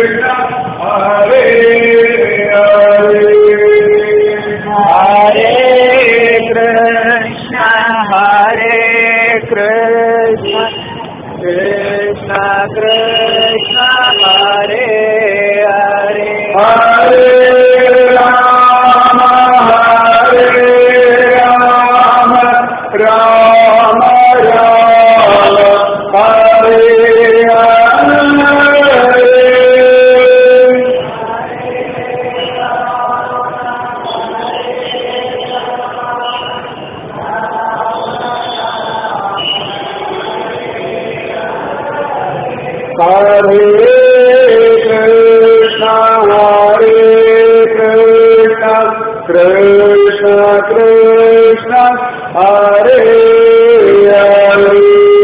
ஹரே ஹரே ஹரே கிருஷ்ண ஹரே கிருஷ்ண கிருஷ்ண கிருஷ்ண ஹரே ஹரே ஹரே ராம ஹரே ராம ராம ராம ஹரே ஹரே हरे कृष्ण हरे कृष्ण कृष्ण कृष्ण हरे हरे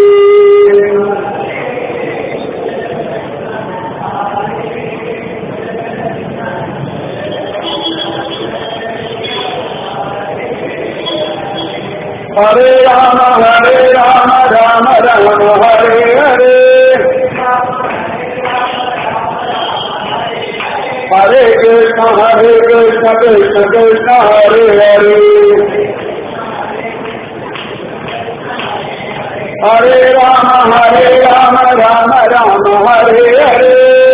हरे राम हरे राम राम राम हरे हरे हरे कृष्ण हरे कृष्ण कृष्ण कृष्ण हरे हरे हरे राम हरे राम राम राम हरे हरे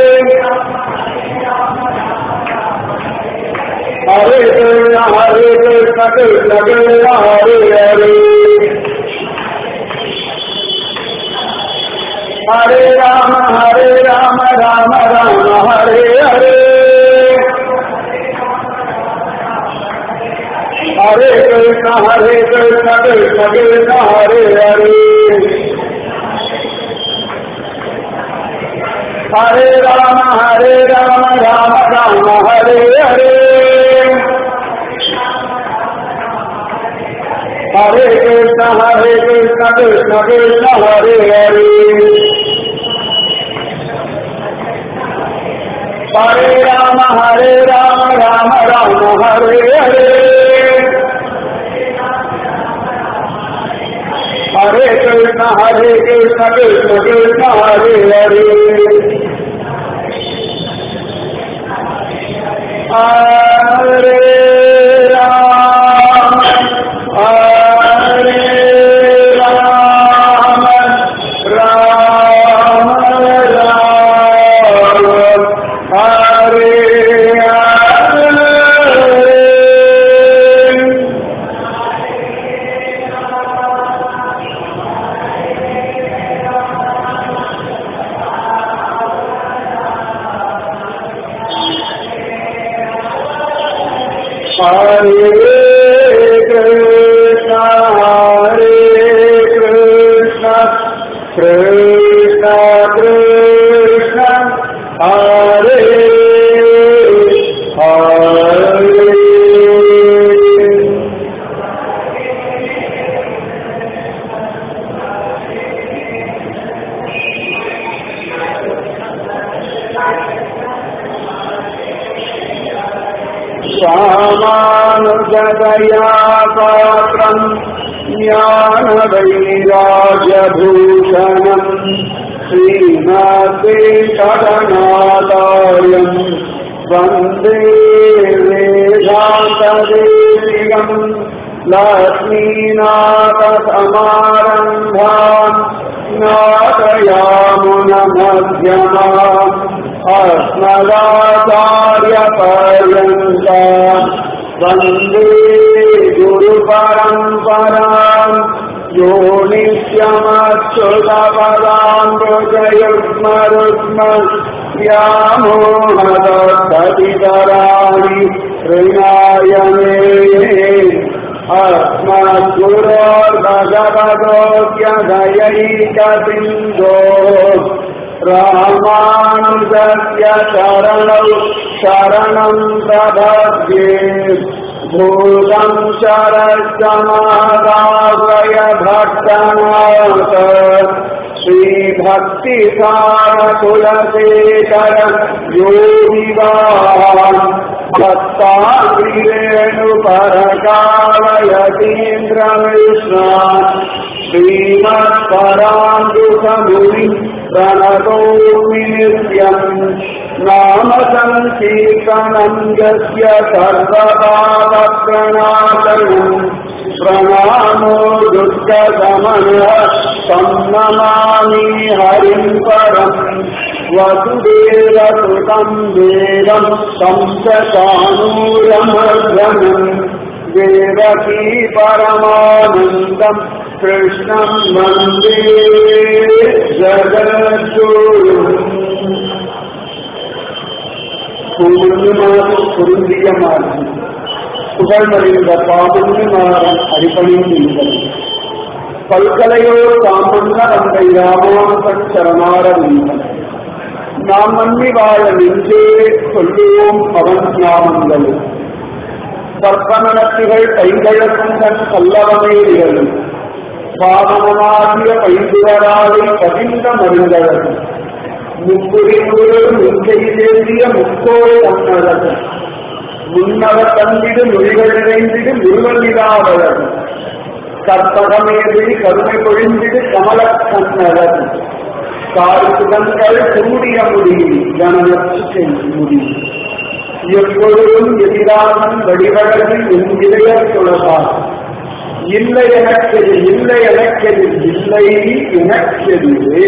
हरे कृष्ण हरे कृष्ण कृष्ण कृष्ण हरे हरे हरे राम हरे राम राम राम हरे हरे हरे कृष्ण हरे कृष्ण कृष्ण कृष्ण हरे हरे हरे राम हरे राम राम राम हरे हरे हरे कृष्ण हरे कृष्ण कृष्ण कृष्ण हरे हरे हरे राम हरे राम राम राम हरे हरे हरे कृष्ण हरे कृष्ण कृष्ण कृष्ण हरे हरे हरे राम हरे राम राम राम हरे हरे हरे कृष्ण हरे कृष्ण कृष्ण कृष्ण हरे हरे रामानुजदया पात्रम् ज्ञानवैराग्यभूषणम् श्रीनाथेशरणादायम् वन्दे वेदान्तदेशिकम् लक्ष्मीनाथसमारम्भाम् नाथयामुनमध्यमाम् अस्मदाचार्यपर्यन्ता वन्दे गुरुपरम्पराम् यो नित्यमच्युतपदाम्बुजयुग्मरुग्म व्यामोहदधितराणि ऋणाय मे अस्मद्गुरोर्भगवतोऽप्यदयैकबिन्दो रामानुजस्य शरणौ शरणं प्रपद्ये भूतं शरसमादाश्रय भट्टनाथ श्रीभक्तिसारकुलशेखर योगिवान् भक्ताङ्गिरेणुपरकालयतीन्द्रविष्णान् श्रीमत्परान्दुसमुनि प्रणतोमि नित्यम् नाम सङ्कीर्तनम् यस्य सर्वपापप्रणाशनम् प्रणामो दुर्गदमनः तं नमामि हरिम् परम् वसुदेवसुतं देवं तं च कानूरमर्दनम् देवकी परमानन्दम् कृष्णं वन्दे जगद्गुरुम् பூர்ணிமாவும் பொருந்தியமாகும் புகழ்மறிந்த பாபுண்ணிமாறன் அடிப்பணிந்தீர்கள் பல்கலையோ தாமன்ன அந்த ராமானுசன் சரணாரவீங்கள் நாம் நம்பி வாழ நெஞ்சே சொல்லுவோம் அவன் நாமங்கள் கற்பனத்திகள் கைகழக்கும் தன் கல்லவமே நிகழும் பாவமாகிய பைந்துவராதை பதிந்த மருந்தழகும் முப்புரிமுரு முன்கையிலேந்திய முக்கோள் தன்னழகு முன்னவ தந்திடு மொழிகள் நிறைந்திடு முருகனிலாவழகு கற்பகமேறி கருமை பொழிந்திடு கமல கண்ணழகு காரிசுதங்கள் சூடிய முடியும் கணனத்து சென்று முடியும் எப்பொழுதும் எதிராகன் வடிவழகு என் இதய சுழபார் இல்லை எனக்கெது இல்லை எனக்கெது இல்லை எனக்கெதுவே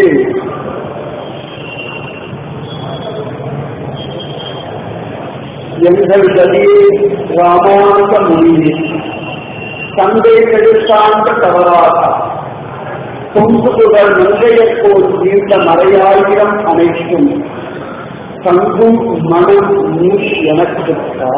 எங்கள் கதியே ராமானுக முனியே தந்தை கெடுத்தாண்ட தவறாக தொங்குபுகள் நங்கையப்போல் நீண்ட மறையாயிரம் அனைத்தும் தங்கும் மனம் நீ எனக்கு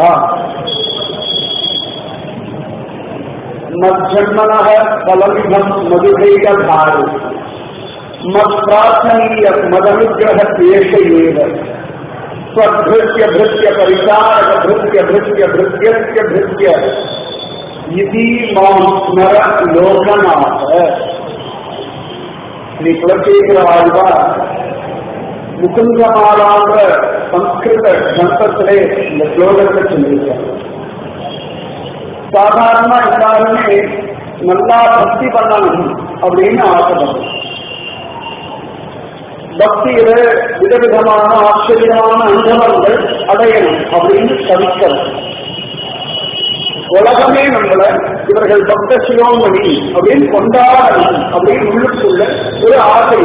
மஜ்ஜன்மனக பலவிதம் மதுகைக பாரு மத் பிரார்த்தனீய மதனுகிரக தேச ஏவ स्वभृत्य भृत्य परिचारक भृत्य भृत्य भृत्यस्य भृत्य इति मां स्मर लोकनाथ ஸ்ரீ குலசேகர ஆழ்வார் முகுந்தமாலான்ற சம்ஸ்கிருத கிரந்தத்திலே இந்த ஸ்லோகத்தை சொல்லியிருக்கார் சாதாரணமா எல்லாருமே நல்லா பக்தி பண்ணணும் அப்படின்னு ஆசைப்படுறோம் பக்தியில விதவிதமான ஆச்சரியமான அனுபவங்கள் அடையணும் அப்படின்னு தவிக்கிறோம் உலகமே நம்மள இவர்கள் பக்த சிரோமணி அப்படின்னு கொண்டாடணும் அப்படின்னு உள்ளுக்குள்ள ஒரு ஆசை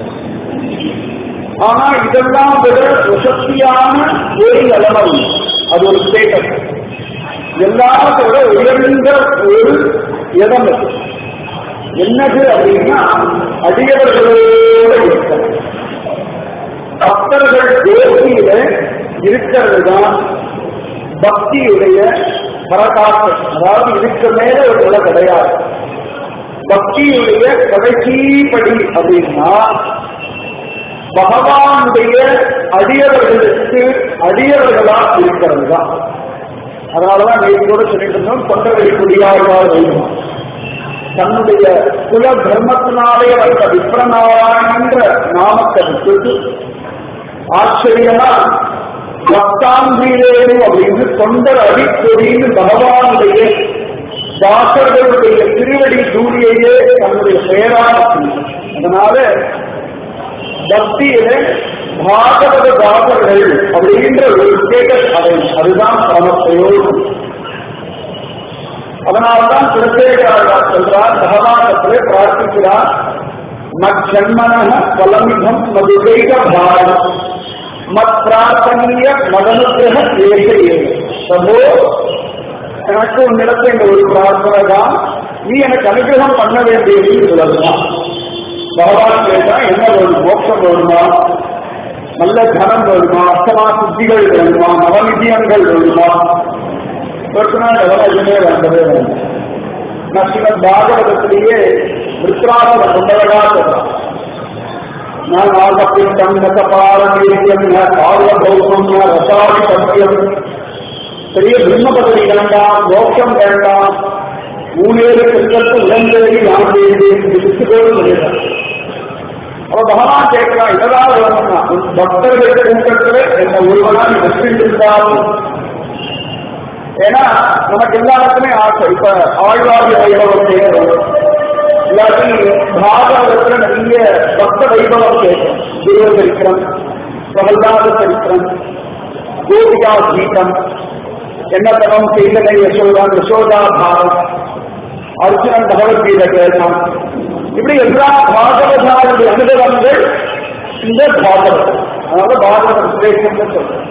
ஆனா இதெல்லாம் விட வசத்தியான ஒரு நிலமம் அது ஒரு ஸ்டேட்டஸ் எல்லாத்தை விட உயர்ந்த ஒரு இடம் அது என்னது அப்படின்னா அடியவர்களோட இருக்கிறது பக்தர்கள் தேசியில இருக்கிறது தான் பக்தியுடைய பரகாசம் அதாவது இதுக்கு மேல ஒரு நிலை கிடையாது பக்தியுடைய கடைசி படி அப்படின்னா பகவானுடைய அடியவர்களுக்கு அடியவர்களா இருக்கிறது தான் அதனாலதான் நேற்று கூட சொல்லிட்டு இருந்தோம் தொண்டவெளி குடியாழ்வார் வைமா தன்னுடைய குல தர்மத்தினாலே வந்த விப்ரநாராயணன்ற நாமத்தை விட்டுட்டு ஆச்சரியமா பக்தாந்திரேனு அப்படின்னு தொண்டர் அடிக்கொடின்னு பகவானுடைய தாசர்களுடைய திருவடி தூளியையே தன்னுடைய பெயராக அதனால பக்தியில பாகவத தாசர்கள் அப்படின்ற ஒரு ஸ்டேட்டஸ் அதை அதுதான் பரமத்தையோடு அதனால்தான் குலசேகராஜ் சொல்றார் பகவானத்திலே பிரார்த்திக்கிறார் மஜ்ஜன்மன பலமிதம் மதுரைக பாரம் மத் பிரார்த்தனிய மதனுகிரக தேச சபோ எனக்கு உன்னிடத்தில் இந்த ஒரு பிரார்த்தனை தான் நீ எனக்கு அனுகிரகம் பண்ண வேண்டியது சொல்லலாம் பகவான் கேட்டா என்ன வேணும் மோட்சம் வேணுமா நல்ல தனம் வேணுமா அஷ்டமா சுத்திகள் வேணுமா நவநிதியங்கள் வேணுமா personal எதுவுமே வேண்டவே வேண்டாம் நான் ஸ்ரீமத் பாகவதத்திலேயே விருத்ராசன கொண்டவர்களா சொல்றான் நான் ஆகப்பிண்டம் நசபாரமேரியம் காவலபௌசம் ரசாதி சத்தியம் பெரிய பிரம்ம பதவி வேண்டாம் மோட்சம் வேண்டாம் மூணேறு செல்வத்து உடன்பேரி நான் வேண்டேன் விட்டுக்கோடு சொல்லிடுறான் அவ பகவான் கேட்கிறான் இதெல்லாம் வேணும்னா பக்தர்களுக்கு கூட்டத்தில் என்ன ஒருவனா நீ வெற்றிருந்தாலும் ஏன்னா நமக்கு எல்லாருக்குமே ஆசை இப்ப ஆழ்வார்ந்த வைபவம் கேட்கிறோம் இல்லாட்டி பாகவதத்துல நிறைய பக்த வைபவம் கேட்கிறோம் குருவதரிக்கிறோம் பிரகல்லாத சரித்திரம் கோபிகா கீதம் என்ன தவம் செய்தனை யசோதா யசோதா பாரம் அர்ஜுனன் பகவத்கீதை கேட்டான் இப்படி எல்லா பாகவதாருடைய அனுபவங்கள் இந்த பாகவதம் அதாவது பாகவதம் சிரேஷ்டம் சொல்றேன்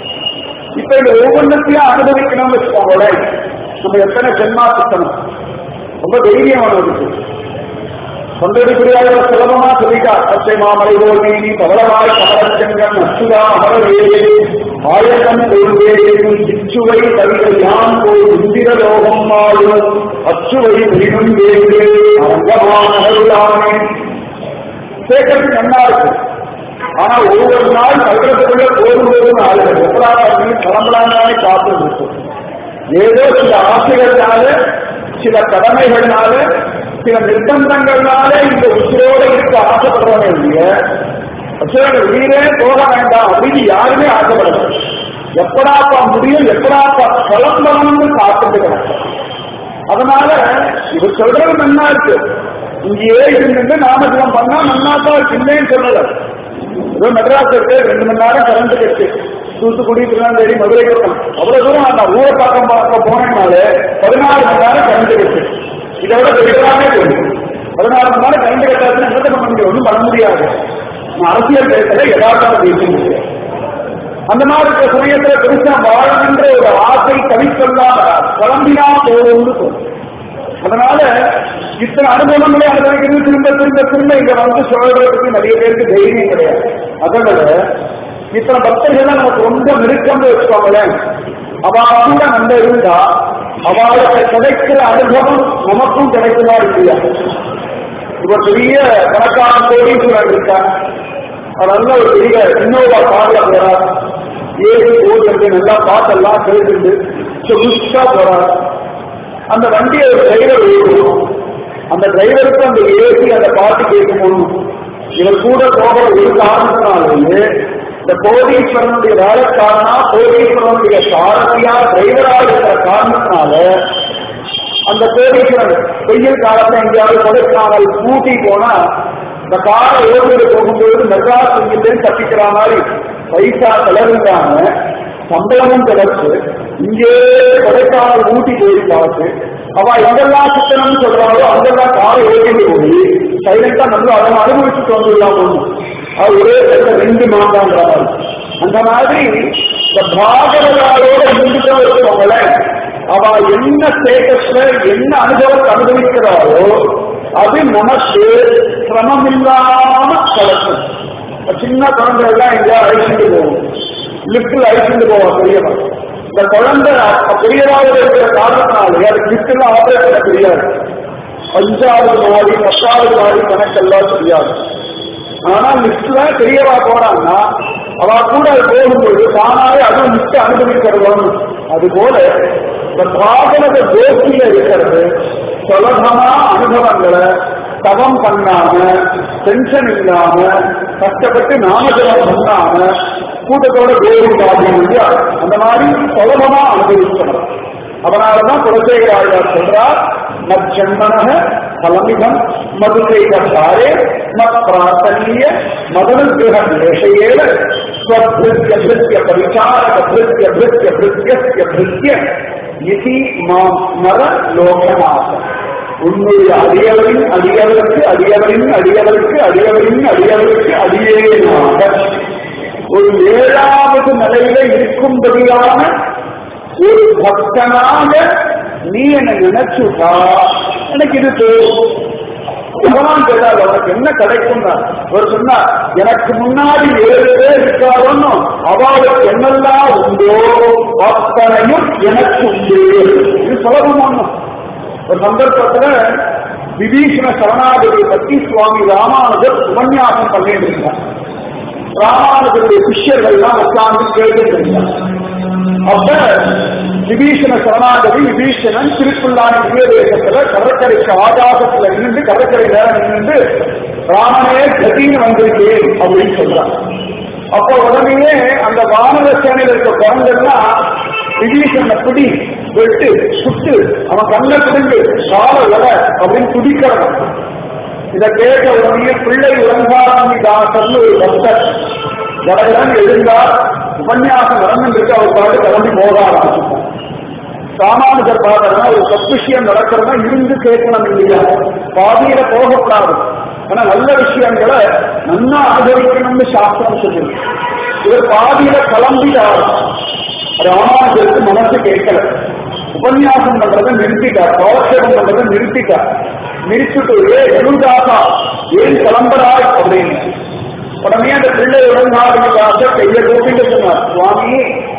இப்ப இந்த ஒவ்வொன்றத்தையும் அனுபவிக்கணும்னு வச்சுக்கோங்களேன் நம்ம எத்தனை ஜென்மா சுத்தணும் ரொம்ப தைரியம் இருக்கு சொந்தடிப்படியாக சுலபமா சொல்லிட்டா பச்சை மாமலை போல் நீ பவளவாய் கமலச்செங்கன் அச்சுதா அமரவேலே ஆயிரம் கொள்வேன் சிச்சுவை தவிர யான் போய் இந்திர லோகம் மாறும் அச்சுவை மிகவும் வேண்டு அரங்கமானே கேட்கறதுக்கு நல்லா இருக்கு ஆனா ஒவ்வொரு நாள் கல்றதுக்குள்ள போகும்போது ஆளுகள் எப்படாது கிளம்பலான்னு காத்து இருக்கும் ஏதோ சில ஆசைகள்னால சில கடமைகள்னால சில நிர்பந்தங்கள்னால இந்த உயிரோட இருக்க ஆசைப்படுறவங்க இல்லைய அசுரர்கள் உயிரே போக வேண்டாம் அப்படின்னு யாருமே ஆசைப்படல எப்படாப்பா முடியும் எப்படாப்பா கிளம்பணும்னு காத்துட்டு கிடக்கும் அதனால இது சொல்றது நன்னா இருக்கு இங்கேயே இருந்து நாமஜலம் பண்ணா நன்னாப்பா இல்லைன்னு சொல்லல ஏதோ மெட்ராஸ் இருக்கு ரெண்டு மணி நேரம் கரண்ட் இருக்கு தூத்துக்குடி திருநெல்வேலி மதுரை பக்கம் அவ்வளவு தூரம் அந்த ஊரை பக்கம் பார்க்க போனேன்னாலே பதினாறு மணி நேரம் கரண்ட் இருக்கு இதை விட வெளியவே தெரியும் பதினாறு மணி நேரம் கரண்ட் கட்டாதுன்னு என்ன பண்ண முடியும் ஒன்றும் பண்ண முடியாது நான் அரசியல் பேசல யதார்த்தம் பேச முடியாது அந்த மாதிரி இருக்கிற சமயத்துல பெருசா வாழணுன்ற ஒரு ஆசை கவிக்கொள்ளாம குழம்பினா போகும்னு தோணும் அதனால இத்தனை அனுபவங்களை அனுபவிக்கிறது திரும்ப திரும்ப திரும்ப இங்க வந்து சொல்றதுக்கு நிறைய பேருக்கு தைரியம் கிடையாது அதனால இத்தனை பக்தர்கள் நமக்கு ரொம்ப நெருக்கம்னு வச்சுக்கோங்களேன் அவ கூட நம்ம இருந்தா அவளுக்கு கிடைக்கிற அனுபவம் நமக்கும் கிடைக்குமா இல்லையா இப்ப பெரிய கணக்கான கோடீஸ்வரன் இருக்கா அவர் நல்ல ஒரு பெரிய இன்னோவா கார்ல போறார் ஏறி ஓடுறது நல்லா பாட்டெல்லாம் கேட்டுட்டு சொகுசா போறார் அந்த வண்டியை ஒரு டிரைவர் ஓடுவோம் அந்த டிரைவருக்கு அந்த ஏசி அந்த பாட்டு கேட்கும் இவர் கூட போகிற ஒரு காரணத்தினாலேயே இந்த கோடீஸ்வரனுடைய வேலைக்காரனா கோடீஸ்வரனுடைய சாரதியா டிரைவரா இருக்கிற காரணத்தினால அந்த கோடீஸ்வரன் வெயில் காலத்துல எங்கேயாவது கொடைக்கானல் கூட்டி போனா இந்த காரை ஓட்டிட்டு போகும்போது மெட்ராஸ் இங்கிருந்து தப்பிக்கிற மாதிரி பைசா செலவில்லாம சம்பளமும் கிடைச்சு இங்கே கொடைக்கானல் ஊட்டி போய் பார்த்து அவ எங்கெல்லாம் சுத்தணும்னு சொல்றாங்களோ அங்கெல்லாம் காரை ஓட்டிட்டு போய் சைலண்டா நம்ம அதை அனுபவிச்சுட்டு வந்துடலாம் அது ஒரே இடத்துல ரெண்டு மாந்தாங்கிற மாதிரி அந்த மாதிரி இந்த பாகவதாரோட இருந்துட்டு இருக்கவங்களேன் அவ என்ன ஸ்டேட்டஸ்ல என்ன அனுபவத்தை அனுபவிக்கிறாரோ அது நமக்கு சிரமம் இல்லாம கலக்கும் சின்ன குழந்தை எல்லாம் எங்கேயா அழைச்சிட்டு போகும் லிப்டில் அழைச்சிட்டு போவோம் பெரியவன் இந்த குழந்தை பெரியதாக இருக்கிற காரணத்தினாலே அது லிப்டில் ஆபரேட் பண்ண தெரியாது அஞ்சாவது மாடி பத்தாவது மாடி கணக்கெல்லாம் தெரியாது ஆனா லிஸ்ட்ல பெரியவா போறாங்கன்னா அவ கூட அது போகும்போது தானாவே அதுவும் லிஸ்ட் அனுபவிக்கிறவன் அது போல இந்த பாகவத கோஷ்டியில இருக்கிறது சுலபமா அனுபவங்களை தவம் பண்ணாம டென்ஷன் இல்லாம கஷ்டப்பட்டு நாமஜலம் பண்ணாம கூட்டத்தோட கோரி பாதிங்க அந்த மாதிரி சுலபமா அனுபவிக்கணும் அதனாலதான் குலசேகராழ்வார் சொல்றார் மஜ்ஜன்மன பலமிதம் மதுசைக பாரே மத் பிரார்த்தனீய மதனுகிரக தேசையேல ஸ்வபிருத்திய பிருத்திய பரிசாரக பிருத்திய பிருத்திய பிருத்திய பிருத்திய இதி மாம் நர லோகநாதன் உன்னுடைய அடியவரின் அடியவருக்கு அடியவரின் அடியவருக்கு அடியவரின் அடியவருக்கு அடியேனாக ஒரு ஏழாவது நிலையில இருக்கும்படியான ஒரு பக்தனாக நீ என்னை நினைச்சுட்டா எனக்கு இது தோணும் பகவான் கேட்டார் உனக்கு என்ன கிடைக்கும்னா அவர் சொன்னார் எனக்கு முன்னாடி ஏழு பேர் இருக்காரோன்னு அவளுக்கு என்னெல்லாம் உண்டோ அத்தனையும் எனக்கு உண்டு இது சுலபமான ஒரு சந்தர்ப்பத்துல விபீஷண சரணாகதியை பத்தி சுவாமி ராமானுஜர் உபன்யாசம் பண்ணிட்டு இருந்தார் ராமானுஜருடைய சிஷ்யர்கள்லாம் உட்கார்ந்து கேட்டுட்டு இருந்தார் அப்ப விபீஷண சரணாகதி விபீஷணன் திருப்புள்ளான திவ்யதேசத்துல கடற்கரைக்கு ஆகாசத்துல நின்று கடற்கரை நேரம் நின்று ராமனே கதின்னு வந்திருக்கேன் அப்படின்னு சொல்றான் அப்ப உடனே அந்த வானர சேனையில் இருக்க குரங்கெல்லாம் விபீஷணனை பிடி வெட்டு சுட்டு அவன் கண்ணை பிடிந்து கால வர அப்படின்னு துடிக்கிறான் இதை கேட்ட உடனே பிள்ளை உலகாமி தாசர்னு ஒரு பக்தர் கடகடன் எழுந்தா உபன்யாசம் நடந்துட்டு அவர் பாட்டு கிளம்பி போக ஆரம்பிச்சுட்டார் ராமானுஜர் பார்த்தா ஒரு சத்விஷயம் நடக்கிறதா இருந்து கேட்கணும் இல்லையா பாதியில போகக்கூடாது ஆனா நல்ல விஷயங்களை நன்னா ஆதரிக்கணும்னு சாஸ்திரம் சொல்லுது இவர் பாதியில கிளம்பிட்டார் ராமானுஜருக்கு மனசு கேட்கல உபன்யாசம் பண்றதை நிறுத்திட்டார் பாவசேகம் பண்றதை நிறுத்திட்டார் நிறுத்திட்டு ஏ எழுதாசா ஏன் கிளம்புறாய் அப்படின்னு உடனே அந்த பிள்ளையுடன் நாடுக்காக கையை கூப்பிட்டு சொன்னார் சுவாமி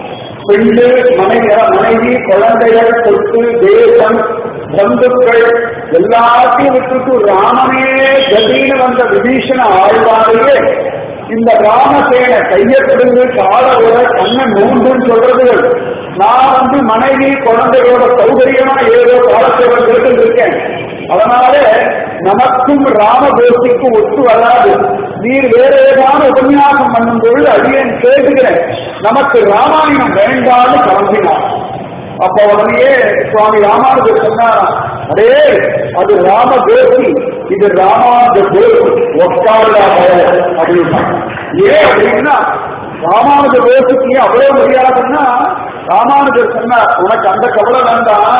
பெண்ணு மனைவி மனைவி குழந்தைகள் சொத்து தேசம் பந்துக்கள் எல்லாத்தையும் விட்டுட்டு ராமனே கதின்னு வந்த விபீஷண ஆழ்வாரையே இந்த ராமசேன கையத்திலிருந்து கால விட கண்ணை நோண்டுன்னு சொல்றது நான் வந்து மனைவி குழந்தைகளோட சௌகரியமா ஏதோ காலத்தேவன் கேட்டு இருக்கேன் அதனால நமக்கும் ராமகோஷ்டிக்கும் ஒத்து வராது நீர் வேற ஏதாவது உபன்யாசம் பண்ணும் பொழுது அடியேன் கேட்டுகிறேன் நமக்கு ராமாயணம் வேண்டான்னு கிளம்பினார் அப்ப உடனே சுவாமி ராமானுஜர் சொன்னார் அடே அது ராம கோஷ்டி இது ராமானுஜ கோஷ்டி ஒக்காடா அப்படின்னா ஏன் அப்படின்னா ராமானுஜ கோஷ்டிக்கு அவ்வளவு மரியாதைன்னா ராமானுஜர் சொன்னார் உனக்கு அந்த கவலை வேண்டாம்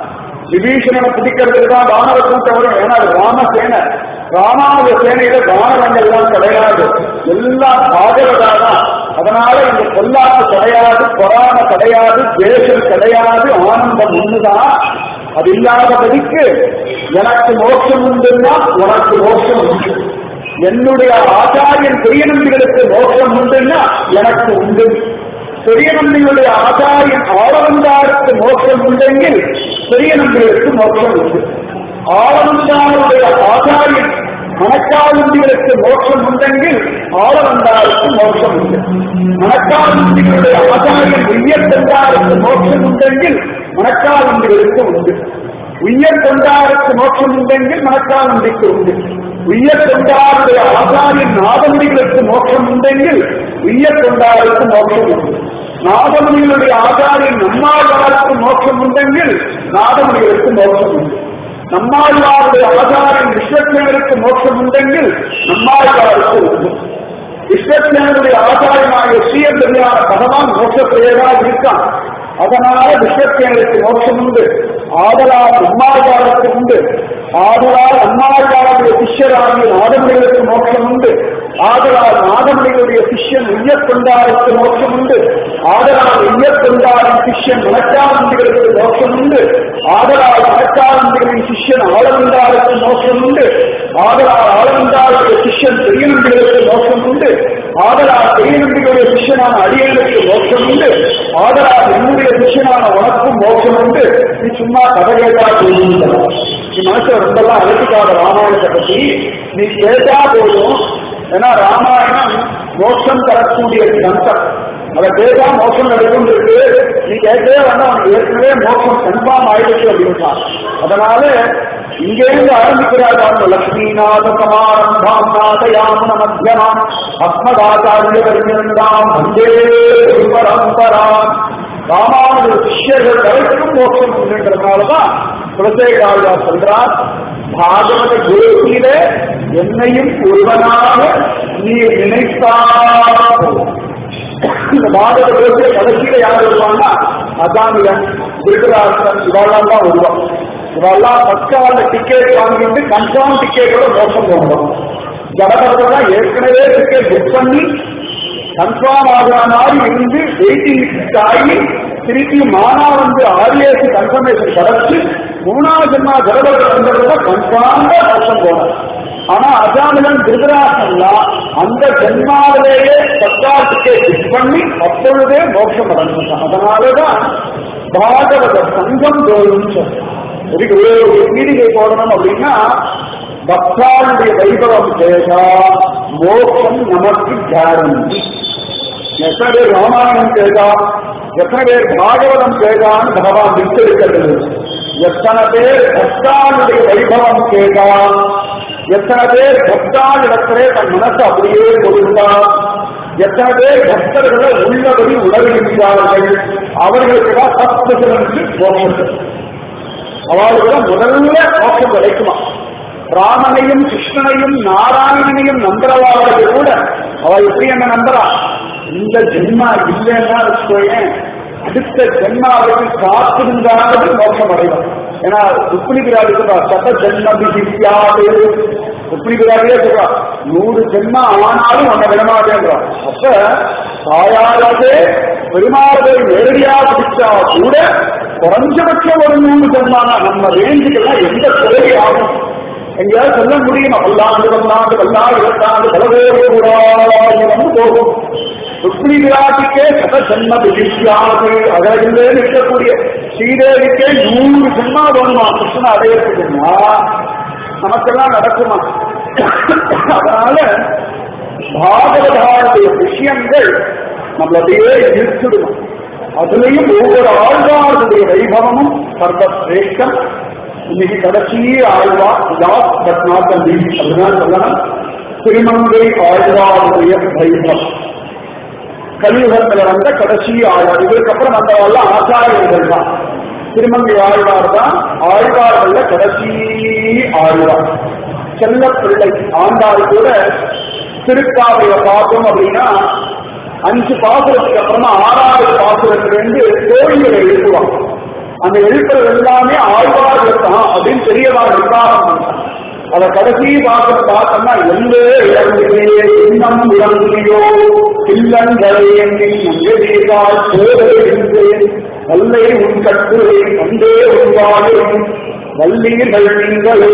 விபீஷணனை பிடிக்கிறதுக்கு தான் வானர கூட்டம் வரும் ஏன்னா அது ராமசேனை ராமானுஜ சேனையில வானரங்கள் எல்லாம் கிடையாது எல்லாம் பாகவதா தான் அதனால இந்த பொல்லாப்பு கிடையாது பொறாம கிடையாது தேசம் கிடையாது ஆனந்தம் ஒண்ணுதான் அது இல்லாதபடிக்கு எனக்கு மோட்சம் உண்டுன்னா உனக்கு மோட்சம் உண்டு என்னுடைய ஆச்சாரியன் பெரிய நம்பிகளுக்கு மோட்சம் உண்டுன்னா எனக்கு உண்டு பெரிய நம்பிகளுடைய ஆச்சாரியன் ஆளவந்தாருக்கு மோட்சம் உண்டெங்கில் பெரிய நம்பிகளுக்கு மோட்சம் உண்டு ஆளவந்தாருடைய ஆச்சாரியன் மணக்காலுந்திகளுக்கு மோட்சம் உண்டெங்கில் ஆளவந்தாருக்கு மோட்சம் உண்டு மணக்காலுந்திகளுடைய ஆச்சாரியன் உயர்த்தந்தாருக்கு மோட்சம் உண்டெங்கில் மணக்காலுந்திகளுக்கு உண்டு உயர் தொண்டாருக்கு மோட்சம் உண்டெங்கில் மணக்காலுந்திக்கு உண்டு உயர் தொண்டாருடைய ஆச்சாரியன் நாதமுடிகளுக்கு மோட்சம் உண்டெங்கில் உயர் தொண்டாருக்கு மோட்சம் உண்டு நாதமுடிகளுடைய ஆச்சாரியன் நம்மாழ்வாருக்கு மோட்சம் உண்டெங்கில் நாதமுடிகளுக்கு மோட்சம் உண்டு நம்மாழ்வாருடைய ஆச்சாரியன் விஸ்வஜனருக்கு மோட்சம் உண்டெங்கில் நம்மாழ்வாருக்கு உண்டு விஸ்வஜனருடைய ஆச்சாரியனாகிய ஸ்ரீயந்தரியான பகவான் மோட்சப்பிரியராக இருக்கான் அதனால விஸ்வஜனருக்கு மோட்சம் உண்டு ஆதலால் நம்மாழ்வாருக்கு உண்டு ஆதலால் நம்மாழ்வாருடைய சிஷ்யராகிய நாதமுடிகளுக்கு மோட்சம் உண்டு ஆதலால் நாதமுடிகளுடைய சிஷ்யன் உய்யக்கொண்டாருக்கு மோட்சம் உண்டு ஆதலால் உய்யக்கொண்டாரின் சிஷ்யன் மணக்கானந்திகளுக்கு மோட்சம் உண்டு ஆதலால் மணக்கானந்திகளின் சிஷ்யன் ஆளவந்தாருக்கு மோட்சம் உண்டு ஆதலால் ஆளவந்தாருடைய சிஷ்யன் பெரியநம்பிகளுக்கு மோட்சம் உண்டு ஆதலால் பெரியநம்பிகளுடைய சிஷ்யனான அடியனுக்கு மோட்சம் உண்டு ஆதலால் என்னுடைய சிஷ்யனான உனக்கும் மோட்சம் உண்டு நீ சும்மா கதை கேட்டா போதும் நீ மனசை ரொம்பலாம் அழைச்சிக்காத ராமாயணத்தை பத்தி நீ கேட்டா போதும் ஏன்னா ராமாயணம் மோட்சம் தரக்கூடிய கந்தம் அதை கேட்டா மோட்சம் நடக்கும் இருக்கு நீ கேட்டே வேண்டாம் உனக்கு ஏற்கனவே மோட்சம் கன்ஃபார்ம் ஆயிடுச்சு அப்படின்னா அதனால இங்கேருந்து ஆரம்பிக்கிறார் அவங்க லக்ஷ்மிநாத சமாரம்பாம் நாதயாமன மத்தியமாம் அஸ்மதாச்சாரிய பரியந்தாம் வந்தே பரம்பராம் ராமானுஜ சிஷ்யர்கள் வரைக்கும் மோட்சம் உண்டுன்றதுனாலதான் குலசேகாரா சொல்றார் பாகவத கோஷியில என்னையும் ஒருவனாக நீ நினைத்தால் இந்த பாகவத கோஷிய கடைசியில யார் வருவாங்கன்னா அதாமியன் திருதராசன் இவாளெல்லாம் தான் வருவான் இவெல்லாம் பஸ்கால டிக்கெட் வாங்கிட்டு கன்ஃபார்ம் டிக்கெட்டோட மோசம் போகணும் ஜடபரதான் ஏற்கனவே டிக்கெட் புக் பண்ணி கன்ஃபார்ம் ஆகிற மாதிரி இருந்து வெயிட்டிங் ஆகி திருப்பி மானா வந்து ஆர்ஏசி கன்ஃபர்மேஷன் கிடைச்சு மூணாவது ஜென்மா ஜடபரத வந்ததுல கன்ஃபார்மா மோசம் போனோம் ஆனா அஜாமிலன் திருதராசன்லாம் அந்த ஜென்மாவிலேயே தற்கால் டிக்கெட் புக் பண்ணி அப்பொழுதே மோட்சம் அடைஞ்சிட்டான் அதனாலதான் பாகவத சங்கம் தோறும் சொல்றோம் இதுக்கு ஒரு பீடிகை போடணும் அப்படின்னா பக்தாளுடைய வைபவம் கேட்டா மோட்சம் நமக்கு கேரண்டி எத்தனை பேர் ராமாயணம் கேட்டா எத்தனை பேர் பாகவதம் கேட்டான்னு பகவான் விட்டெடுக்கிறது எத்தனை பேர் பக்தாளுடைய வைபவம் கேட்டா எத்தனை பேர் பக்தாள் இடத்திலே தன் மனசு அப்படியே கொடுத்தா எத்தனை பேர் பக்தர்களை உள்ளபடி உணர்கின்றார்கள் அவர்களுக்கு தான் சத்புசனத்து மோட்சம் அவளுக்கு முதல்ல மோட்சம் கிடைக்குமா ராமனையும் கிருஷ்ணனையும் நாராயணனையும் நம்புறவாளுக்கு கூட அவள் எப்படி என்ன நம்புறா இந்த ஜென்மா இல்லைன்னா வச்சுக்கோயேன் அடுத்த ஜென்மாவுக்கு காத்திருந்தாவது மோட்சம் அடைவான் ஏன்னா ருக்மிணி பிராடி சொல்றா சத ஜென்ம விதியாது ருக்மிணி பிராடியே சொல்றா நூறு ஜென்மா ஆனாலும் உன்னை விடமாட்டேன்றா அப்ப தாயாரவே பெருமாளை நேரடியா பிடிச்சா கூட குறைஞ்சபட்சம் ஒரு நூறு ஜென்மானா நம்ம ரேஞ்சுக்கெல்லாம் எந்த குறை ஆகும் எங்கேயாவது சொல்ல முடியுமா பல்லாண்டு பல்லாண்டு பல்லாண்டு இரண்டாண்டு பலவேறு வந்து போகும் ருக்மிணி விராட்டிக்கே சத ஜன்ம விதியாது அழகிலே இருக்கக்கூடிய ஸ்ரீதேவிக்கே நூறு ஜென்மா வேணுமா கிருஷ்ணன் அடையறதுக்குன்னா நமக்கெல்லாம் நடக்குமா அதனால பாகவதாருடைய விஷயங்கள் நம்மளுடைய இழுத்துடுமா அதுலயும் ஒவ்வொரு ஆழ்வாருடைய வைபவமும் சர்வசிரேஷ்டம் இன்னைக்கு கடைசி ஆழ்வா last but not the least அப்படிதான் சொல்லணும் திருமங்கை ஆழ்வாருடைய வைபவம் கலியுகத்துல வந்த கடைசி ஆழ்வார் இதுக்கப்புறம் வந்தவெல்லாம் ஆச்சாரியர்கள் தான் திருமங்கை ஆழ்வார் தான் ஆழ்வார்கள்ல கடைசி ஆழ்வார் செல்ல பிள்ளை ஆண்டாள் கூட திருக்காவைய பார்த்தோம் அப்படின்னா அஞ்சு பாசுரத்துக்கு அப்புறமா ஆறாவது பாசுரத்திலிருந்து கோயில்களை எழுதுவாங்க அந்த எழுப்புறது எல்லாமே ஆழ்வார்கள் தான் அப்படின்னு பெரியவா நிர்வாகம் பண்ணாங்க அத கடைசி பாசம் பார்த்தோம்னா எந்த இறங்குகிறே இன்னம் இறங்குறியோ இல்லங்களை எண்ணின் நங்கதீர்வால் சோதரின்றேன் வல்லை உன் கட்டுரை கண்டே உருவாயும் வல்லீர்கள் நீங்களே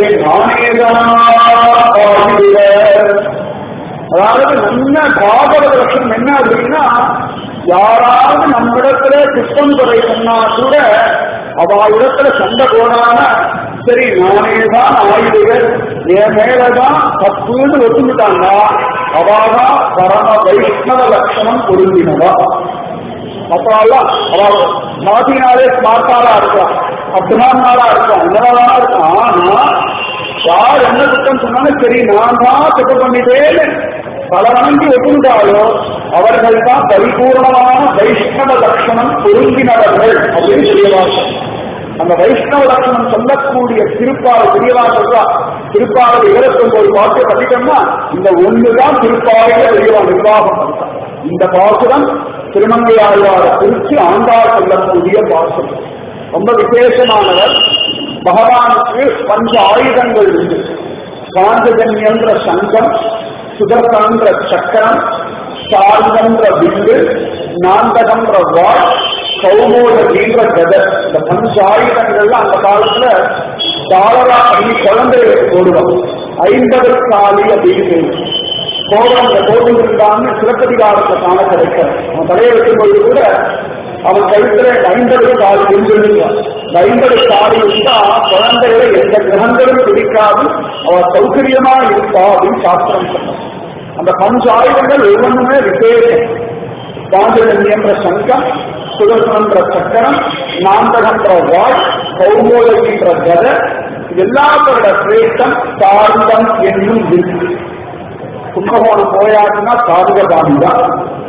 நானேதான் அதாவது நல்ல பாகவத லட்சணம் என்ன அப்படின்னா யாராவது நம்மிடத்துல குற்றம் குறை சொன்னா கூட அவ இடத்துல சண்டை போடாம சரி நானே தான் ஆயுதங்கள் என் மேலதான் தப்புன்னு ஒத்துக்கிட்டாங்க அவாதான் பரம வைஷ்ணவ லட்சணம் பொருந்தினவா அப்பெல்லாம் அவ மாத்தினாலே ஸ்மார்ட்டாலா இருக்கலாம் அப்துமானாலா இருக்கலாம் என்னவா இருக்கான் ஆனா யார் என்ன குற்றம் சொன்னாலும் சரி நான் தான் தப்பு பண்ணிட்டேன்னு பல வணங்கி ஒப்புண்டாலோ அவர்கள் தான் பரிபூர்ணமான வைஷ்ணவ லட்சணம் பொருந்தினவர்கள் அப்படின்னு தெரியவார்கள் அந்த வைஷ்ணவ லட்சணம் சொல்லக்கூடிய திருப்பாவை பெரியவா சொல்றா திருப்பாவை இருபத்தொன்பது பாட்டு படித்தோம்னா இந்த ஒண்ணுதான் திருப்பாவையில பெரியவா நிர்வாகம் பண்றான் இந்த பாசுரம் திருமங்கையாழ்வார குறித்து ஆண்டாள் சொல்லக்கூடிய பாசுரம் ரொம்ப விசேஷமானவர் பகவானுக்கு பஞ்ச ஆயுதங்கள் உண்டு காந்தஜன்யன்ற சங்கம் சுதர்கன்ற சக்கரம் சார்ந்தன்ற வில்லு நாந்தகன்ற வாழ் கௌமோதகின்ற கதர் இந்த பஞ்ச ஆயுதங்கள்ல அந்த காலத்துல டாலரா பண்ணி குழந்தைகளுக்கு போடுவோம் ஐம்பது காலி அப்படின்னு பேரு கோபுரம் இந்த கோவில் இருந்தான்னு சிலப்பதிகாரத்தை காண கிடைக்கும் அவன் தலையை வைக்கும்போது கூட அவன் கழுத்துல ஐம்பது காலி இருந்திருக்கான் ஐம்பது காலி இருந்தா குழந்தைகளை எந்த கிரகங்களும் பிடிக்காது அவ சௌகரியமா இருப்பா அப்படின்னு சாஸ்திரம் சொன்னான் அந்த பஞ்ச ஆயுதங்கள் ஒவ்வொன்றுமே விசேஷம் பாஞ்சஜன்யன்ற சங்கம் சுதர்சனன்ற சக்கரம் நாந்தகன்ற வாழ் கௌமோதகின்ற கத எல்லாத்தோட சிரேஷ்டம் சார்ந்தம் என்னும் விருது கும்பகோணம் போயாச்சுன்னா சாதுகபாணி தான்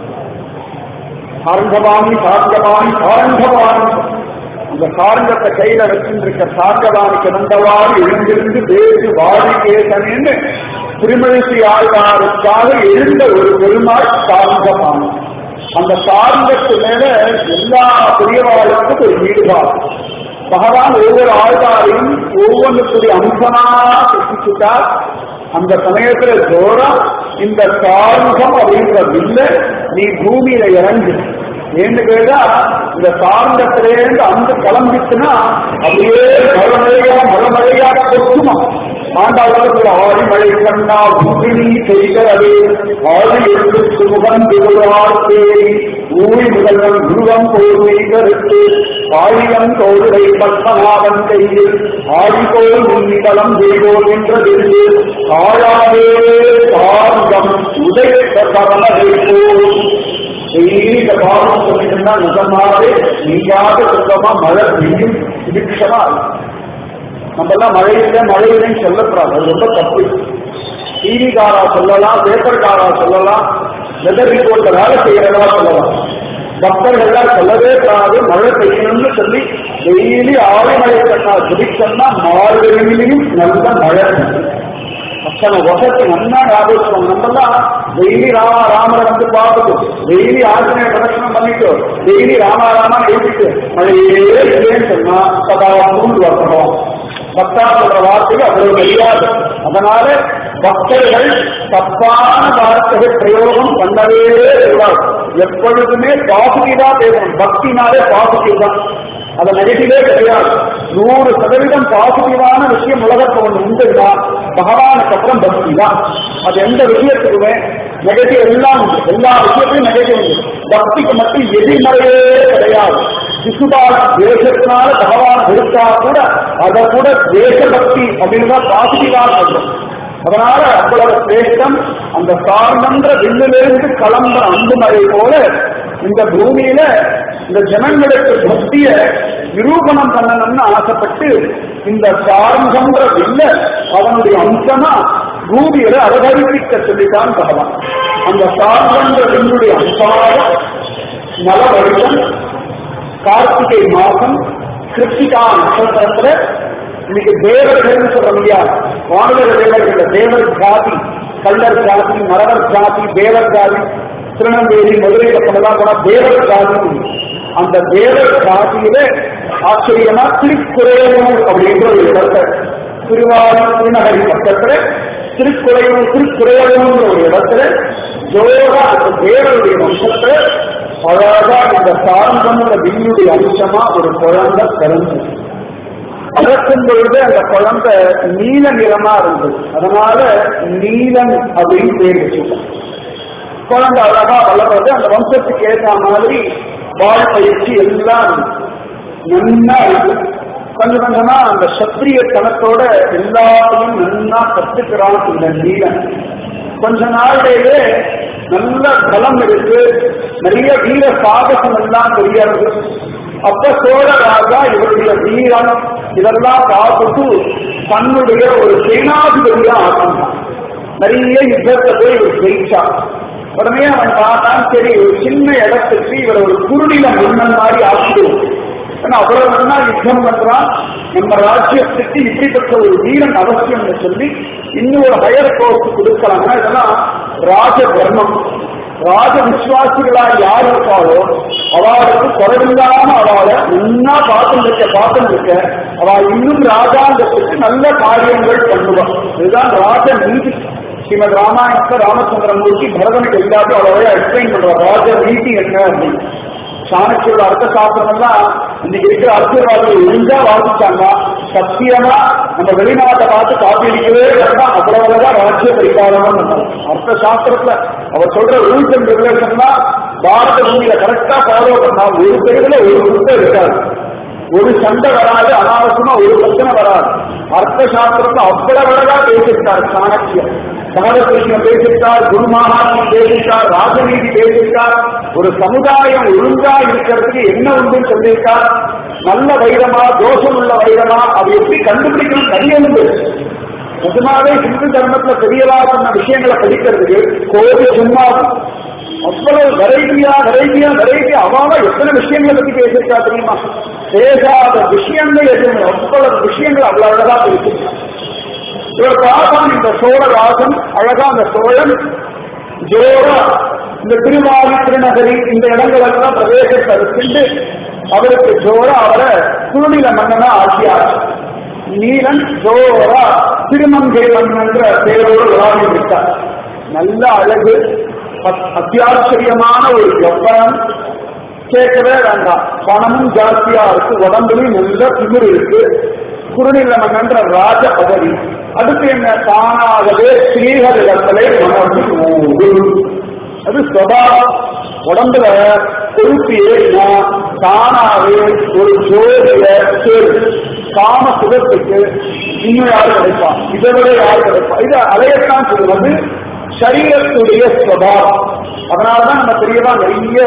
சார்ந்தபாணி சார்ந்தபாணி சாரங்கபாணி அந்த சார்ந்தத்தை கையில வச்சிருக்க சார்ந்தபாணிக்கு வந்தவாறு எழுந்திருந்து பேசி வாடி கேசனேன்னு திருமழிசை ஆழ்வாருக்காக எழுந்த ஒரு பெருமாள் சார்ந்தபாணி அந்த சார்ந்தத்து மேல எல்லா பெரியவாளுக்கும் ஒரு ஈடுபாடு பகவான் ஒவ்வொரு ஆழ்வாரையும் ஒவ்வொன்றுக்குரிய அம்சமா சிருஷ்டிச்சுட்டார் அந்த சமயத்துல ஜோரா இந்த சார்ந்தம் அப்படின்ற வில்ல நீ பூமியில இறங்கு ஏன்னு கேட்டா இந்த சார்ந்தத்திலேருந்து அந்த கிளம்பிச்சுன்னா அப்படியே மழமழையா மழமழையா கொத்துமா ஆண்டாளர்கள் ஆடி மழை கண்ணா பூமினி செய்கிறது ஆடி எழுந்து சுமுகன் திருவாழ்த்தேரி ஊழி முதல்வன் குருவம் போர்வை கருத்து ஆழியம் தோளுடை பத்மநாபன் கையில் ஆடிகோள் முன்னிதளம் செய்வோம் என்றதிருந்து ஆழாதே சார்ந்தம் உதயத்த பரமதை போல் டெய்லி பாவம் சொல்லிட்டுன்னா நிஜமாவே நீங்காத சுத்தமா மழை பெய்யும் சுபிக்ஷமா இருக்கும் நம்ம எல்லாம் மழையில மழையிலன்னு சொல்லக்கூடாது அது ரொம்ப தப்பு டிவிகாரா சொல்லலாம் பேப்பர்காரா சொல்லலாம் வெதர் ரிப்போர்ட்ல வேலை செய்யறதா சொல்லலாம் பக்தர்கள்லாம் சொல்லவே கூடாது மழை பெய்யணும்னு சொல்லி டெய்லி ஆறு மழை கண்ணா சுபிச்சோம்னா மார்கழியிலையும் நல்ல மழை பெய்யும். அத்தனை வசதி நல்லா ஞாபகம் நம்மெல்லாம் டெய்லி ராமா ராமரை வந்து பார்த்துட்டு டெய்லி ஆஞ்சநேய பிரதட்சணம் பண்ணிட்டு டெய்லி ராமா ராமா எழுதிட்டு மழையே இல்லைன்னு சொன்னா சதா மூன்று வரணும் பக்தா சொல்ற வார்த்தைக்கு அவ்வளவு தெரியாது அதனால பக்தர்கள் தப்பான வார்த்தைகள் பிரயோகம் பண்ணவே கூடாது எப்பொழுதுமே பாசிட்டிவா பேசணும் பக்தினாலே பாசிட்டிவ் தான் அது நெகட்டிவே கிடையாது நூறு சதவீதம் பாசிட்டிவான விஷயம் உலகத்துல ஒண்ணு உண்டுன்னா பகவானுக்கு அப்புறம் பக்தி தான் அது எந்த விஷயத்துக்குமே நெகட்டிவ் எல்லாம் உண்டு எல்லா விஷயத்திலும் நெகட்டிவ் உண்டு பக்திக்கு மட்டும் எதிர்மறையே கிடையாது சிசுபால தேசத்தினால பகவான் இருக்கா கூட அதை கூட தேச பக்தி அப்படின்னு தான் பாசிட்டிவா சொல்றோம் அதனால அவ்வளவு சிரேஷ்டம் அந்த சார்ந்த வில்லிலிருந்து கலந்த அன்புமழை போல இந்த பூமியில இந்த ஜனங்களுக்கு பக்திய நிரூபணம் பண்ணணும்னு ஆசைப்பட்டு இந்த சார்ந்த வில்ல அவனுடைய அம்சமா பூமியில அவதரிப்பிக்க சொல்லித்தான் பகவான் அந்த சார்ந்த வில்லுடைய அம்சமாக நல வருடம் கார்த்திகை மாசம் கிருத்திகா நட்சத்திரத்துல இன்னைக்கு தேவர்கள் சொல்ற முடியாது வானவர் தேவர்கள் தேவர் ஜாதி கள்ளர் ஜாதி மரவர் ஜாதி தேவர் ஜாதி திருநெல்வேலி மதுரை பக்கமெல்லாம் போனா தேவர் ஜாதி அந்த தேவர் ஜாதியில ஆச்சரியமா திருக்குறையூர் அப்படின்ற ஒரு இடத்தை திருவாரூர் திருநகரி பக்கத்துல திருக்குறையூர் திருக்குறையூர் ஒரு இடத்துல ஜோரா அந்த தேவருடைய வம்சத்துல அழகா இந்த சாரங்கம்ன்ற விண்ணுடைய அம்சமா ஒரு குழந்தை பிறந்து பிறக்கும் பொழுது அந்த குழந்தை நீல நிறமா இருந்தது அதனால நீலன் அப்படின்னு பேர் வச்சுட்டான் குழந்தை அழகா வளர்றது அந்த வம்சத்துக்கு ஏற்ற மாதிரி வாழ் பயிற்சி எல்லாம் நன்னா இருக்கு கொஞ்சம் கொஞ்சமா அந்த சத்திரிய தனத்தோட எல்லாத்தையும் நன்னா கத்துக்கிறான் இந்த நீலன் கொஞ்ச நாளிலேயே நல்ல பலம் இருக்கு நிறைய வீர சாகசம் எல்லாம் தெரியாது அப்ப சோழ ராஜா இவருடைய வீரம் இதெல்லாம் பார்த்துட்டு தன்னுடைய ஒரு சேனாதிபதியா ஆக்கினான் நிறைய யுத்தத்தை போய் இவர் ஜெயிச்சான் உடனே அவன் பார்த்தான் சரி ஒரு சின்ன இடத்துக்கு இவர் ஒரு குருநில மன்னன் மாதிரி ஆக்கிடுவோம் ஏன்னா அவ்வளவு நல்லா யுத்தம் பண்றான் நம்ம ராஜ்யத்துக்கு இப்படிப்பட்ட ஒரு வீரன் அவசியம்னு சொல்லி இன்னும் ஒரு ஹையர் கோர்ஸ் கொடுக்கலாம்னா இதெல்லாம் ராஜ தர்மம் ராஜ விசுவாசிகளா யார் இருக்காளோ அவளுக்கு குறைவில்லாம அவளை முன்னா பார்த்து இருக்க பார்த்து இருக்க அவள் இன்னும் ராஜாங்கத்துக்கு நல்ல காரியங்கள் பண்ணுவாள் இதுதான் ராஜ நீதி ஸ்ரீமத் ராமாயணத்தை ராமச்சந்திரமூர்த்தி பரதனுக்கு எல்லாத்தையும் அவளோட எக்ஸ்பிளைன் பண்றார் ராஜ நீதி என்ன அப்படின்னு சாணக்கியோட அர்த்த சாஸ்திரம் எல்லாம் இன்னைக்கு இருக்கிற அரசியல்வாதிகள் ஒழுங்கா வாசிச்சாங்க சத்தியமா நம்ம வெளிநாட்டை பார்த்து காப்பி அடிக்கவே வேண்டாம் அவ்வளவுதான் ராஜ்ய பரிகாரம் அர்த்த சாஸ்திரத்துல அவர் சொல்ற ரூல்ஸ் அண்ட் ரெகுலேஷன் தான் பாரத பூமியில கரெக்டா ஃபாலோ பண்ணா ஒரு பேருல ஒரு குத்தம் இருக்காது ஒரு சண்டை வராது அனாவசியமா ஒரு பிரச்சனை வராது அர்த்த சாஸ்திரத்தை அவ்வளவு அழகா பேசிட்டார் சாணக்கியம் சமரசிங்கம் பேசிட்டார் குருமாகாத்மம் பேசிட்டார் ராஜநீதி பேசிட்டார் ஒரு சமுதாயம் ஒழுங்கா இருக்கிறதுக்கு என்ன உண்டுன்னு சொல்லியிருக்கார் நல்ல வைரமா தோஷம் உள்ள வைரமா அது எப்படி கண்டுபிடிக்கணும் தனியா உண்டு நிஜமாவே இந்து தர்மத்துல பெரியவா சொன்ன விஷயங்களை படிக்கிறதுக்கு கோடி சும்மா அவ்வளவு வெரைட்டியா வெரைட்டியா வெரைட்டி அவாவ எத்தனை விஷயங்களை பத்தி பேசியிருக்கா தெரியுமா பேசாத விஷயங்கள் எதுவுமே அவ்வளவு விஷயங்கள் அவ்வளவு அழகா பேசியிருக்கா இவர் பார்த்தான் இந்த சோழராசன் அழகா அந்த சோழன் ஜோரா இந்த திருவாரி திருநகரி இந்த இடங்கள் எல்லாம் பிரவேசத்தை சென்று அவருக்கு ஜோரா அவரை குருநில மன்னனா ஆக்கியாச்சு நீலன் ஜோரா திருமங்கை மன்னன்ற பேரோடு விளாடி விட்டார் நல்ல அழகு அத்தியாச்சரியமான ஒரு வெப்பனம் கேட்கவே வேண்டாம் பணமும் ஜாஸ்தியா இருக்கு உடம்புலையும் நல்ல திமிர் இருக்கு குருநில மன்னன்ற ராஜ பதவி அடுத்து என்ன தானாகவே ஸ்ரீஹரிடத்திலே மனது ஊடு அது சுவாவம் உடம்புல கொழுப்பு ஏறினா தானாவே ஒரு ஜோதிய தேர்வு காம சுகத்துக்கு இன்னும் யார் கிடைப்பான் இதை விட யார் கிடைப்பான் இது அதையத்தான் சொல்லுவது சரீரத்துடைய சுவாவம் அதனாலதான் நம்ம பெரியவா நிறைய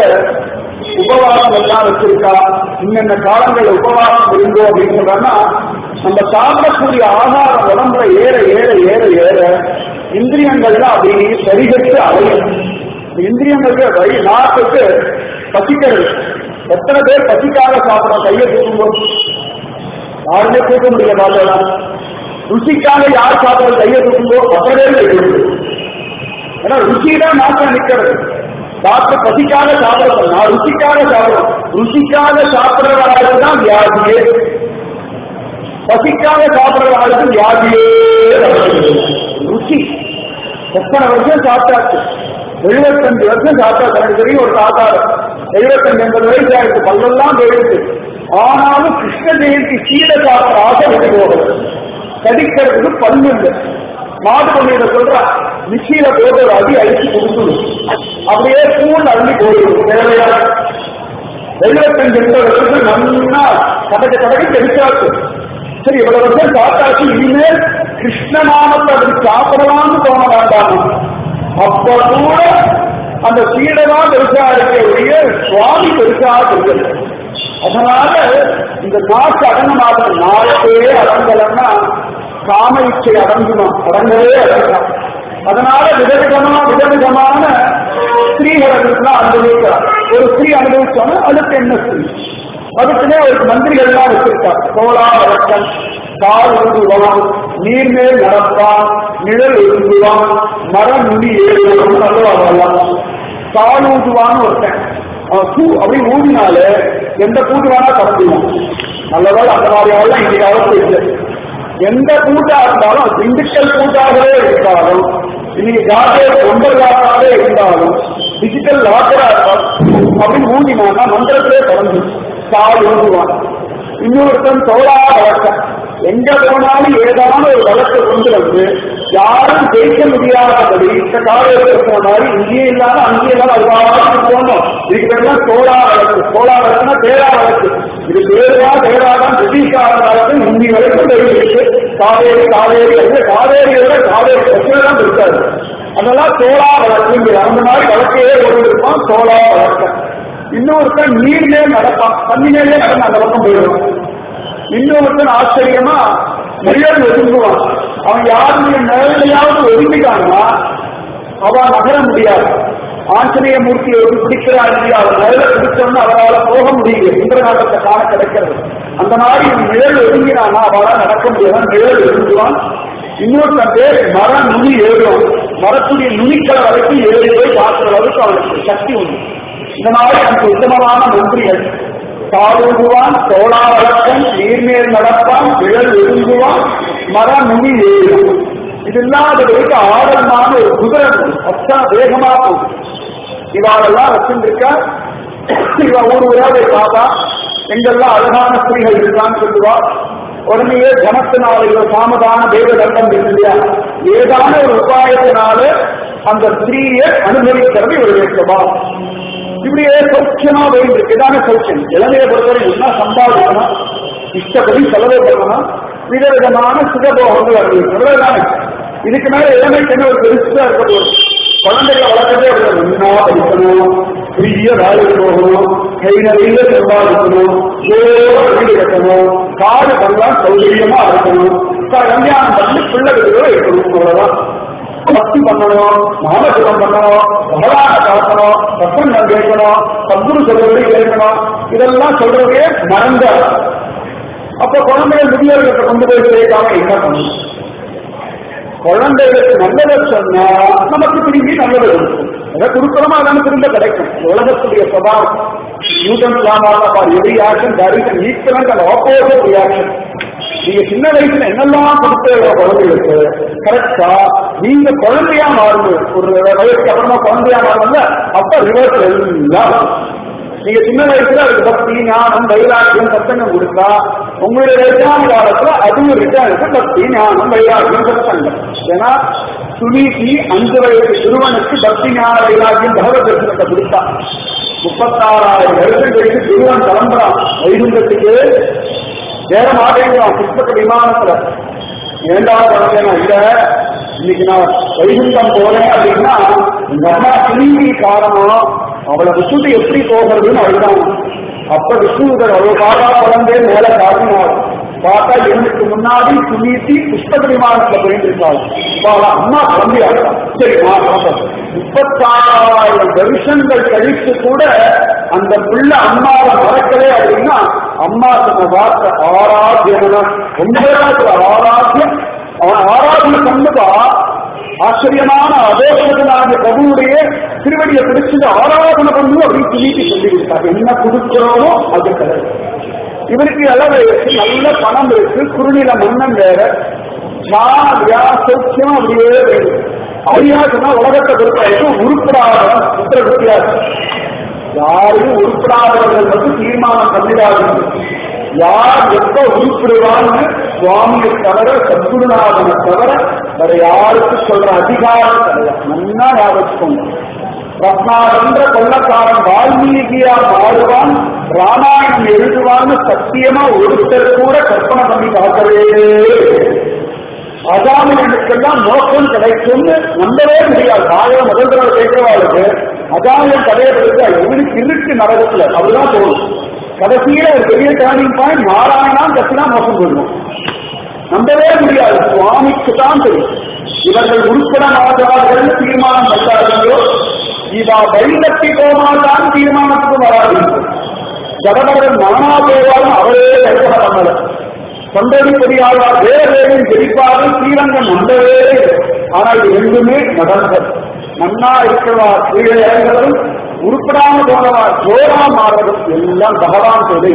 உபவாசம் எல்லாம் வச்சிருக்கா இன்னென்ன காலங்கள் உபவாசம் இருந்தோம் அப்படின்னு சொல்றோம்னா நம்ம சாப்பிடக்கூடிய ஆகாரம் உடம்புல ஏற ஏற ஏற ஏற இந்திரியங்கள்லாம் அப்படி சரிகட்டு அலையும் இந்திரியங்களுக்கு வழி நாட்டுக்கு பசிக்கிறது எத்தனை பேர் பசிக்காக சாப்பிடும் கையை தூக்கும்போது யாருமே தூக்க முடிய பார்த்தா ருசிக்காக யார் சாப்பிடுறது கையை தூக்கும்போ அப்படியே கையெழுத்து ஏன்னா ருசி தான் நாட்டம் நிக்கிறது டாக்டர் பசிக்காக சாப்பிடணும் நான் ருசிக்காக சாப்பிடணும் ருசிக்காக சாப்பிடுறவர்களுக்கு தான் வியாதியே பசிக்காக சாப்பிடுறவர்களுக்கு வியாதியே வருகிறது. ருசி எத்தனை வருஷம் சாப்பிட்டாச்சு எழுபத்தஞ்சு வருஷம் சாப்பிட்டா எனக்கு தெரியும் ஒரு தாத்தா எழுபத்தஞ்சு எண்பது வயசு ஆயிடுச்சு பல்லெல்லாம் போயிடுச்சு ஆனாலும் கிருஷ்ண ஜெயந்தி சீடை சாப்பிட ஆசை விட்டு போகிறது கடிக்கிறதுக்கு பல்லு இல்லை மாட்டு பண்ணிட சொல்றா மிக்சியில போட்டு ஒரு அடி அடிச்சு கொடுக்கணும் அப்படியே பூண்டு அள்ளி போயிடும் தேவையா எழுபத்தஞ்சு எண்பது வருஷம் நல்லா கதக்க கதக்க தெரிச்சாச்சு சரி இவ்வளவு வருஷம் சாப்பிட்டாச்சு இனிமேல் கிருஷ்ணநாமத்தை அப்படி சாப்பிடலாம்னு தோண வேண்டாம் அப்ப கூட அந்த சீடதான் பெருசா இருக்க ஒழிய சுவாமி பெருசா இருக்குது அதனால இந்த நாக்கு அடங்கமாக நாக்கே அடங்கலன்னா காம இச்சை அடங்குமா அடங்கவே அடங்கலாம் அதனால விதவிதமா விதவிதமான ஸ்திரீகளுக்கெல்லாம் அனுபவிக்கிறார் ஒரு ஸ்திரீ அனுபவிச்சோன்னா அதுக்கு என்ன ஸ்திரீ அதுக்குன்னே ஒரு மந்திரிகள்லாம் வச்சிருக்கார் சோழா வழக்கன் கால் உருவான் நீர்மேல் நடப்பான் நிழல் உருவான் மரம் நுடி ஏறுவான் நல்லவா வரலாம் கால் ஊதுவான்னு ஒருத்தன் அவன் பூ அப்படி ஊதினாலே எந்த கூட்டு வேணா கலந்துவான் நல்லவேளை அந்த மாதிரி ஆள் இன்னைக்கு காலத்து இல்லை எந்த கூட்டா இருந்தாலும் அது திண்டுக்கல் கூட்டாகவே இருந்தாலும் இன்னைக்கு ஜாதே ஒன்பதாகவே இருந்தாலும் டிஜிட்டல் லாக்கரா இருந்தாலும் அப்படின்னு ஊதினான்னா மந்திரத்திலே தொடர்ந்து கால் ஊதுவான் இன்னொருத்தன் தோழா வழக்கம் எங்க போனாலும் ஏதான ஒரு வழக்கை கொண்டு வந்து யாரும் ஜெயிக்க முடியாதபடி இந்த காலையில் இருக்கிற மாதிரி இங்கேயும் இல்லாம அங்கேயும் இல்லாம அது வாரம் போகணும் இதுக்கு பேர் தான் சோழா வழக்கு சோழா வழக்குனா தேரா வழக்கு இது பேருவா தேராதான் பிரிட்டிஷ்கார காலத்தில் ஹிந்தி வரைக்கும் தெரிவிச்சு காவேரி காவேரி வந்து காவேரியோட காவேரி பிரச்சனை தான் இருக்காது அதெல்லாம் சோழா வழக்கு அந்த மாதிரி வழக்கையே ஒரு இருப்பான் சோழா வழக்கம் இன்னொருத்தன் நீர்லே நடப்பான் தண்ணி மேலே நடந்து அந்த பக்கம் போயிடுவான் இன்னொருத்தன் ஆச்சரியமா நிழல் ஒதுங்குவான் அவன் யாருடைய நிழலையாவது ஒதுங்கிட்டான்னா அவன் நகர முடியாது ஆஞ்சநேய மூர்த்தியை ஒரு பிடிக்கிறான் இல்லையா அவர் நிழலை பிடிச்சோம்னு அவரால் போக முடியல இந்திரநாட்டத்தை காண கிடைக்கிறது அந்த மாதிரி இவன் நிழல் ஒதுங்கினானா அவளால் நடக்க முடியாது நிழல் ஒதுங்குவான் இன்னொருத்தன் பேர் மர நுனி ஏறும் மரத்துடைய நுனிக்கிற வரைக்கும் ஏறி போய் பார்க்கிற அளவுக்கு அவனுக்கு சக்தி உண்டு இந்த மாதிரி அந்த உத்தமமான மந்திரிகள் காலூதுவான் தோளா வழக்கன் நீர்மேல் நடப்பான் விழல் ஒதுங்குவான் மர நுனி ஏறும் இது இல்லாதவருக்கு ஆழமான ஒரு குதிரை அத்தனை வேகமா போகும் இவாளெல்லாம் வச்சிருக்கா இவ ஊர் ஊரா போய் பார்த்தா எங்கெல்லாம் அழகான ஸ்திரீகள் இருக்கான்னு சொல்லுவா உடனேயே ஜனத்தினால இவ சாமதான தெய்வ தண்டம் இல்லையா ஏதான ஒரு உபாயத்தினால அந்த ஸ்திரீயை அனுபவிக்கிறது இவருடைய சுபாவம் இப்படியே சௌக்கியமா போயிட்டு இருக்கு இதான சௌக்கியம் இளமையை பொறுத்தவரை என்ன சம்பாதிக்கணும் இஷ்டப்படி செலவு பண்ணணும் விதவிதமான சுகபோகங்கள் அனுபவிக்கிறது இதுக்கு மேல இளமைக்கு என்ன ஒரு பெருசா இருக்க போகுது குழந்தைகளை வளர்க்கவே ஒரு நல்லா படிக்கணும் பெரிய வேலைக்கு போகணும் கை நிறைய சம்பாதிக்கணும் ஜோர வீடு கட்டணும் காடு பண்ணலாம் சௌகரியமா இருக்கணும் கல்யாணம் பண்ணி பிள்ளைகளோட இருக்கணும் அவ்வளவுதான் பக்தி பண்ணணும் நாமஜபம் பண்ணணும் மகளாக காக்கணும் சத்தங்கம் கேட்கணும் சத்குரு சொல்றதை கேட்கணும் இதெல்லாம் சொல்றதே மறந்த அப்ப குழந்தைகள் முதியோர்கிட்ட கொண்டு போய் சேர்க்காம என்ன பண்ணணும் குழந்தைகளுக்கு நல்லதை சொன்னா நமக்கு திரும்பி நல்லது கொடுக்கும் எதை கொடுக்கிறோமோ அதான திரும்ப கிடைக்கும் உலகத்துடைய சுபாவம் நியூட்டன் லாமால for every action there is equivalent and opposite reaction நீங்க சின்ன வயசுல என்னெல்லாம் கொடுத்த குழந்தைகளுக்கு கரெக்டா நீங்க குழந்தையா மாறுங்க ஒரு வயசுக்கு அப்புறமா குழந்தையா மாறுங்க அப்ப ரிவர்ஸ் எல்லாம் நீங்க சின்ன வயசுல அதுக்கு பக்தி ஞானம் வைராக்கியம் சத்தங்கம் கொடுத்தா உங்களுடைய வயசான காலத்துல அதுவும் ரிட்டர்னுக்கு பக்தி ஞானம் வைராக்கியம் சத்தங்கம் ஏன்னா சுனீதி அஞ்சு வயசு சிறுவனுக்கு பக்தி ஞான வைராக்கியம் பகவத் தரிசனத்தை கொடுத்தா முப்பத்தாறாயிரம் வருஷம் கழித்து சிறுவன் கிளம்புறான் வைகுண்டத்துக்கு வேற மாட்டேங்கிறான் புஷ்பக விமானத்துல ஏண்டாவது குழந்தைனா இல்ல இன்னைக்கு நான் வைகுண்டம் போறேன் அப்படின்னா எங்க அம்மா திரும்பி காரணம் அவளை விட்டுட்டு எப்படி போகிறதுன்னு அதுதான் அப்ப விஷ்ணுதர் அவ்வளவு காலா குழந்தை மேல காட்டினார் பார்த்தா எனக்கு முன்னாடி சுனீதி புஷ்பக விமானத்துல போயிட்டு இருக்காள் அவள அம்மா குழந்தையா இருக்கா சரி நான் பார்த்தேன் முப்பத்தாறாயிரம் வருஷங்கள் கழித்து கூட அந்த பிள்ளை அம்மாவை மறக்கவே அப்படின்னா அம்மா சொன்ன வார்த்தை ஆராத்தியம் ஒன்பதாவது ஆராத்தியம் அவன் ஆராதனை பண்ணுவா ஆச்சரியமான அதோஷனாகிய பிரபுவுடைய திருவடியை பிடிச்சது ஆராதனை பண்ணு அப்படின்னு சொல்லிட்டு சொல்லி கொடுத்தார் என்ன கொடுக்கிறோமோ அது கிடையாது இவருக்கு அளவு இருக்கு நல்ல பணம் இருக்கு குறுநில மன்னன் வேற ஜாலியா சௌக்கியமா அப்படியே வேணும் அப்படியா சொன்னா உலகத்தை பொறுத்தவரைக்கும் உருப்படாதவன் உத்தர வித்தியாசம் யாரையும் உருப்படாதவர்கள் மட்டும் தீர்மானம் பண்ணிடாதீங்க யார் எப்ப உருப்பிடுவான்னு சுவாமியை தவிர சத்குருநாதனை தவிர வேற யாருக்கும் சொல்ற அதிகாரம் கிடையாது நல்லா ஞாபகம் ரத்னாரன்ற கொள்ளக்காரன் வால்மீகியா மாறுவான் ராமாயணம் எழுதுவான்னு சத்தியமா ஒருத்தர் கூட கற்பனை பண்ணி பார்க்கவே அஜாமியனுக்கெல்லாம் மோசம் கிடைக்கும்னு நம்பவே முடியாது ஆயிர முதல் தடவை கேட்கிறவாளுக்கு அஜாமியன் கதையை படித்தா இவனுக்கு இருக்கு நரகத்துல அப்படிதான் தோணும் கடைசியில ஒரு பெரிய டேர்னிங் பாயிண்ட் நாராயணா கத்தினா மோசம் போயிடும் நம்பவே முடியாது சுவாமிக்கு தான் தெரியும் இவர்கள் உருப்பட மாட்டார்கள் தீர்மானம் பண்ணார்களோ இவா வைலத்தி போமாதான் தீர்மானத்துக்கு வராது ஜடபரன் நானா போவாலும் அவரே கல்பனை பண்ணல தொண்டடி பெரியாழ்வார் வேற வேலையும் ஜெயிப்பார்கள் ஸ்ரீரங்கம் நம்பவே ஆனா இது ரெண்டுமே நடந்தது நன்னா இருக்கிறவா கீழே இறங்குறதும் உருப்படாம போனவா ஜோரா மாறுறதும் எல்லாம் பகவான் செய்த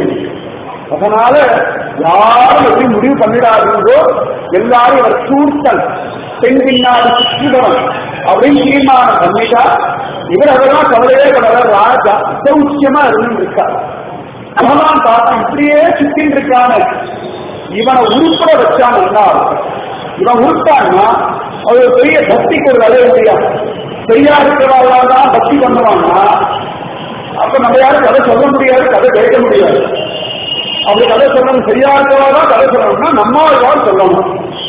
அதனால யாரும் எப்படி முடிவு பண்ணிடாதீங்கோ எல்லாரும் இவர் சூழ்த்தல் பெண் பின்னாடி சுற்றுபவன் அப்படின்னு தீர்மானம் பண்ணிட்டா இவர் அதெல்லாம் கவலையே கவலை ராஜா சௌக்கியமா இருந்து இருக்கார் பகவான் பார்த்தா இப்படியே சுத்தின் இருக்கான இவனை உருப்பட வச்சான் என்ன இவன் உருட்டான்னா அது ஒரு பெரிய பக்திக்கு ஒரு வேலை இல்லையா சரியா இருக்கிறவா தான் பக்தி பண்ணுவான்னா அப்ப நம்ம யாரும் கதை சொல்ல முடியாது கதை கேட்க முடியாது அப்படி கதை சொல்லணும் சரியா இருக்கிறவா தான் கதை சொல்லணும்னா நம்ம யாரும் சொல்லணும்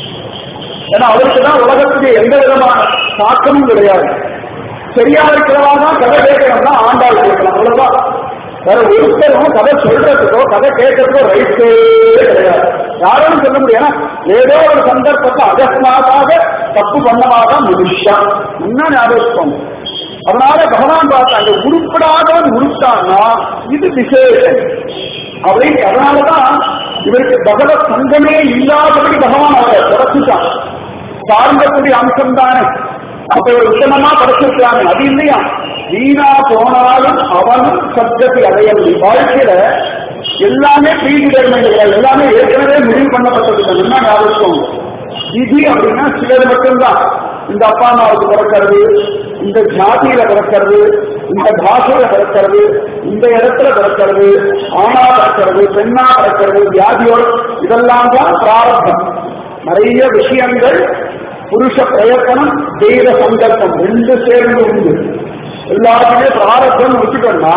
ஏன்னா அவருக்கு தான் உலகத்துக்கு எந்த விதமான தாக்கமும் கிடையாது சரியா இருக்கிறவா தான் கதை கேட்கணும்னா ஆண்டாள் கேட்கலாம் அவ்வளவுதான் வேற ஒருத்தரும் கதை சொல்றதுக்கோ கதை கேட்கறதுக்கோ ரைட்டே கிடையாது யாரும் சொல்ல முடியும் ஏதோ ஒரு சந்தர்ப்பத்தை அகஸ்மாதாக தப்பு பண்ணமாக முடிச்சா இன்னும் ஞாபகம் அதனால பகவான் பார்த்தா அந்த உருப்படாதவன் உருட்டான்னா இது விசேஷம் அப்படின்னு அதனாலதான் இவருக்கு பகவத் சங்கமே இல்லாதபடி பகவான் அவரை தொடச்சுட்டான் சார்ந்தக்கூடிய அம்சம் தானே அப்ப ஒரு உத்தமமா படைச்சிருக்காங்க அது இல்லையா வீணா போனாலும் அவனும் சப்தத்தை அடையவில்லை வாழ்க்கையில எல்லாமே ப்ரீடிடர்மெண்ட் எல்லாமே ஏற்கனவே முடிவு பண்ணப்பட்டது என்ன ஞாபகம் விதி அப்படின்னா சிலது மட்டும்தான் இந்த அப்பா அம்மாவுக்கு பிறக்கிறது இந்த ஜாதியில பிறக்கிறது இந்த பாஷையில பிறக்கிறது இந்த இடத்துல பிறக்கிறது ஆணா பிறக்கிறது பெண்ணா பிறக்கிறது வியாதியோடு இதெல்லாம் தான் பிராரத்தம் நிறைய விஷயங்கள் புருஷ பிரயத்தனம் தெய்வ சங்கல்பம் ரெண்டு சேர்ந்து உண்டு எல்லாருக்குமே பிராரத்தம் விட்டுட்டோம்னா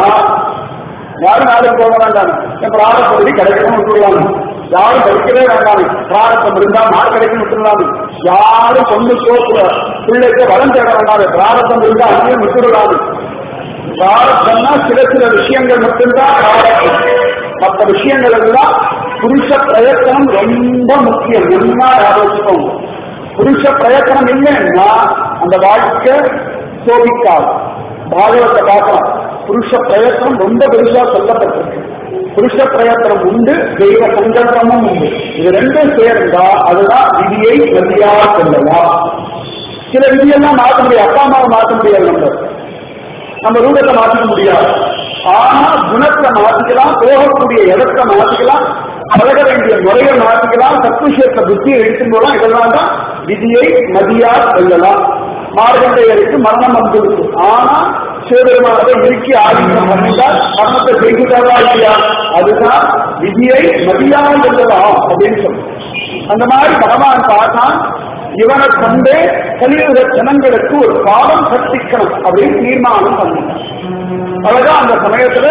யாரும் நாளைக்கு போக வேண்டாம் என் பிராரப்பகுதி கிடைக்கணும் விட்டுடலாம் யாரும் படிக்கவே வேண்டாம் பிராரத்தம் இருந்தா மார்க் கிடைக்கும் விட்டுடலாம் யாரும் பொண்ணு சோப்பு பிள்ளைக்கு வளம் தேட வேண்டாம் பிராரத்தம் இருந்தா அங்கேயும் விட்டுடலாம் பிராரத்தம்னா சில சில விஷயங்கள் மட்டும்தான் பிராரத்தம் மற்ற விஷயங்கள் எல்லாம் புருஷ பிரயத்தனம் ரொம்ப முக்கியம் என்ன ஞாபகம் புருஷ பிரயத்தனம் இல்லைன்னா அந்த வாழ்க்கை சோபிக்காது பாகவத்தை பார்க்கலாம் புருஷ பிரயத்தனம் ரொம்ப பெருசா சொல்லப்பட்டிருக்கு புருஷ பிரயத்தனம் உண்டு தெய்வ சங்கல்பமும் உண்டு இது ரெண்டும் சேர்ந்தா அதுதான் விதியை விதியா சொல்லலாம் சில விதியெல்லாம் மாற்ற முடியாது அப்பா அம்மாவை மாற்ற முடியாது நம்ம நம்ம ரூபத்தை மாற்றிக்க முடியாது ஆனா குணத்தை மாத்திக்கலாம் போகக்கூடிய இடத்தை மாத்திக்கலாம் பழக வேண்டிய முறையை மாத்திக்கலாம் சத்விஷயத்தை புத்தியை எடுக்கும் போலாம் இதெல்லாம் தான் விதியை மதியா சொல்லலாம் மார்கண்டையருக்கு மரணம் வந்துருக்கு ஆனா சிவபெருமானதை இறுக்கி ஆதிக்கம் பண்ணிட்டால் மரணத்தை செய்கிறாரா இல்லையா அதுதான் விதியை மதியா சொல்லலாம் அப்படின்னு சொல்லுவோம் அந்த மாதிரி பகவான் பார்த்தான் இவனை கொண்டே கலியுக ஜனங்களுக்கு ஒரு பாடம் கற்பிக்கணும் அப்படின்னு தீர்மானம் பண்ணிட்டான் அழகா அந்த சமயத்துல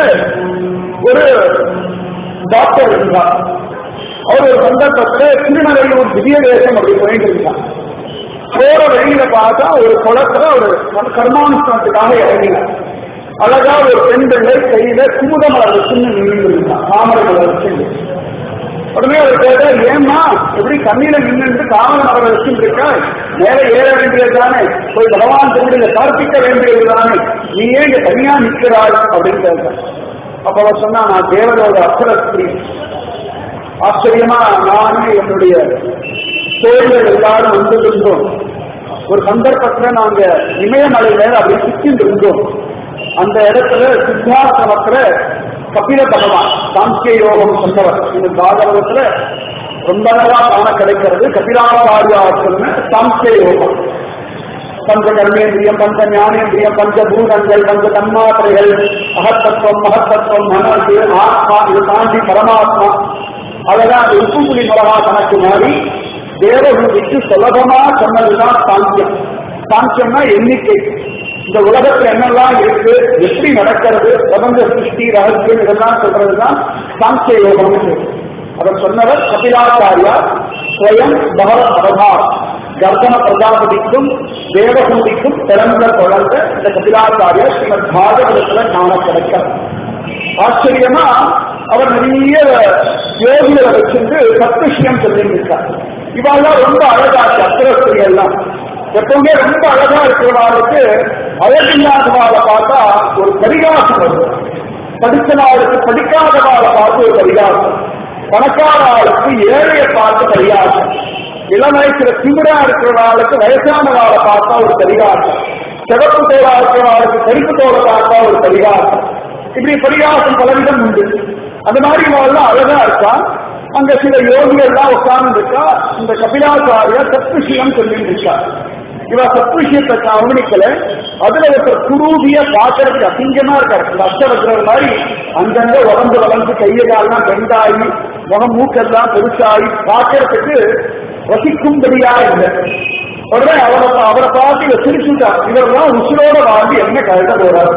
ஒரு டாக்டர் இருந்தார் அவர் ஒரு சந்தர்ப்பத்துல திருநகையூர் திவ்ய தேசம் அப்படி போயிட்டு இருந்தார் போற வழியில பார்த்தா ஒரு குளத்துல ஒரு கர்மானுஷ்டத்துக்காக இறங்கினார் அழகா ஒரு பெண் பிள்ளை கையில குமுத மலர் வச்சுன்னு நின்று இருந்தான் தாமரை மலர் வச்சுட்டு உடனே அவர் கேட்டா ஏம்மா எப்படி கண்ணில நின்று தாமரை மலர் வச்சுட்டு இருக்கா மேல ஏற வேண்டியது தானே போய் பகவான் திருவிழில கற்பிக்க வேண்டியது தானே நீ ஏன் இங்க தனியா நிற்கிறாள் அப்படின்னு கேட்டார் அப்ப அவர் சொன்னா நான் தேவனோட அப்சரஸ்திரி ஆச்சரியமா நானே என்னுடைய தோழிகள் எல்லாரும் வந்திருந்தோம் ஒரு சந்தர்ப்பத்துல நாங்க இமயமலை மேல அப்படி சுத்திட்டு இருந்தோம் அந்த இடத்துல சித்தாசிரமத்துல கபில பகவான் சாங்கிய யோகம் சொன்னவர் இந்த பாகவதத்துல ரொம்ப நல்லா காண கிடைக்கிறது கபிலாச்சாரியாசன சாங்கிய யோகம் பஞ்ச கர்மேந்திரியம் பஞ்ச ஞானேந்திரியம் பஞ்ச பூதங்கள் பஞ்ச தன்மாத்திரைகள் மகத்தத்துவம் மகத்தத்துவம் மனசு ஆத்மா இது தாண்டி பரமாத்மா அதெல்லாம் அந்த உப்புப்புலி மிளகா கணக்கு மாறி தேவகுதிக்கு சுலபமா சொன்னதுதான் சாங்கியம் சாங்கியம்னா எண்ணிக்கை இந்த உலகத்துல என்னெல்லாம் இருக்கு எப்படி நடக்கிறது பிரபஞ்ச சிருஷ்டி ரகசியம் இதெல்லாம் சொல்றதுதான் சாங்கிய யோகம் அவர் சொன்னவர் கபிலாச்சாரியா ஸ்வயம் பகவத் அவதார் கர்ப்பண பிரஜாபதிக்கும் தேவகுதிக்கும் பிறந்த குழந்தை இந்த கபிலாச்சாரியா ஸ்ரீமத் பாகவதத்துல காண கிடைக்கிறார் ஆச்சரியமா அவர் நிறைய யோகிகளை வச்சிருந்து சத்விஷயம் சொல்லிட்டு இருக்கார் இவாள்லாம் ரொம்ப அழகா அத்திரஸ்திரி எல்லாம் எப்பவுமே ரொம்ப அழகா இருக்கிறவாளுக்கு அழகில்லாதவாளை பார்த்தா ஒரு பரிகாசம் வரும் படித்தவாளுக்கு படிக்காதவாளை பார்த்து ஒரு பரிகாசம் பணக்கார ஆளுக்கு ஏழையை பார்த்து பரிகாசம் இளம் வயசுல திமிரா இருக்கிறவாளுக்கு வயசானவாளை பார்த்தா ஒரு பரிகாசம் சிவப்பு தோலா இருக்கிறவாளுக்கு கருப்பு தோலை பார்த்தா ஒரு பரிகாசம் இப்படி பரிகாசம் பலவிதம் உண்டு அந்த மாதிரி இவெல்லாம் அழகா இருக்கா அங்க சில யோகிகள்லாம் உட்கார்ந்து இருக்கா இந்த கபிலாச்சாரியா சத்விஷயம் சொல்லிட்டு இருக்கா இவ சத்விஷயத்தை கவனிக்கல அதுல ஒருத்தர் குரூபிய பாக்குறதுக்கு அசிங்கமா இருக்காரு இந்த அஷ்டவக்ரர் மாதிரி அங்கங்க உடம்பு வளர்ந்து கையை காலெல்லாம் பெண்டாகி முகம் மூக்கெல்லாம் பெருசாகி பாக்குறதுக்கு ரசிக்கும்படியா இல்லை உடனே அவரை அவரை பார்த்து இவர் சிரிச்சுட்டார் இவர்தான் உசுரோட வாழ்ந்து என்ன கழுத போறாரு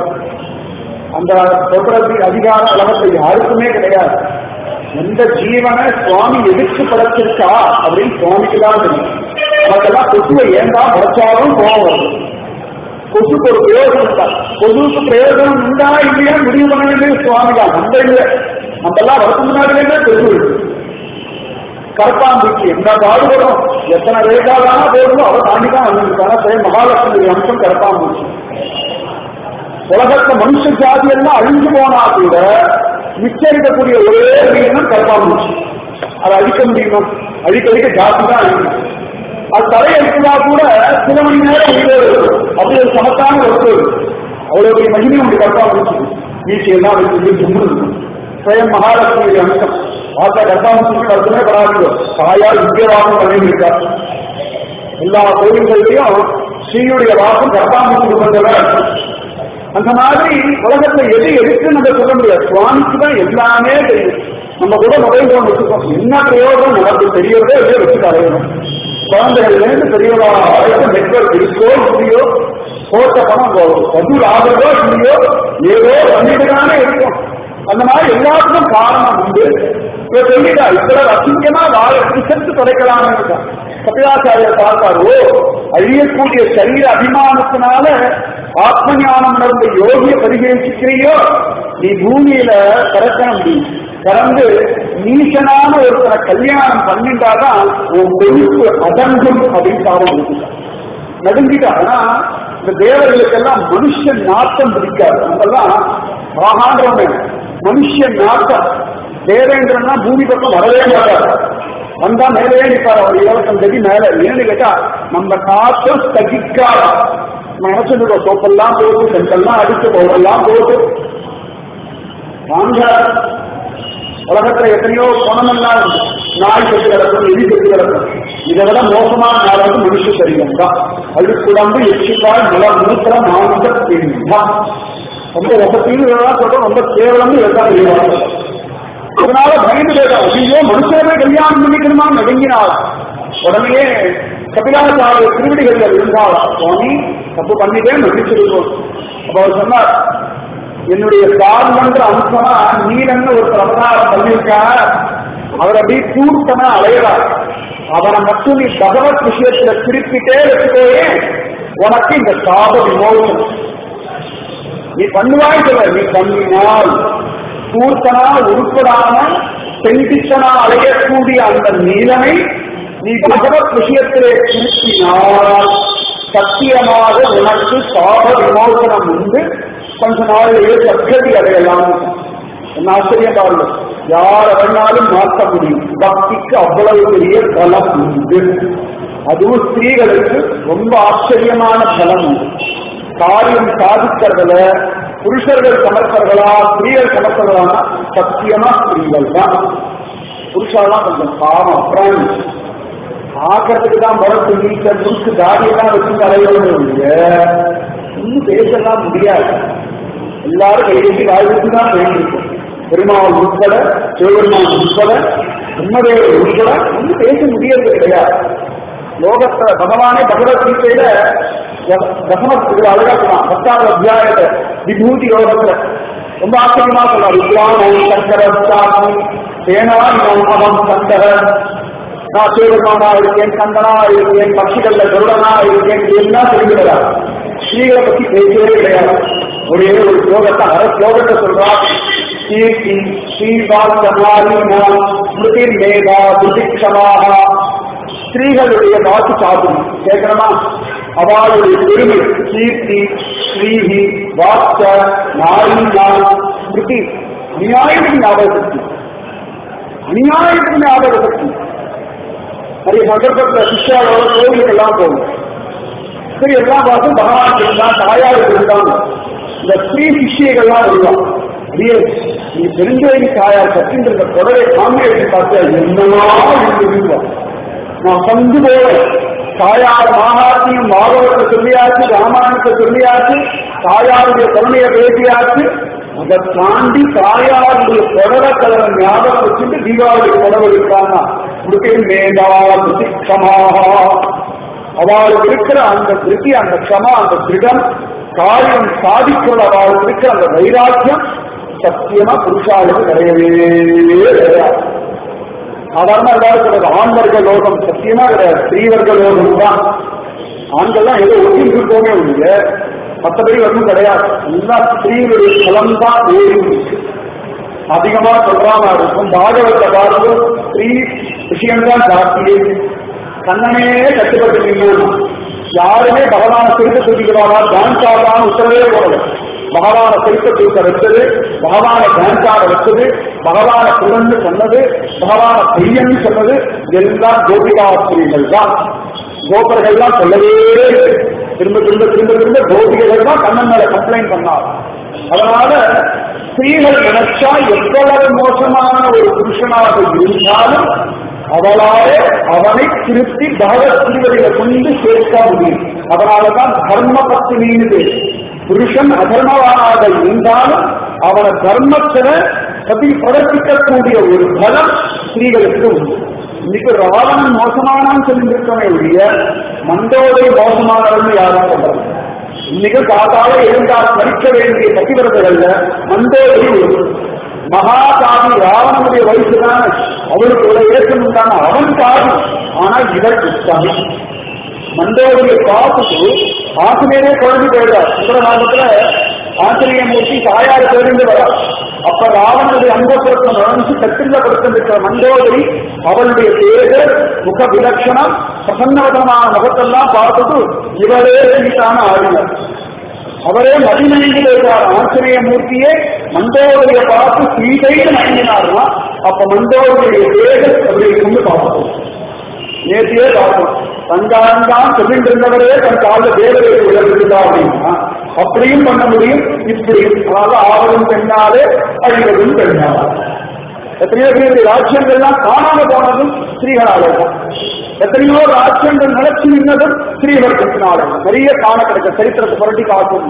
அந்த சொல்றது அதிகார அளவத்தை யாருக்குமே கிடையாது எந்த ஜீவனை சுவாமி எதிர்த்து படைச்சிருக்கா அப்படின்னு சுவாமிக்கு தான் தெரியும் நமக்கெல்லாம் கொசுவை ஏண்டா படைச்சாலும் கோபம் வருது கொசுக்கு ஒரு பிரயோஜனம் இருக்கா கொசுவுக்கு பிரயோஜனம் உண்டா இல்லையா முடிவு பண்ண வேண்டியது சுவாமி தான் நம்ம இல்லை நம்ம எல்லாம் வரக்கு முன்னாடியே கொசு இருக்கு கரப்பாம்பூச்சி என்ன பாடுபடும் எத்தனை ரேகாதானா போடுமோ அவ தாண்டி தான் வந்திருக்காங்க மகாலட்சுமி அம்சம் கரப்பாம்பூச்சி உலகத்துல மனுஷ ஜாதி எல்லாம் அழிஞ்சு போனா கூட மிச்சரிக்கக்கூடிய ஒரே உயிரினம் கற்பாம்பூச்சி அதை அழிக்க முடியுமா அழிக்க அழிக்க ஜாதி தான் அழிக்கும் அது தலையெழுத்துனா கூட சில மணி நேரம் உயிரோடு இருக்கும் அப்படி ஒரு சமத்தான ஒரு அவ்வளவு மகிமை உண்டு கற்பாம்பூச்சி வீச்சையெல்லாம் வச்சு சுயம் மகாலட்சுமி அம்சம் பார்த்தா கர்ப்பாம்பூச்சிக்கு வருத்தமே படாதீங்க தாயார் வித்தியவாதம் பண்ணியிருக்கா எல்லா கோயில்கள்லையும் ஸ்ரீயுடைய வாசம் கர்ப்பாம்பூச்சி குடும்பத்தில் இருக்கும் அந்த மாதிரி உலகத்துல எது எதுக்கு நம்ம சொல்ல முடியாது சுவாமிக்கு தான் எல்லாமே தெரியும் நம்ம கூட மொபைல் போன் வச்சுக்கோம் என்ன பிரயோஜனம் நமக்கு தெரியறதோ எதையோ வச்சு அடையணும் குழந்தைகள்ல இருந்து பெரியவா வரைக்கும் நெட்ஒர்க் இருக்கோ இல்லையோ போட்ட பணம் பதில் ஆகிறதோ இல்லையோ ஏதோ பண்ணிட்டு தானே இருக்கும் அந்த மாதிரி எல்லாத்துக்கும் காரணம் உண்டு இப்ப சொல்லிட்டா இவ்வளவு அசிங்கமா வாழ செத்து தொலைக்கலாம்னு இருக்கா கபிலாச்சாரியர் பார்த்தாரோ அழியக்கூடிய சரீர அபிமானத்தினால ஆத்ம ஞானம் நடந்த யோகிய பரிகரிச்சுக்கிறியோ நீ பூமியில பிறக்க முடியும் பிறந்து நீசனான ஒருத்தனை கல்யாணம் பண்ணிட்டாதான் உன் கொழுப்பு அதங்கும் அப்படின்னு சாதம் கொடுத்துட்டான் நடுங்கிட்டா ஆனா இந்த தேவர்களுக்கெல்லாம் மனுஷன் நாட்டம் பிடிக்காது நம்மெல்லாம் ஆகான்றவங்க மனுஷன் நாட்டம் தேவேந்திரன்னா பூமி பக்கம் வரவே மாட்டார் வந்தா மேலே நிற்பார் அவர் இருபத்தஞ்சு அடி மேல ஏன்னு கேட்டா நம்ம காற்று ஸ்தகிக்காத நினைச்சிருக்கோம் சோப்பெல்லாம் போட்டு செங்கெல்லாம் அடிச்சு பவுடெல்லாம் போட்டு வாங்க உலகத்துல எத்தனையோ பணமெல்லாம் இருக்கு நாய் செத்து கிடக்கும் எலி செத்து கிடக்கும் இதை விட மோசமான நாளாவது மனுஷ சரீரம் தான் அழுக்குடம்பு எச்சிக்கால் நில மூத்திரம் மாமிச தான் ரொம்ப வசதியும் சொல்றோம் ரொம்ப கேவலம்னு எல்லாம் தெரியாது அதனால பயந்து போயிட்டா ஐயோ மனுஷனே கல்யாணம் பண்ணிக்கணுமா நடுங்கினாள் உடனே கபிலாச்சாரிய திருவிடிகள் இருந்தாளா சுவாமி தப்பு பண்ணிட்டேன் மன்னிச்சிருக்கோம் அப்ப அவர் சொன்னார் என்னுடைய சார்மன்ற அம்சமா நீலன்னு ஒரு அவதாரம் பண்ணியிருக்கா அவர் அப்படியே தூர்த்தனா அலையறார் அவனை மட்டும் நீ பகவத் விஷயத்துல திருப்பிட்டே வச்சுக்கோயே உனக்கு இந்த சாப விமோசனம் நீ பண்ணுவாய் சொல்ல நீ பண்ணினால் கூர்த்தனா உருப்படாம செங்கிச்சனா அடையக்கூடிய அந்த நீலனை நீ பகவத் விஷயத்திலே திருப்பினால் சத்தியமாக உனக்கு சாப விமோசனம் உண்டு கொஞ்ச நாளிலேயே சத்கதி அடையலாம் என்ன ஆச்சரியம் பாருங்க யார வேணாலும் மாற்ற முடியும் பக்திக்கு அவ்வளவு பெரிய பலம் உண்டு அதுவும் ஸ்திரீகளுக்கு ரொம்ப ஆச்சரியமான பலம் உண்டு காரியம் சாதிக்கிறதுல புருஷர்கள் சமர்ப்பர்களா ஸ்திரீகள் சமர்ப்பர்களானா சத்தியமா ஸ்திரீகள் தான் புருஷாலாம் கொஞ்சம் பாவம் அப்புறம் ஆக்கிறதுக்கு தான் முரட்டு நீட்ட முறுக்கு தாடியெல்லாம் வச்சு தலையோடு இன்னும் பேசலாம் முடியாது எல்லாரும் கையெழுத்தி வாழ்வுக்கு தான் வேண்டியிருக்கும் பெருமாள் உட்பட சிவபெருமான் உட்பட உண்மதேவர் உட்பட ஒன்றும் பேச முடியறது கிடையாது லோகத்துல பகவானே பகவத்கீதையில தசமத்துக்கு அழகா சொன்னான் பத்தாவது அத்தியாயத்தை விபூதி யோகத்துல ரொம்ப ஆச்சரியமா சொன்னார் வித்வானம் சங்கரம் சேனா அவம் சங்கர நான் சிவபெருமானா இருக்கேன் கந்தனா இருக்கேன் பட்சிகள்ல கருடனா இருக்கேன் எல்லாம் தெரிஞ்சுக்கிறார் ஸ்ரீகளை பத்தி பேசவே கிடையாது ஒரே ஒரு ஸ்லோகத்தை அரை ஸ்லோகத்தை சொல்றா கீர்த்தி ஸ்ரீவாசமாரி ஸ்மிருதி மேதா துதிக்ஷமாக ஸ்திரீகளுடைய வாக்கு சாதுரி கேட்கணுமா அவளுடைய பெருமை கீர்த்தி ஸ்ரீஹி வாக்க நாரினா ஸ்மிருதி நியாயத்துக்கு ஞாபக சக்தி அநியாயத்துக்கு ஞாபக சக்தி நிறைய சந்தர்ப்பத்தில் சிஷ்யாவோட கோவிலுக்கெல்லாம் போகும் சரி எல்லாம் பார்த்து பகவான் இருந்தான் தாயார் இருந்தாங்க இந்த ஸ்ரீ சிஷியர்கள்லாம் வருவான் அப்படியே நீ தெரிஞ்சவங்க தாயார் கட்டின்ற இந்த தொடரை காமியை பார்த்து என்னவா இருந்து நான் சந்து போவேன் தாயார் மாகாத்தியும் மாதவத்தை சொல்லியாச்சு ராமாயணத்தை சொல்லியாச்சு தாயாருடைய கருணையை பேசியாச்சு அதை தாண்டி தாயாருடைய தொடர கலரை ஞாபகம் வச்சுட்டு தீபாவளி தொடர் இருக்காங்க உடுக்கையில் மேலா பிரதிக்ஷமாக அவளுக்கு இருக்கிற அந்த திருப்தி அந்த க்ஷமா அந்த திருடம் காரியம் சாதிக்கிற அவளுக்கு இருக்கிற அந்த வைராக்கியம் சத்தியமா புருஷாளுக்கு கிடையவே கிடையாது சாதாரண எல்லாரும் சொல்றது ஆண்வர்க்க லோகம் சத்தியமா கிடையாது ஸ்ரீவர்க்க லோகம் தான் ஆண்கள்லாம் ஏதோ ஒட்டி இருக்கோமே ஒழிய மற்றபடி ஒன்றும் கிடையாது எல்லா ஸ்ரீகளுடைய பலம் தான் ஏறி இருக்கு அதிகமா சொல்றாம இருக்கும் பாகவத்தை பாருங்க ஸ்ரீ விஷயம்தான் ஜாஸ்தியே கண்ணனே கட்டுப்பட்டு நின்று யாருமே பகவான திருத்த தூக்கிக்கிறாரா டான்ஸாதான் உத்தரவே போடல பகவான திருத்த தூக்க வச்சது பகவான டான்ஸாட வச்சது பகவான புலன்னு சொன்னது பகவான பொய்யன்னு சொன்னது எல்லாம் கோபிகாஸ்திரிகள் தான் கோபர்கள்லாம் சொல்லவே இல்லை. திரும்ப திரும்ப திரும்ப திரும்ப கோபிகைகள் தான் கண்ணன் மேல கம்ப்ளைண்ட் பண்ணார் அதனால ஸ்திரீகள் நினைச்சா எவ்வளவு மோசமான ஒரு புருஷனாக இருந்தாலும் அவளாலே அவனை திருப்தி பகவத் திருவடியில கொண்டு சேர்க்க முடியும் அதனாலதான் தர்ம பத்தினின்னு புருஷன் அதர்மவானாக இருந்தாலும் அவன தர்மத்தில பத்தி பிரவர்த்திக்கக்கூடிய ஒரு பலம் ஸ்திரீகளுக்கு உண்டு இன்னைக்கு ராவணன் மோசமானான்னு சொல்லியிருக்கவே ஒழிய மண்டோதை மோசமானவன் யாரும் சொல்றது இன்னைக்கு காத்தால எழுந்தால் மறிக்க வேண்டிய பத்திவிரதங்கள்ல மண்டோதை ஒரு மகாகாவி ராவணனுடைய வயசுதான் அவளுக்கு ஒரு ஏற்றம் உண்டான அவன் காவி ஆனால் இவர் உத்தாமி மண்டோடைய பார்த்துட்டு ஆசிரியரே குழந்தை போயிடுறார் சுந்தரநாமத்துல ஆசிரியமூர்த்தி தாயார் தெரிந்து வரார் அப்ப ராவணனுடைய அங்கப்புறத்தை நுழைஞ்சு கட்டில படுத்திருக்கிற மண்டோதரி அவளுடைய பேரு முக விலட்சணம் பிரசன்னவதமான முகத்தெல்லாம் பார்த்துட்டு இவரே நீட்டான ஆடினார் அவரே மதிமயங்கி வைத்தார் ஆச்சரிய மூர்த்தியே மண்டோதரியை பார்த்து சீதைன்னு மயங்கினார்னா அப்ப மண்டோதரியுடைய தேக அப்படி கொண்டு பார்ப்போம் நேற்றையே பார்த்தோம் தங்கான் தான் சொல்லிட்டு இருந்தவரே தன் காலில் தேவதை உயர்ந்துட்டா அப்படின்னா அப்படியும் பண்ண முடியும் இப்படியும் அதாவது ஆவதும் பெண்ணாலே அழிவதும் பெண்ணாலே எத்தனையோ பேருடைய ராஜ்யங்கள்லாம் காணாம போனதும் ஸ்ரீகளாலே தான் எத்தனையோ ராஜ்யங்கள் நிலச்சி நின்னதும் ஸ்ரீவர்க்கத்தினாலே நிறைய காண கிடைக்க சரித்திரத்தை புரட்டி காட்டும்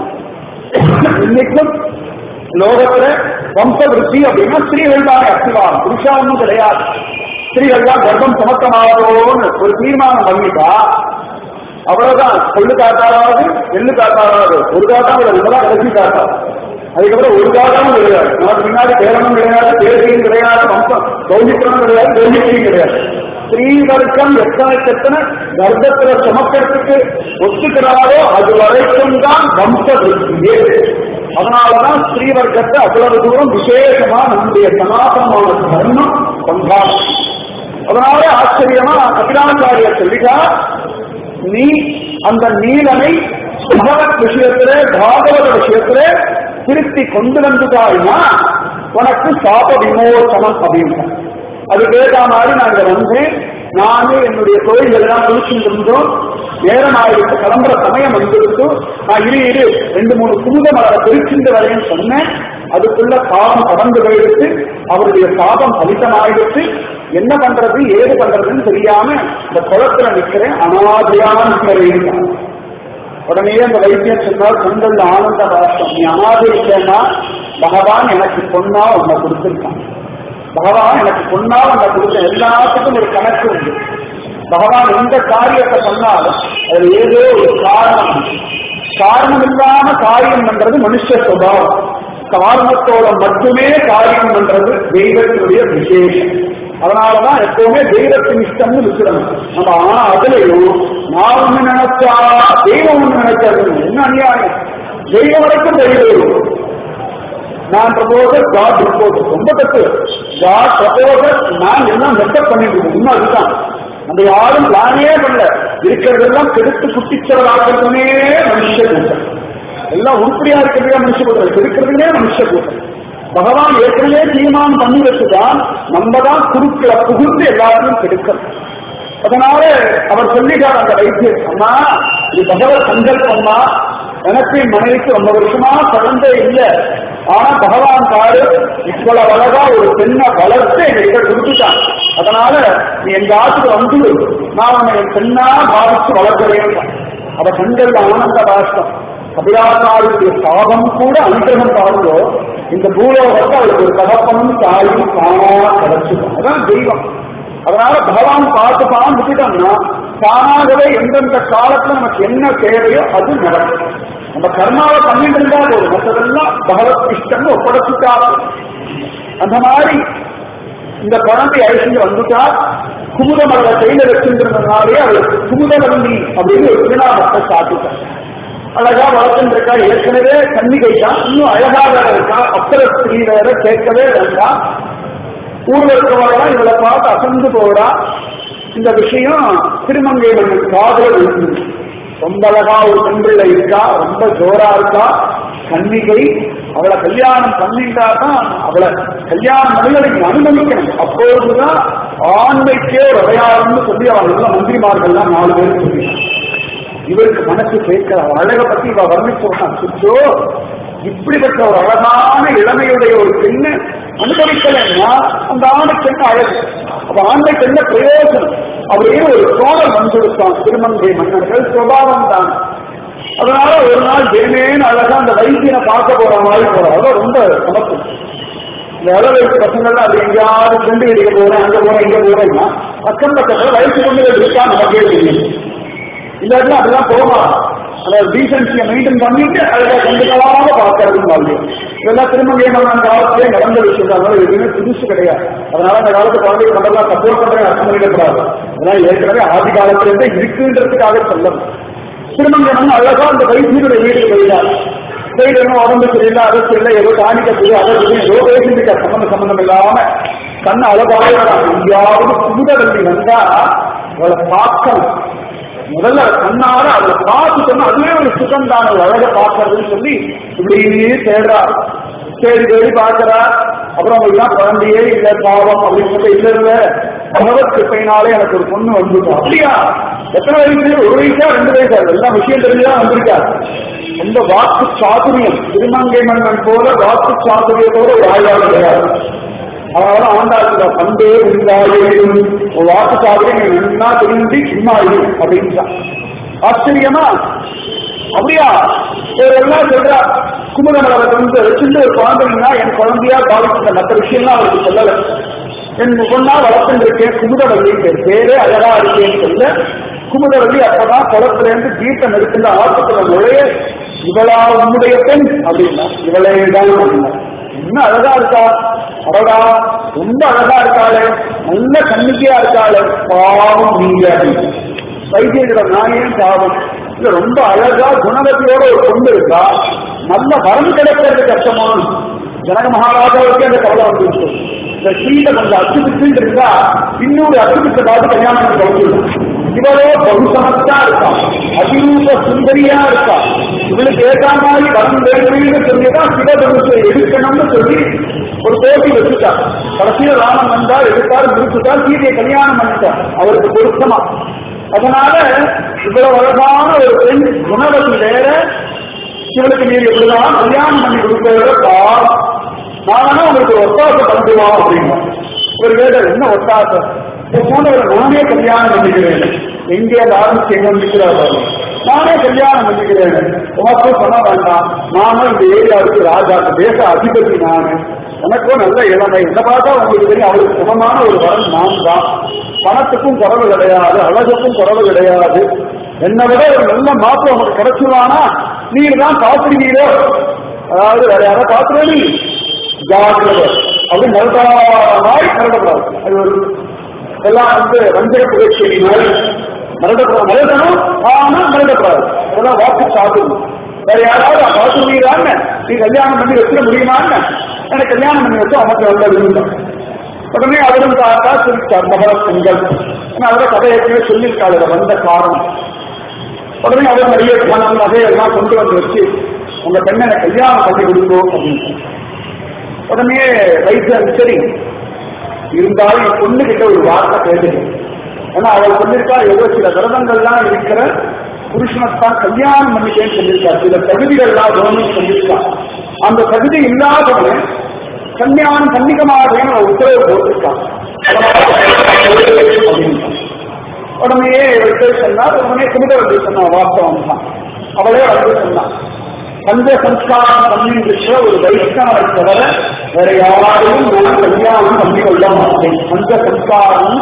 இன்னைக்கும் லோகத்துல வம்ச விருத்தி அப்படின்னா ஸ்ரீகள் தான் அசிவாரம் புருஷாவும் கிடையாது ஸ்திரீகள் தான் கர்ப்பம் சுமக்கமாகணும்னு ஒரு தீர்மானம் பண்ணிட்டா அவ்வளவுதான் கொள்ளு காட்டாராவது எள்ளு காட்டாராவது ஒரு காட்டம் இல்லை இதுதான் கடைசி காட்டா அதுக்கப்புறம் ஒரு காட்டமும் கிடையாது நமக்கு பின்னாடி பேரனும் கிடையாது பேசியும் கிடையாது வம்சம் கௌமித்திரமும் கிடையாது கௌமித்தியும் கிடையாது ஸ்ரீவர்க்கம் எத்தனைக்கு எத்தனை கர்ப்பத்துல சுமக்கிறதுக்கு ஒத்துக்கிறாரோ அது வரைக்கும் தான் வம்ச விருத்தியே அதனாலதான் ஸ்ரீவர்க்கத்தை அவ்வளவு தூரம் விசேஷமா நம்முடைய சனாதனமான தர்மம் கொண்டாடும் அதனால ஆச்சரியமா அகிலாச்சாரிய சொல்லிட்டா நீ அந்த நீலனை பகவத் விஷயத்திலே பாகவத விஷயத்திலே திருத்தி கொண்டு வந்துட்டாய்னா உனக்கு சாப விமோசனம் அப்படின்னு அது கேட்ட மாதிரி நாங்க வந்து நானே என்னுடைய தொழில்கள் எல்லாம் முடிச்சுட்டு இருந்தோம் நேரம் ஆயிடுச்சு கிளம்புற சமயம் வந்துருக்கு நான் இரு இரு ரெண்டு மூணு குமுத மலரை பிரிச்சுட்டு வரேன்னு சொன்னேன் அதுக்குள்ள பாவம் கடந்து போயிடுச்சு அவருடைய சாபம் பலிதமாயிடுச்சு என்ன பண்றது ஏது பண்றதுன்னு தெரியாம இந்த குளத்துல நிக்கிறேன் அனாதையான நிற்கிறேன் உடனே அந்த வைத்தியம் சொன்னார் கண்கள் ஆனந்த பாஷ்டம் நீ அனாதை இல்லைன்னா பகவான் எனக்கு பொண்ணா உன்னை கொடுத்திருக்கான் பகவான் எனக்கு பொண்ணா உன்னை கொடுத்த எல்லாத்துக்கும் ஒரு கணக்கு உண்டு பகவான் எந்த காரியத்தை பண்ணாலும் அது ஏதோ ஒரு காரணம் உண்டு. காரணம் இல்லாம காரியம் பண்றது மனுஷ சுபாவம் காரணத்தோட மட்டுமே காரியம் பண்றது தெய்வத்தினுடைய விசேஷம் அதனாலதான் எப்பவுமே தெய்வத்தின் இஷ்டம்னு விட்டுறணும் நம்ம ஆனா அதுலயும் நான் ஒண்ணு நினைச்சா தெய்வம் ஒண்ணு நினைச்சாரு என்ன அநியாயம் தெய்வம் வரைக்கும் தெய்வம் இருக்கும். நான் ப்ரப்போசர் காட் ரிப்போர்ட் ரொம்ப தப்பு காட் ப்ரப்போசர் நான் எல்லாம் மெத்தப் பண்ணிட்டு இருக்கோம் இன்னும் அதுதான் நம்ம யாரும் பிளானே பண்ணல இருக்கிறதெல்லாம் கெடுத்து குட்டிச்சவராக்கிறதுனே மனுஷ கூட்டம் எல்லாம் உருப்படியா இருக்கிறதே மனுஷ கூட்டம் கெடுக்கிறதுனே மனுஷ கூட்டம் பகவான் ஏற்கனவே தீர்மானம் பண்ணி வச்சுதான் நம்ம தான் குறுக்களை புகுந்து எல்லாத்தையும் கெடுக்கணும் அதனால அவர் சொல்லிட்டார் அந்த வைத்தியர் அம்மா இது பகவத் சங்கல்பம்மா எனக்கு என் மனைவிக்கு ரொம்ப வருஷமா குழந்தை இல்லை ஆனா பகவான் பாரு இவ்வளவு அழகா ஒரு பெண்ணை வளர்த்து என்கிட்ட கொடுத்துட்டான் அதனால நீ எங்க ஆத்துக்கு வந்து நான் உன்னை என் பெண்ணா பாவிச்சு வளர்க்கிறேன் அவ கண்கள் ஆனந்த பாஷ்டம் கபிலாசாரியுடைய சாபம் கூட அனுகிரகம் பாருங்கோ இந்த பூலோகத்தை அவளுக்கு ஒரு தகப்பனும் தாயும் தானா கிடைச்சிடும் அதான் தெய்வம் அதனால பகவான் பார்த்து பான் விட்டுட்டோம்னா தானாகவே எந்தெந்த காலத்துல நமக்கு என்ன தேவையோ அது நடக்கும் நம்ம கர்மாவை பண்ணிட்டு இருந்தா போதும் மற்றதெல்லாம் பகவத் இஷ்டம்னு ஒப்படைச்சுட்டாரு அந்த மாதிரி இந்த குழந்தை அழிச்சுட்டு வந்துட்டா குமுதமலரை கையில வச்சிருந்ததுனாலே அவளுக்கு குமுதவல்லி அப்படின்னு ஒரு திருநாமத்தை சாப்பிட்டார் அழகா வளர்த்துட்டு இருக்கா ஏற்கனவே கன்னிகை தான் இன்னும் அழகா வேற இருக்கா அப்சர ஸ்திரீ வேற கேட்கவே வேண்டாம் ஊர்ல இருக்கவங்களாம் இவளை பார்த்து அசந்து போறா இந்த விஷயம் திருமங்கை மன்னன் காதல விழுந்து ரொம்ப அழகா ஒரு பெண்பிள்ளை இருக்கா ரொம்ப ஜோரா இருக்கா கன்னிகை அவளை கல்யாணம் பண்ணிட்டா தான் அவளை கல்யாணம் மனிதனுக்கு அனுமதிக்கணும் அப்போதுதான் ஆண்மைக்கே ஒரு அடையாளம்னு சொல்லி அவள் உள்ள மந்திரிமார்கள்லாம் நாலு பேர் சொல்லிட்டாங்க இவருக்கு மனசு கேட்க அழகை பத்தி இவ வர்ணிச்சோம் சுற்றோ இப்படிப்பட்ட ஒரு அழகான இளமையுடைய ஒரு பெண்ணு அனுபவிக்கலைன்னா அந்த ஆணுக்கு என்ன அழகு அப்ப ஆண்மைக்கு என்ன பிரயோஜனம் அப்படியே ஒரு சோழர் வந்திருக்கான் திருமங்கை மன்னர்கள் சுபாவம் தான் அதனால ஒரு நாள் ஜெயமேன்னு அழகா அந்த வைத்தியனை பார்க்க போற மாதிரி போறோம் அதான் ரொம்ப சமத்து இந்த இளவயசு பசங்கள்லாம் அது எங்கேயாவது ஃப்ரெண்டு வீட்டுக்கு போறேன் அங்க போறேன் இங்க போறேன்னா அக்கம் பக்கத்துல வயசு கொண்டு இருக்கா நமக்கே தெரியும் இல்லாட்டினா அதெல்லாம் போகலாம் அதாவது டீசன்சியை மெயின்டைன் பண்ணிட்டு அழகா கண்டுக்காம பார்க்கறது மாதிரி இதெல்லாம் திருமங்கை மன்னன் காலத்திலே நடந்த விஷயம் தான் அதனால எதுவுமே புதுசு கிடையாது அதனால அந்த காலத்து குழந்தைகள் மட்டும் சப்போர்ட் பண்றேன் அர்த்தம் பண்ணிடக்கூடாது அதனால ஏற்கனவே ஆதி காலத்துல இருந்தே இருக்குன்றதுக்காக சொல்லணும் திருமங்கை மன்னன் அழகா அந்த வைத்தியருடைய வீட்டுக்கு போயிடார் சைடு என்ன உடம்பு சரியில்லை அதை சரியில்லை ஏதோ காணிக்க போய் அதை செய்ய, ஏதோ பேசிட்டு சம்பந்தம் சம்பந்தம் இல்லாம கண்ணு அழகாக எங்கேயாவது புதுதவல்லி வந்தா அவளை பார்க்கணும் முதல்ல கண்ணார அவளை பார்த்துட்டோம்னா அதுவே ஒரு சுகம் தான் ஒரு அழகை பார்க்கறதுன்னு சொல்லி இப்படியே தேடுறா தேடி தேடி பார்க்கறா அப்புறம் அவங்களுக்கு குழந்தையே இல்ல பாவம் அப்படின்னு சொல்லி இல்ல இல்ல பகவத் கிருப்பையினாலே எனக்கு ஒரு பொண்ணு வந்துட்டோம் அப்படியா எத்தனை வயசு ஒரு வயசா ரெண்டு வயசா எல்லாம் விஷயம் தெரிஞ்சுதான் வந்திருக்காரு ரொம்ப வாக்கு சாதுரியம் திருமங்கை மன்னன் போல வாக்கு சாதுரியத்தோட ஒரு ஆய்வாளர் கிடையாது அதனால ஆண்டாளுக்கு பண்டே இருந்தாயே ஒரு வாக்கு சாதுரியம் நீ நன்னா திரும்பி சும்மா இரு அப்படின்ட்டான் ஆச்சரியமா அப்படியா எல்லாம் சொல்றா குமுதமலரை வந்து வச்சுட்டு ஒரு குழந்தைங்கன்னா என் குழந்தையா பாதிக்கிற மற்ற விஷயம்லாம் அவருக்கு சொல்லல என் முகன்னா வளர்த்துருக்கேன் குமுதவல்லி பேர் பேரே அழகா இருக்கேன்னு சொல்ல குமுதவல்லி அப்பதான் குளத்துல இருந்து தீர்த்தம் எடுக்கின்ற ஆத்துக்குள்ள நுழைய இவளா உன்னுடைய பெண் அப்படின்னா இவளே தான் அப்படின்னா இன்னும் அழகா இருக்கா அழகா ரொம்ப அழகா இருக்காளே நல்ல கண்ணிக்கையா இருக்காளே பாவம் நீங்க அப்படின்னு வைத்தியர்கள நாயன் பாவம் இல்ல ரொம்ப அழகா குணவதியோட ஒரு பொண்ணு இருக்கா நல்ல வரம் கிடைக்கிறது கஷ்டமான ஜனக மகாராஜாவுக்கு அந்த கவலை வந்துருச்சு இந்த சீதை கொஞ்சம் அச்சுபிச்சு இருந்தா இன்னொரு அச்சுபிச்ச பார்த்து கல்யாணம் பண்ணி கவனிச்சிருக்கும் இவளோ பகுசமத்தா இருக்கா அதிரூப சுந்தரியா இருக்கா இவளுக்கு ஏற்ற மாதிரி வரம் வேணும்னு சொல்லிதான் சிவதனுஷை எடுக்கணும்னு சொல்லி ஒரு போட்டி வச்சுட்டார் கடைசியில ராமன் வந்தார் எடுத்தார் முடிச்சுட்டார் சீதையை கல்யாணம் பண்ணிட்டார் அவருக்கு பொருத்தமா அதனால இவ்வளவு அழகான ஒரு பெண் குணவதி வேற இவளுக்கு நீர் எப்படிதான் கல்யாணம் பண்ணி கொடுக்கிறத பார் நானா உங்களுக்கு ஒரு ஒத்தாசை பண்ணுவோம் அப்படின்னா ஒரு வேலை என்ன ஒத்தாசை இப்போ போனவர் நானே கல்யாணம் பண்ணிக்கிறேன் எங்கே அந்த ஆரம்பிச்சு எங்க நிற்கிறார் நானே கல்யாணம் பண்ணிக்கிறேன் உனக்கும் சொல்ல வேண்டாம் நானும் இந்த ஏரியாவுக்கு ராஜா தேச அதிபதி நானு எனக்கும் நல்ல இளமை என்ன பார்த்தா உங்களுக்கு தெரியும் அவருக்கு சமமான ஒரு வரன் நான் தான் பணத்துக்கும் குறவு கிடையாது அழகுக்கும் குறவு கிடையாது என்னை விட ஒரு நல்ல மாற்றம் உங்களுக்கு கிடைச்சிருவானா நீர் தான் காத்துறீங்களோ அதாவது வேற யாரோ காத்துறே நீ ஜாக்கிரதை அப்படி மிரட்டா மாதிரி மிரட்டக்கூடாது அது ஒரு எல்லாம் வந்து வஞ்சக புகழ்ச்சி மாதிரி மிரட்டக்கூடாது மிரட்டணும் ஆனா மிரட்டக்கூடாது அதெல்லாம் வாக்கு சாப்பிடணும் வேற யாராவது காத்துறீங்களான்னு நீ கல்யாணம் பண்ணி வச்சிட முடியுமான்னு எனக்கு கல்யாணம் பண்ணி வச்சு அவனுக்கு நல்ல விரும்பம் உடனே அவரும் பார்த்தா சிரிச்சார் மகர பெண்கள் ஏன்னா அவரை கதை ஏற்கனவே சொல்லியிருக்காரு இதுல வந்த காரணம் உடனே அவர் நிறைய பணம் நகையெல்லாம் கொண்டு வந்து வச்சு உங்க பெண்ணை எனக்கு கல்யாணம் பண்ணி கொடுக்கும் அப்படின்னு உடனே வைத்தியன் சரி இருந்தாலும் என் பொண்ணு கிட்ட ஒரு வார்த்தை கேட்டுது ஏன்னா அவள் சொல்லியிருக்கா ஏதோ சில விரதங்கள்லாம் இருக்கிற புருஷனைத்தான் கல்யாணம் பண்ணிட்டேன்னு சொல்லியிருக்கா சில தகுதிகள்லாம் வேணும்னு சொல்லியிருக்கா அந்த தகுதி இல்லாதவன் கல்யாணம் பண்ணிக்க மாட்டேன்னு அவன் உத்தரவு போட்டிருக்கான் அப்படின்னு. உடனே இவர்கிட்ட சொன்னார் உடனே குமுதவர்கள் சொன்ன வாஸ்தவம் தான் அவளே வந்து சொன்னான் பஞ்ச சம்ஸ்காரம் பண்ணிருக்கிற ஒரு வைஷ்ணவரை தவிர வேற யாராலையும் நான் கல்யாணம் பண்ணி கொள்ள மாட்டேன் பஞ்ச சம்ஸ்காரம்னு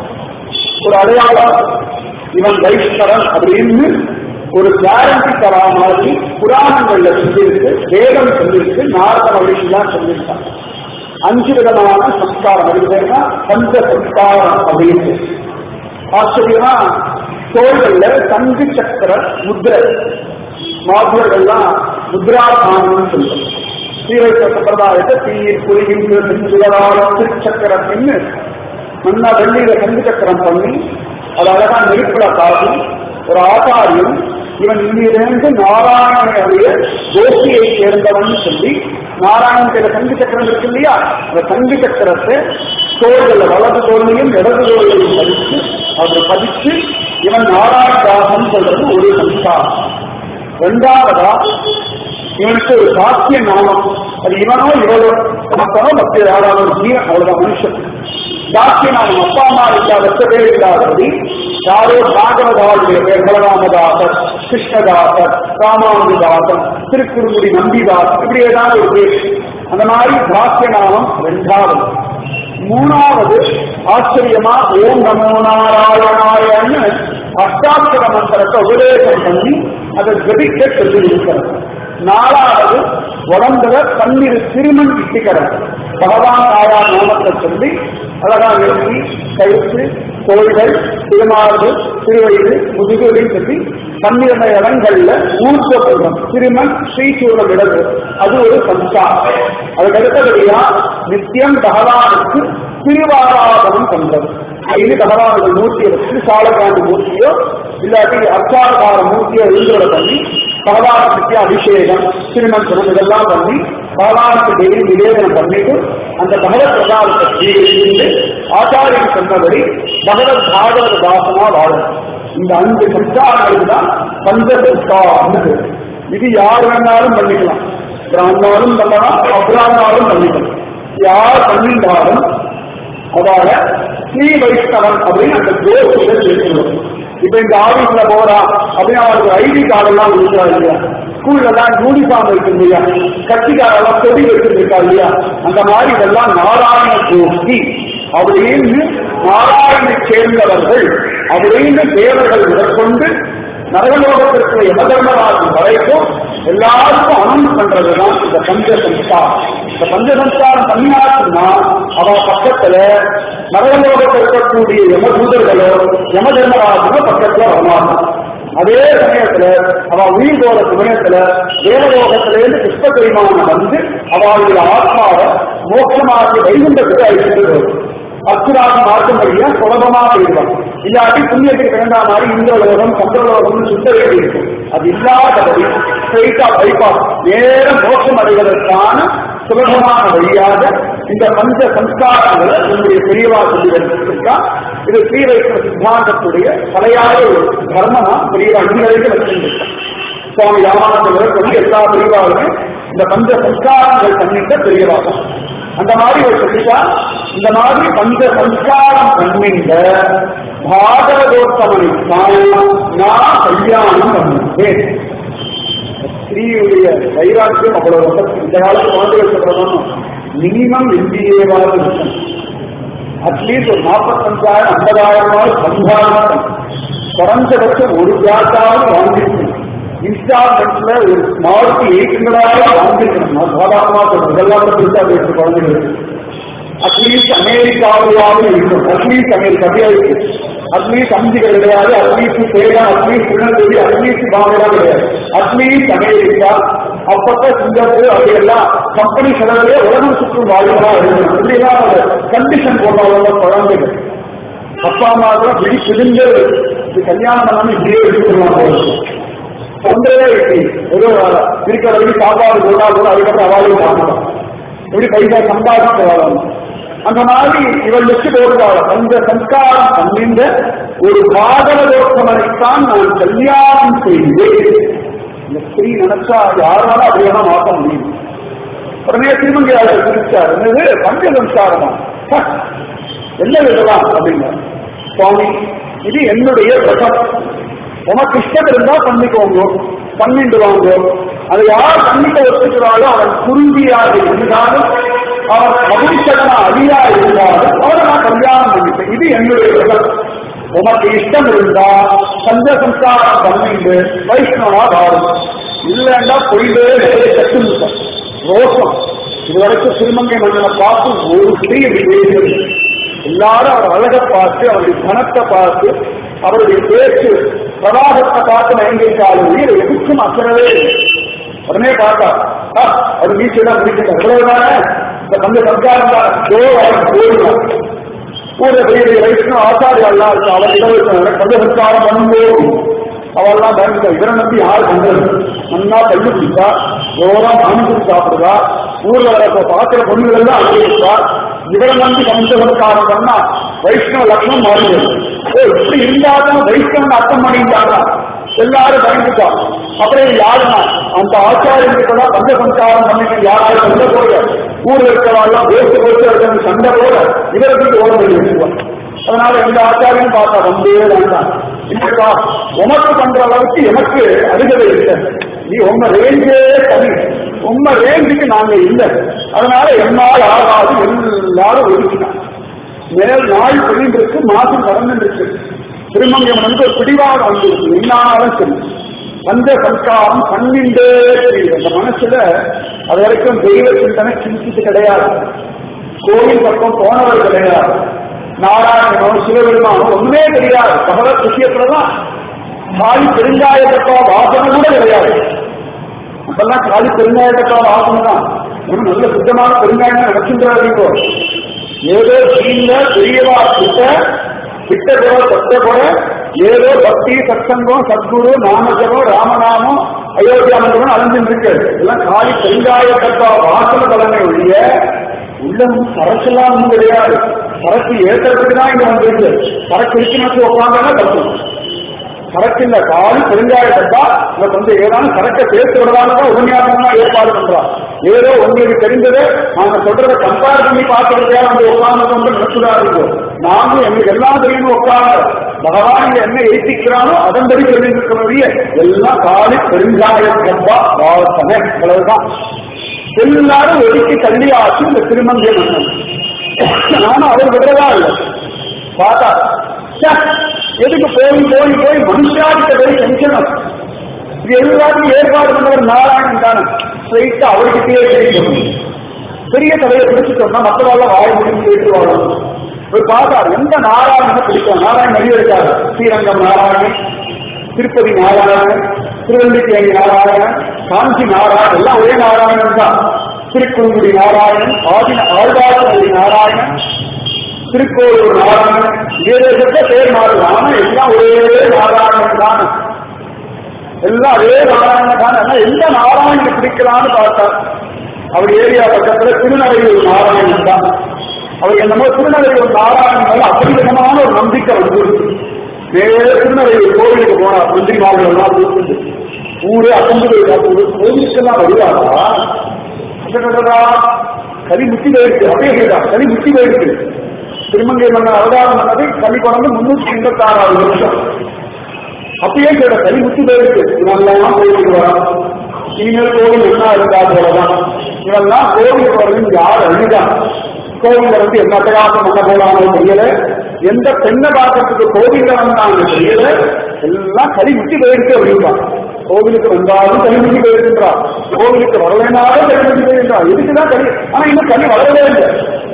ஒரு அடையாளம் இவன் வைஷ்ணவன் அப்படின்னு ஒரு கேரண்டி தரா மாதிரி புராணங்கள்ல சொல்லியிருக்கு வேதம் சொல்லியிருக்கு நாரத மகிழ்ச்சிலாம் சொல்லியிருக்காங்க அஞ்சு விதமான சம்ஸ்காரம் இருக்குதுன்னா பஞ்ச சம்ஸ்காரம் அப்படின்னு ஆச்சரியமா தோள்கள்ல தங்கு சக்கர முத்திரை மாதுவர்கள்லாம் முத்ராபானம்னு சொல்லுவோம் ஸ்ரீவைத்த சம்பிரதாயத்தை தீர் புரிகின்ற செஞ்சுவதாரம் திருச்சக்கரத்தின்னு மன்னா வெள்ளியில தங்கு சக்கரம் பண்ணி அது அழகா நெருப்புல காட்டி ஒரு ஆச்சாரியம் இவன் இங்கிருந்து நாராயணனுடைய கோஷியை சேர்ந்தவன் சொல்லி நாராயணத்தில தங்கு சக்கரம் இருக்கு இல்லையா அந்த தங்கு சக்கரத்தை தோள்கள் வலது தோல்லையும் இடது தோல்லையும் பதிச்சு அவர் பதிச்சு இவன் நாராயணதாசன் சொல்றது ஒரு சம்ஸ்காரம் ரெண்டாவதா இவனுக்கு ஒரு சாத்திய நாமம் அது இவனோ இவளோ மத்தனோ மத்திய யாராவது ஒரு ஜீவன் அவ்வளவுதான் மனுஷன் சாத்திய நாமம் அப்பா அம்மா இல்லாத பேர் இல்லாதபடி யாரோ பாகவதாவுடைய பேர் பலராமதாசர் கிருஷ்ணதாசர் ராமானுஜதாசன் திருக்குறுங்குடி நம்பிதாஸ் இப்படி ஏதாவது ஒரு பேர் அந்த மாதிரி சாத்திய நாமம் ரெண்டாவது மூணாவது ஆச்சரியமா ஓம் நமோ நாராயணாயன்னு அஷ்டாட்சர மந்திரத்தை உபதேசம் பண்ணி அதை ஜபிக்க சொல்லி இருக்கிறது நாலாவது உடம்புல தண்ணீர் திருமண் இட்டிக்கிறது பகவான் தாயா நாமத்தை சொல்லி அழகா எழுதி கழுத்து தோள்கள் திருமாறு திருவயிறு முதுகுலையும் சொல்லி பன்னிரண்டு இடங்கள்ல ஊர்த்தப்படுறோம் திருமண் ஸ்ரீசூரம் இடது அது ஒரு சம்ஸ்காரம் அதுக்கு அடுத்தபடியா நித்தியம் பகவானுக்கு திருவாராதனம் பண்றது இது பகவானுடைய மூர்த்தியை வச்சு சாலகாண்டி மூர்த்தியோ இல்லாட்டி அர்ச்சாரகார மூர்த்தியோ எழுந்துள்ள பண்ணி பகவானுக்கு அபிஷேகம் திருமஞ்சனம் இதெல்லாம் பண்ணி பகவானுக்கு டெய்லி நிவேதனம் பண்ணிட்டு அந்த பகவத் பிரசாதத்தை ஸ்வீகரித்து ஆச்சாரியன் சொன்னபடி பகவத் பாகவத தாசனா வாழும் இந்த அஞ்சு சம்ஸ்காரங்களுக்கு தான் பஞ்ச சம்ஸ்காரம் இது யார் வேணாலும் பண்ணிக்கலாம் பிராமணாலும் பண்ணலாம் அப்ராமணாலும் பண்ணிக்கலாம் யார் பண்ணிட்டாலும் அதால ஸ்ரீ வைஷ்ணவன் அப்படின்னு அந்த கோஷத்தை சேர்க்கணும் இப்ப இந்த ஆபீஸ்ல போறா அப்படின்னு அவருக்கு ஐடி கார்டு எல்லாம் கொடுக்குறா இல்லையா ஸ்கூல்ல எல்லாம் யூனிஃபார்ம் இருக்கு இல்லையா கட்சிக்காரெல்லாம் கொடி வச்சிருக்கா இல்லையா அந்த மாதிரி இதெல்லாம் நாராயண கோஷ்டி அப்படின்னு நாராயணை சேர்ந்தவர்கள் அப்படின்னு தேவர்கள் முதற்கொண்டு நரகலோகத்திற்கு யமதர்மராஜன் வரைக்கும் எல்லாருக்கும் அனௌன்ஸ் பண்றதுதான் இந்த பஞ்ச சம்ஸ்காரம் இந்த பஞ்ச சம்ஸ்காரம் பண்ணினாச்சுன்னா அவ பக்கத்துல நரகலோகத்தில் இருக்கக்கூடிய யமதூதர்களோ யமதர்மராஜனோ பக்கத்துல வரமாட்டான் அதே சமயத்துல அவ உயிர் போற சமயத்துல தேவலோகத்திலேருந்து புஷ்ப பெருமானம் வந்து அவளுடைய ஆத்மாவை மோட்சமாகி வைகுண்டத்துக்கு அழைச்சிட்டு வரும் அச்சுராக மார்க்கம் வழியா சுலபமா போயிடுவான் இல்லாட்டி புண்ணியத்துக்கு பிறந்தா மாதிரி இந்திரலோகம் சந்திரலோகம்னு சுத்த வேண்டியிருக்கும் அது இல்லாதபடி ஸ்ட்ரெயிட்டா பைபாஸ் நேர மோட்சம் அடைவதற்கான சுலபமான வழியாக இந்த பஞ்ச சம்ஸ்காரங்களை நம்முடைய பெரியவா சொல்லி வச்சிருக்கா இது ஸ்ரீவைஷ்ணவ சித்தாந்தத்துடைய தலையாய ஒரு தர்மமா பெரியவா இன்னவரைக்கும் வச்சிருந்திருக்கா சுவாமி ராமானந்தர் சொல்லி எல்லா பெரியவாருமே இந்த பஞ்ச சம்ஸ்காரங்கள் பண்ணிட்ட பெரியவாகும் அந்த மாதிரி ஒரு சொல்லிட்டா இந்த மாதிரி பஞ்ச சம்ஸ்காரம் பண்ணிட்ட பாகவதோத்தமனை நான் கல்யாணம் பண்ணுவேன் ஸ்ரீயுடைய வைராக்கியம் அவ்வளவு ரொம்ப இந்த காலத்து குழந்தைகள் சொல்றதும் மினிமம் எம்பிஏவாவது இருக்கும் அட்லீஸ்ட் ஒரு நாற்பத்தஞ்சாயிரம் ஐம்பதாயிரமாவது சம்பாதம் குறைஞ்சபட்சம் ஒரு ஜாட்டாவது வாங்கிருக்கணும் இன்ஸ்டால்மெண்ட்ல ஒரு மார்க்கு எயிட் ஹண்ட்ரடாவது வாங்கிருக்கணும் நான் சாதாரணமா சொல்றேன் இதெல்லாம் கூட பெருசா பேசுற குழந்தைகளுக்கு அட்லீஸ்ட் அமெரிக்காவிலாவது இருக்கும் அட்லீஸ்ட் அமெரிக்கா அப்படியே இருக்கு அட்லீஸ்ட் அஞ்சுகள் கிடையாது at least Salem at least Tirunelveli at least பாம்பேலாம் கிடையாது அட்லீஸ்ட் அமெரிக்கா அப்பப்ப சிங்கப்பூர் அப்படியெல்லாம் கம்பெனி செலவுலேயே உலகம் சுற்றும் வாழ்களா இருக்கணும் இப்படிலாம் கண்டிஷன் போட்டாங்க குழந்தைகள் அப்பா அம்மா கூட விழி பிடிஞ்சு இது கல்யாணம் பண்ணாம இப்படியே எடுத்துக்கலாம் ஒன்றே இருக்கு ஏதோ இருக்கிற வரைக்கும் சாப்பாடு போட்டா கூட அதுக்கப்புறம் அவாலும் சாப்பிடலாம் எப்படி பைசா சம்பாதிச்சு வரணும் அந்த மாதிரி இவள் வச்சு போடுவாள் அந்த சம்ஸ்காரம் பண்ணின்ற ஒரு பாதவதோஷமனைத்தான் நான் கல்யாணம் செய்தேன் இந்த ஸ்திரீ நினைச்சா யாராலும் அப்படியே மாற்ற முடியும் உடனே திருமங்கையாளர் குறிச்சார் என்னது பஞ்ச சம்ஸ்காரமா ஹ, என்ன விடலாம் அப்படின்னா சுவாமி இது என்னுடைய விரதம் உனக்கு இஷ்டம் இருந்தா பண்ணிக்கோங்க பண்ணிட்டு வாங்க அதை யார் பண்ணிக்க ஒத்துக்கிறாளோ அவன் குருவியாக இருந்தாலும் அவன் மகிழ்ச்சனா அடியா இருந்தாலும் அவனை நான் கல்யாணம் பண்ணிட்டேன் இது என்னுடைய விரதம் உனக்கு இஷ்டம் இருந்தா சந்த சம்ஸ்காரம் பண்ணிட்டு வைஷ்ணவனா வாழும் இல்லைன்னா பொய்வே கட்டு ரோஷம் இதுவரைக்கும் திருமங்கை மன்னனை பார்த்து ஒரு ஸ்ரீ பேசுறது எல்லாரும் அவர் அழகை பார்த்து அவருடைய தனத்தை பார்த்து அவருடைய பேச்சு பிரவாகத்தை பார்த்து மயங்கிட்டாலும் உயிர் எதுக்கும் அக்கறவே இல்லை. உடனே பார்த்தா ஆ, அவர் வீச்செல்லாம் முடிச்சுட்டார் இவ்வளவுதானே இந்த பஞ்ச சம்ஸ்காரம் தான் ஜோ அவர் போயிடலாம் ஊர்ல பெரிய பெரிய வைஷ்ணவ ஆச்சாரியெல்லாம் இருக்கு அவர் இளவரசன் பஞ்ச சம்ஸ்காரம் பண்ணும்போது அவெல்லாம் பயந்துட்டா இவரை நம்பி யார் பண்றது நன்னா தள்ளி பிடிச்சா ஓரம் அனுப்பிச்சு சாப்பிடுவா ஊர்ல வர பாக்குற பொண்ணுகள் எல்லாம் அனுப்பிச்சா இவரை நம்பி பஞ்ச சம்ஸ்காரம் பண்ணா வைஷ்ணவ லட்சணம் மாறிடுது ஓ இப்படி இருந்தாலும் வைஷ்ணவன் அர்த்தம் பண்ணிட்டாங்க எல்லாரும் பயந்துட்டா அப்புறம் யாருன்னா அந்த ஆச்சாரியனுக்கு தான் பஞ்ச சம்ஸ்காரம் பண்ணிட்டு யாராவது சண்டை போட ஊர்ல இருக்கிறவாள்லாம் வேஸ்ட் போட்டு இருக்கிற சண்டை போட இவரை போய் ஓட வேண்டி வச்சுக்குவாங்க அதனால எந்த ஆச்சாரியும் பார்த்தா வந்தே வேண்டாம் இல்லைப்பா உனக்கு பண்ற அளவுக்கு எனக்கு அருகதை இல்லை நீ உங்க ரேஞ்சே தனி உங்க ரேஞ்சுக்கு நாங்க இல்லை அதனால என்னால் ஆகாது எல்லாரும் ஒதுக்கினான் மேல் நாள் பிரிந்திருக்கு மாசம் கடந்துருக்கு திருமங்கலம் வந்து ஒரு பிடிவாதம் வந்திருக்கு என்னாலும் சரி அந்த சம்ஸ்காரம் பன்னிண்டே தெரியுது அந்த மனசுல அது வரைக்கும் தெய்வ சிந்தனை சிந்திச்சு கிடையாது கோவில் பக்கம் போனவர் கிடையாது நாராயணனோ சிவபெருமானோ ஒண்ணுமே தெரியாது பகவத் விஷயத்துலதான் காலி பெருங்காயத்தப்பா வாசனை கூட கிடையாது அப்பெல்லாம் காலி பெருங்காயத்தப்பா வாசனை தான் ஒன்றும் நல்ல சுத்தமான பெருங்காயம் நினைச்சுட்டு ஏதோ கீழ பெரியவா கிட்ட கிட்ட கூட சத்த கூட ஏதோ பக்தி சத்சங்கம் சத்குரு நாமஜபம் ராமநாமம் அயோத்தியா மந்திரம் அலைஞ்சுட்டு இருக்கு இதெல்லாம் காலி பெருங்காய கற்பா வாசன தலைமை ஒழிய உள்ள சரக்குலாம் ஒன்றும் கிடையாது சரக்கு ஏற்றுறதுக்கு தான் இங்க வந்திருக்கு சரக்கு இருக்குன்னு உட்காந்தாங்க தப்பு சரக்கு இல்ல காலி பெருங்காய கட்டா இங்க வந்து ஏதாவது சரக்கை சேர்த்து விடலான்னு உண்மையாக ஏற்பாடு பண்றான் ஏதோ உங்களுக்கு தெரிந்தது நாங்க சொல்றதை கம்பேர் பண்ணி பார்க்கறதே வந்து உட்கார்ந்து கொண்டு நினைச்சுடாதீங்க நாமும் எங்களுக்கு எல்லாம் தெரியும் உட்கார்ந்து பகவான் இங்க என்ன ஏற்றிக்கிறானோ அதன்படி தெரிஞ்சிருக்கிறவரையே எல்லாம் காலி பெருங்காய கப்பா வாசனை அவ்வளவுதான் எல்லாரும் ஒதுக்கி தள்ளி ஆச்சு இந்த திருமந்திய மன்னன் நானும் அவர் விடுறதா இல்லை பார்த்தா ச்சே, எதுக்கு போய் போய் போய் மனுஷாக்கிட்ட போய் டென்ஷன் இது எல்லாத்தையும் ஏற்பாடு பண்ணவர் நாராயணன் தானே ஸ்ட்ரைட்டா அவர்கிட்டயே தெரியும் பெரிய தலையை பிடிச்சிட்டோம்னா மற்றவங்க வாய் முடிஞ்சு ஏற்றுவாங்க போய் பார்த்தார் எந்த நாராயணனை பிடிக்கும் நாராயணன் நிறைய இருக்காரு ஸ்ரீரங்கம் நாராயணன் திருப்பதி நாராயணன் திருவல்லிக்கேணி நாராயணன் காஞ்சி நாராயணன் எல்லாம் ஒரே நாராயணன் தான் திருக்குங்குடி நாராயணன் ஆதி ஆழ்வார்மொழி நாராயணன் திருக்கோளூர் நாராயணன் ஏதேசத்த பேர் மாறும் ஆனா எல்லாம் ஒரே நாராயணன் தான் எல்லாம் அதே நாராயணன் தான் ஆனா எந்த நாராயணனை பிடிக்கலாம்னு பார்த்தார் அவர் ஏரியா பக்கத்துல திருநறையூர் நாராயணன் தான் அவர் என்னமோ திருநறையூர் நாராயணன் மேல அபரிதமான ஒரு நம்பிக்கை வந்துருக்கு நேர திருநறையூர் கோவிலுக்கு போனார் மந்திரி மாவட்டம் எல்லாம் கூப்பிட்டு ஊரே அசம்பு கோவிலுக்கெல்லாம் வருவாரா அடடடடா, கலி முத்தி போயிருக்கு அப்படியே கேட்டா கலி முத்தி போயிருக்கு திருமங்கை மன்னர் அவதாரம் பண்ணது கலி குழந்தை முன்னூத்தி எண்பத்தி ஆறாவது வருஷம் அப்பயே கேட்ட கலி முத்தி போயிருக்கு இவெல்லாம் கோவிலுக்கு வரான் இனிமேல் கோவில் என்ன இருக்கா போலதான் இவெல்லாம் கோவிலுக்கு வரணும் யார் அழுதான் கோவில்ல வந்து என்ன அட்டகாசம் பண்ண போலாமோ தெரியல எந்த பெண்ணை பார்க்கறதுக்கு கோவில்ல வந்தாங்க தெரியல எல்லாம் கலி முத்தி போயிருக்கு அப்படின்றான் கோவிலுக்கு வந்தாலும் கலி முத்தி போயிருக்கின்றா கோவிலுக்கு வரலைனாலும் கலி முத்தி போயிருக்கா இதுக்குதான் கலி ஆனா இன்னும் கலி வரவே இல்லை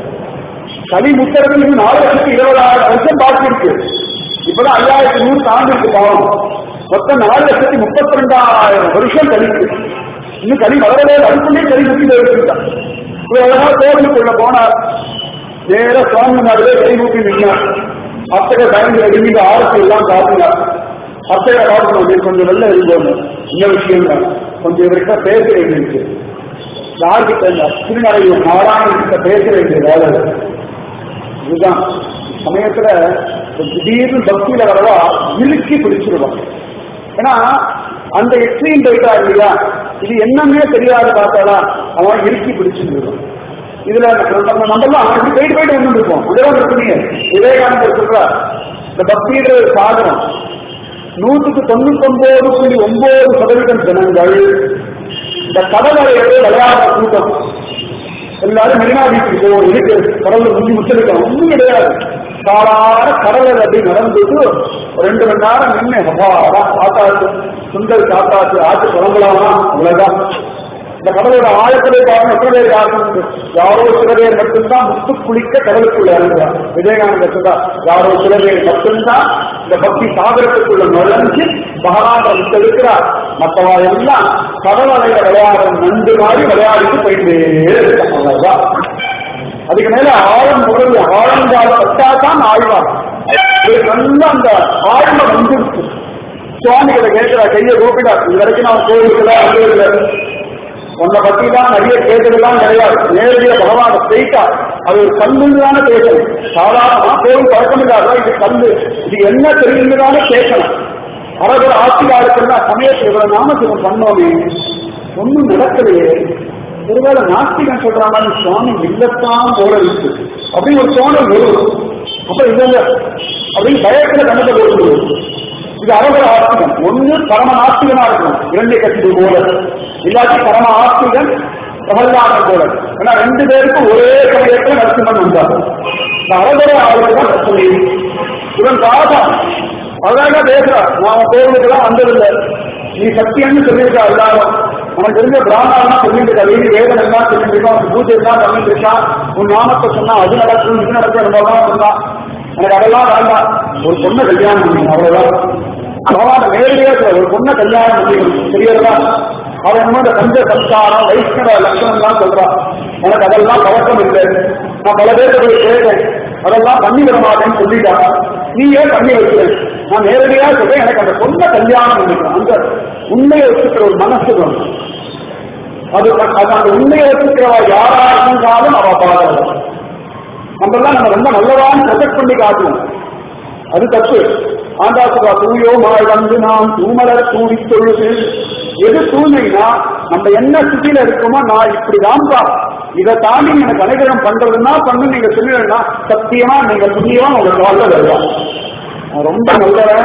கலி முத்துறது இன்னும் நாலு லட்சத்து இருபதாயிரம் வருஷம் பாக்கி இருக்கு இப்பதான் ஐயாயிரத்தி நூறு தாண்டி இருக்கு பாவம் மொத்தம் நாலு லட்சத்தி முப்பத்தி ரெண்டாயிரம் வருஷம் கழிக்கு இன்னும் கலி வரவே இல்லை. அதுக்குள்ளே கலி முத்தி போயிருக்கான் இவர் அழகா கோவிலுக்குள்ள போனார் நேர சுவாமி நாடுவே கை ஊட்டி நின்னார் அத்தகை பயந்து அடிமையில் ஆரத்தி எல்லாம் காட்டினார் அத்தகை காட்டணும் நீ கொஞ்சம் வெளில இருந்தோம் இந்த விஷயம் தான் கொஞ்சம் இவர்கிட்ட பேச வேண்டியிருக்கு யார்கிட்ட திருநறையூர் நாராயணன் கிட்ட பேச வேண்டிய வேலை இருக்கு. இதுதான் சமயத்துல திடீர்னு பக்தியில வரவா இழுக்கி பிடிச்சிருவாங்க ஏன்னா அந்த எக்ஸ்ட்ரீம் போயிட்டா இல்லையா இது என்னன்னே தெரியாது பார்த்தாலா அவன் இறுக்கி பிடிச்சிருவான் இதுல நம்ம நம்மலாம் அப்படி போயிட்டு போயிட்டு வந்து இருப்போம் இதெல்லாம் பிரச்சனையே விவேகானந்தர் சொல்றா இந்த பக்தியில ஒரு சாதனம் நூற்றுக்கு தொண்ணூத்தி ஒன்பது புள்ளி ஒன்பது சதவீதம் ஜனங்கள் இந்த கடற்கரையோட விளையாடுற கூட்டம் எல்லாரும் மெரினா பீச்சுக்கு போவோம் இருக்கு கடல்ல முந்தி முச்சரிக்கணும் ஒன்றும் கிடையாது சாதாரண கடலில் அப்படி நடந்துட்டு ஒரு ரெண்டு மணி நேரம் நின்று அப்பாடா காத்தாச்சு சுந்தர் காத்தாச்சு ஆச்சு குழம்பலாமா அவ்வளவுதான் இந்த கடலோட ஆழத்திலே பாருங்க எத்தனை பேர் யாரும் யாரோ சில பேர் மட்டும்தான் முத்து குளிக்க கடலுக்குள்ள இறங்குறார் விஜயகானந்த சொல்றா யாரோ சில பேர் மட்டும்தான் இந்த பக்தி சாகரத்துக்குள்ள நுழைஞ்சு பகவான் முத்தெடுக்கிறார் மற்றவா எல்லாம் கடல் அலையில விளையாடுற நண்டு மாதிரி விளையாடிட்டு போயிட்டே இருக்காங்க அவ்வளவுதான் அதுக்கு மேல ஆழம் முறையில் ஆழங்கால பட்டாதான் ஆழ்வார் இவருக்கு நல்லா அந்த ஆழ்ம வந்துருச்சு சுவாமிகளை கேட்கிறா கையை கோபிடா இது வரைக்கும் நான் கோவிலுக்குள்ள அங்கே உன்னை பத்தி தான் நிறைய கேட்டதெல்லாம் கிடையாது நேரடியா பகவான ஸ்ட்ரெயிட்டா அது ஒரு கல்லுன்னு தானே பேசணும் சாதாரணமா கோவில் பழக்கம் இல்லாத இது கல்லு இது என்ன தெரியுன்னு தானே கேட்கணும் அரபர் ஆட்சியா இருக்குன்னா சமயத்தில் இவ்வளவு நாமஜபம் பண்ணோமே ஒண்ணும் நடக்கலையே ஒருவேளை நாஸ்திகன் சொல்ற மாதிரி சுவாமி இல்லத்தான் போல இருக்கு அப்படின்னு ஒரு தோணல் வரும் அப்ப இல்ல அப்படின்னு பயத்துல கணக்கு போடுறது இது அரபர் ஆஸ்திகன் ஒண்ணு பரம நாஸ்திகனா இருக்கணும் இரண்டை கட்சி போல இல்லாட்டி பரம ஆஸ்திகன் பிரகல்லாதன் போல ஏன்னா ரெண்டு பேருக்கும் ஒரே சமயத்துல நரசிம்மன் வந்தார் இந்த அரபர அவருக்கு தான் பிரச்சனை இவன் ராஜா அழகா பேசுறான் நான் கோவிலுக்கெல்லாம் வந்ததில்லை நீ சத்தியம்னு சொல்லியிருக்கா எல்லாரும் உனக்கு தெரிஞ்ச பிராமணர்லாம் சொல்லிட்டு இருக்கா வீடு வேதம் எல்லாம் சொல்லிட்டு இருக்கான் உன் பூஜை எல்லாம் பண்ணிட்டு இருக்கான் உன் நாமத்தை சொன்னா அது நடக்கும் இது நடக்கும் என்னெல்லாம் சொன்னான் எனக்கு அதெல்லாம் வேண்டாம் ஒரு பொண்ணை கல்யாணம் பண்ணி அவ்வளவுதான் பகவான நேரடியா சொல்ல, ஒரு பொண்ணை கல்யாணம் பண்ணி தெரியறதா அவன் என்னமோ இந்த பஞ்ச சம்ஸ்காரம் வைஷ்ணவ லட்சணம் எல்லாம் சொல்றான் எனக்கு அதெல்லாம் பழக்கம் இல்லை நான் பல பேருக்கு போய் கேட்டேன் அதெல்லாம் பண்ணி விட மாட்டேன்னு சொல்லிட்டான் நீ ஏன் பண்ணி வைக்கிறேன் நான் நேரடியா சொல்றேன் எனக்கு அந்த பொண்ணை கல்யாணம் பண்ணிக்கிறேன் அந்த உண்மையை வச்சுக்கிற ஒரு மனசு வேணும் அது அது அந்த உண்மையை வச்சுக்கிறவ யாரா இருந்தாலும் அவ பாடுறவ நம்மெல்லாம் நம்ம ரொம்ப நல்லவான்னு ப்ரொஜெக்ட் பண்ணி காட்டுவோம் அது தப்பு ஆண்டா சொல்றா தூயோ மாய் வந்து நாம் தூமலர் தூவி தொழுது எது தூய்மைனா நம்ம என்ன ஸ்திதியில இருக்கோமோ நான் இப்படிதான்ப்பா இதை தாண்டி எனக்கு அனுகிரகம் பண்றதுன்னா பண்ணு நீங்க சொல்லிடுனா சத்தியமா நீங்க புண்ணியமா உங்க வாழ்ல வருவான் நான் ரொம்ப நல்லவன்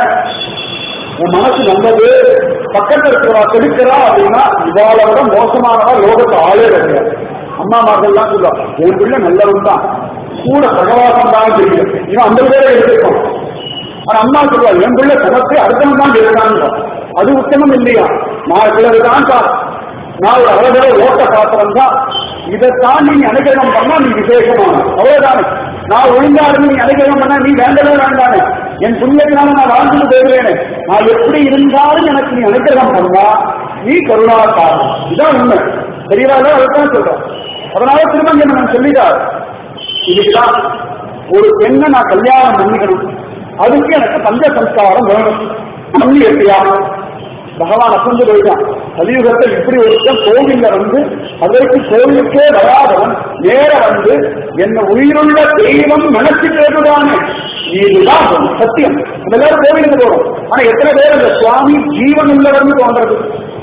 என் மனசு நல்லது பக்கத்துல இருக்கிறவா கெடுக்கிறா அப்படின்னா இவாளை விட மோசமானவா லோகத்தை ஆளே கிடையாது அம்மா மார்கள்லாம் சொல்லுவா என் பிள்ளை நல்லவன் தான் கூட சகவாசம் தான் தெரியும் இவன் அந்த பேரை எடுத்துக்கணும் ஆனா அம்மா சொல்லுவா என் பிள்ளை சமத்து அடுத்தவன் தான் இருக்காங்க அது உத்தமம் இல்லையா நான் சிலது தான் தான் நான் ஒரு அழகான ஓட்ட பாத்திரம் தான் இதை தாண்டி நீ அனுகிரகம் பண்ணா நீ விசேஷமான அவ்வளவுதானே நான் ஒழுங்கா இருந்து நீ அனுகிரகம் பண்ணா நீ வேண்டவே வேண்டானே என் புண்ணியத்தினால நான் வாழ்ந்துட்டு போயிடுவேனே நான் எப்படி இருந்தாலும் எனக்கு நீ அனுகிரகம் பண்ணா நீ கருணாக்காரன் இதான் உண்மை தெரியவாத அதுதான் சொல்றேன் அதனால திருமஞ்சன் நான் சொல்லிட்டார் இதுக்குதான் ஒரு பெண்ணை நான் கல்யாணம் பண்ணிக்கணும் அதுக்கு எனக்கு பஞ்ச சம்ஸ்காரம் வேணும் பண்ணி எப்படியா பகவான் அசந்து போயிட்டான் கலியுகத்தில் இப்படி ஒருத்தன் கோவில்ல வந்து அதற்கு கோவிலுக்கே வராதவன் நேர வந்து என்ன உயிருள்ள தெய்வம் நினைச்சு கேட்டுதானே இதுதான் சத்தியம் நம்ம எல்லாரும் கோவிலுக்கு போறோம் ஆனா எத்தனை பேர் அந்த சுவாமி ஜீவன் உள்ளவர்னு தோன்றது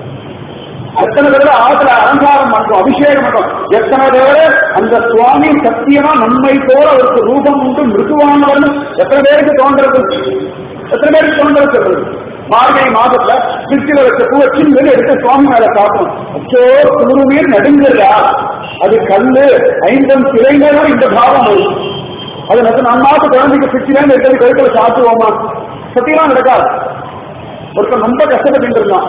எத்தனை பேர் ஆத்துல அலங்காரம் பண்ணும் அபிஷேகம் பண்ணும் எத்தனை பேர் அந்த சுவாமி சத்தியமா நம்மை போல ஒரு ரூபம் உண்டு மிருதுவானவர்னு எத்தனை பேருக்கு தோன்றது எத்தனை பேருக்கு தோன்றது மார்கழி மாதத்துல திருச்சியில வச்ச பூவை சின்ன எடுத்து சுவாமி மேல காட்டும் அச்சோ குருமே நடுங்கல்ல அது கல்லு ஐந்தம் சிலைங்களும் இந்த பாவம் வரும் அது வந்து நம்ம நாட்டு குழந்தைக்கு பிச்சிலேருந்து எடுத்து கழுத்துல சாத்துவோமா சத்தியமா நடக்காது ஒருத்தன் ரொம்ப கஷ்டப்பட்டு இருந்தான்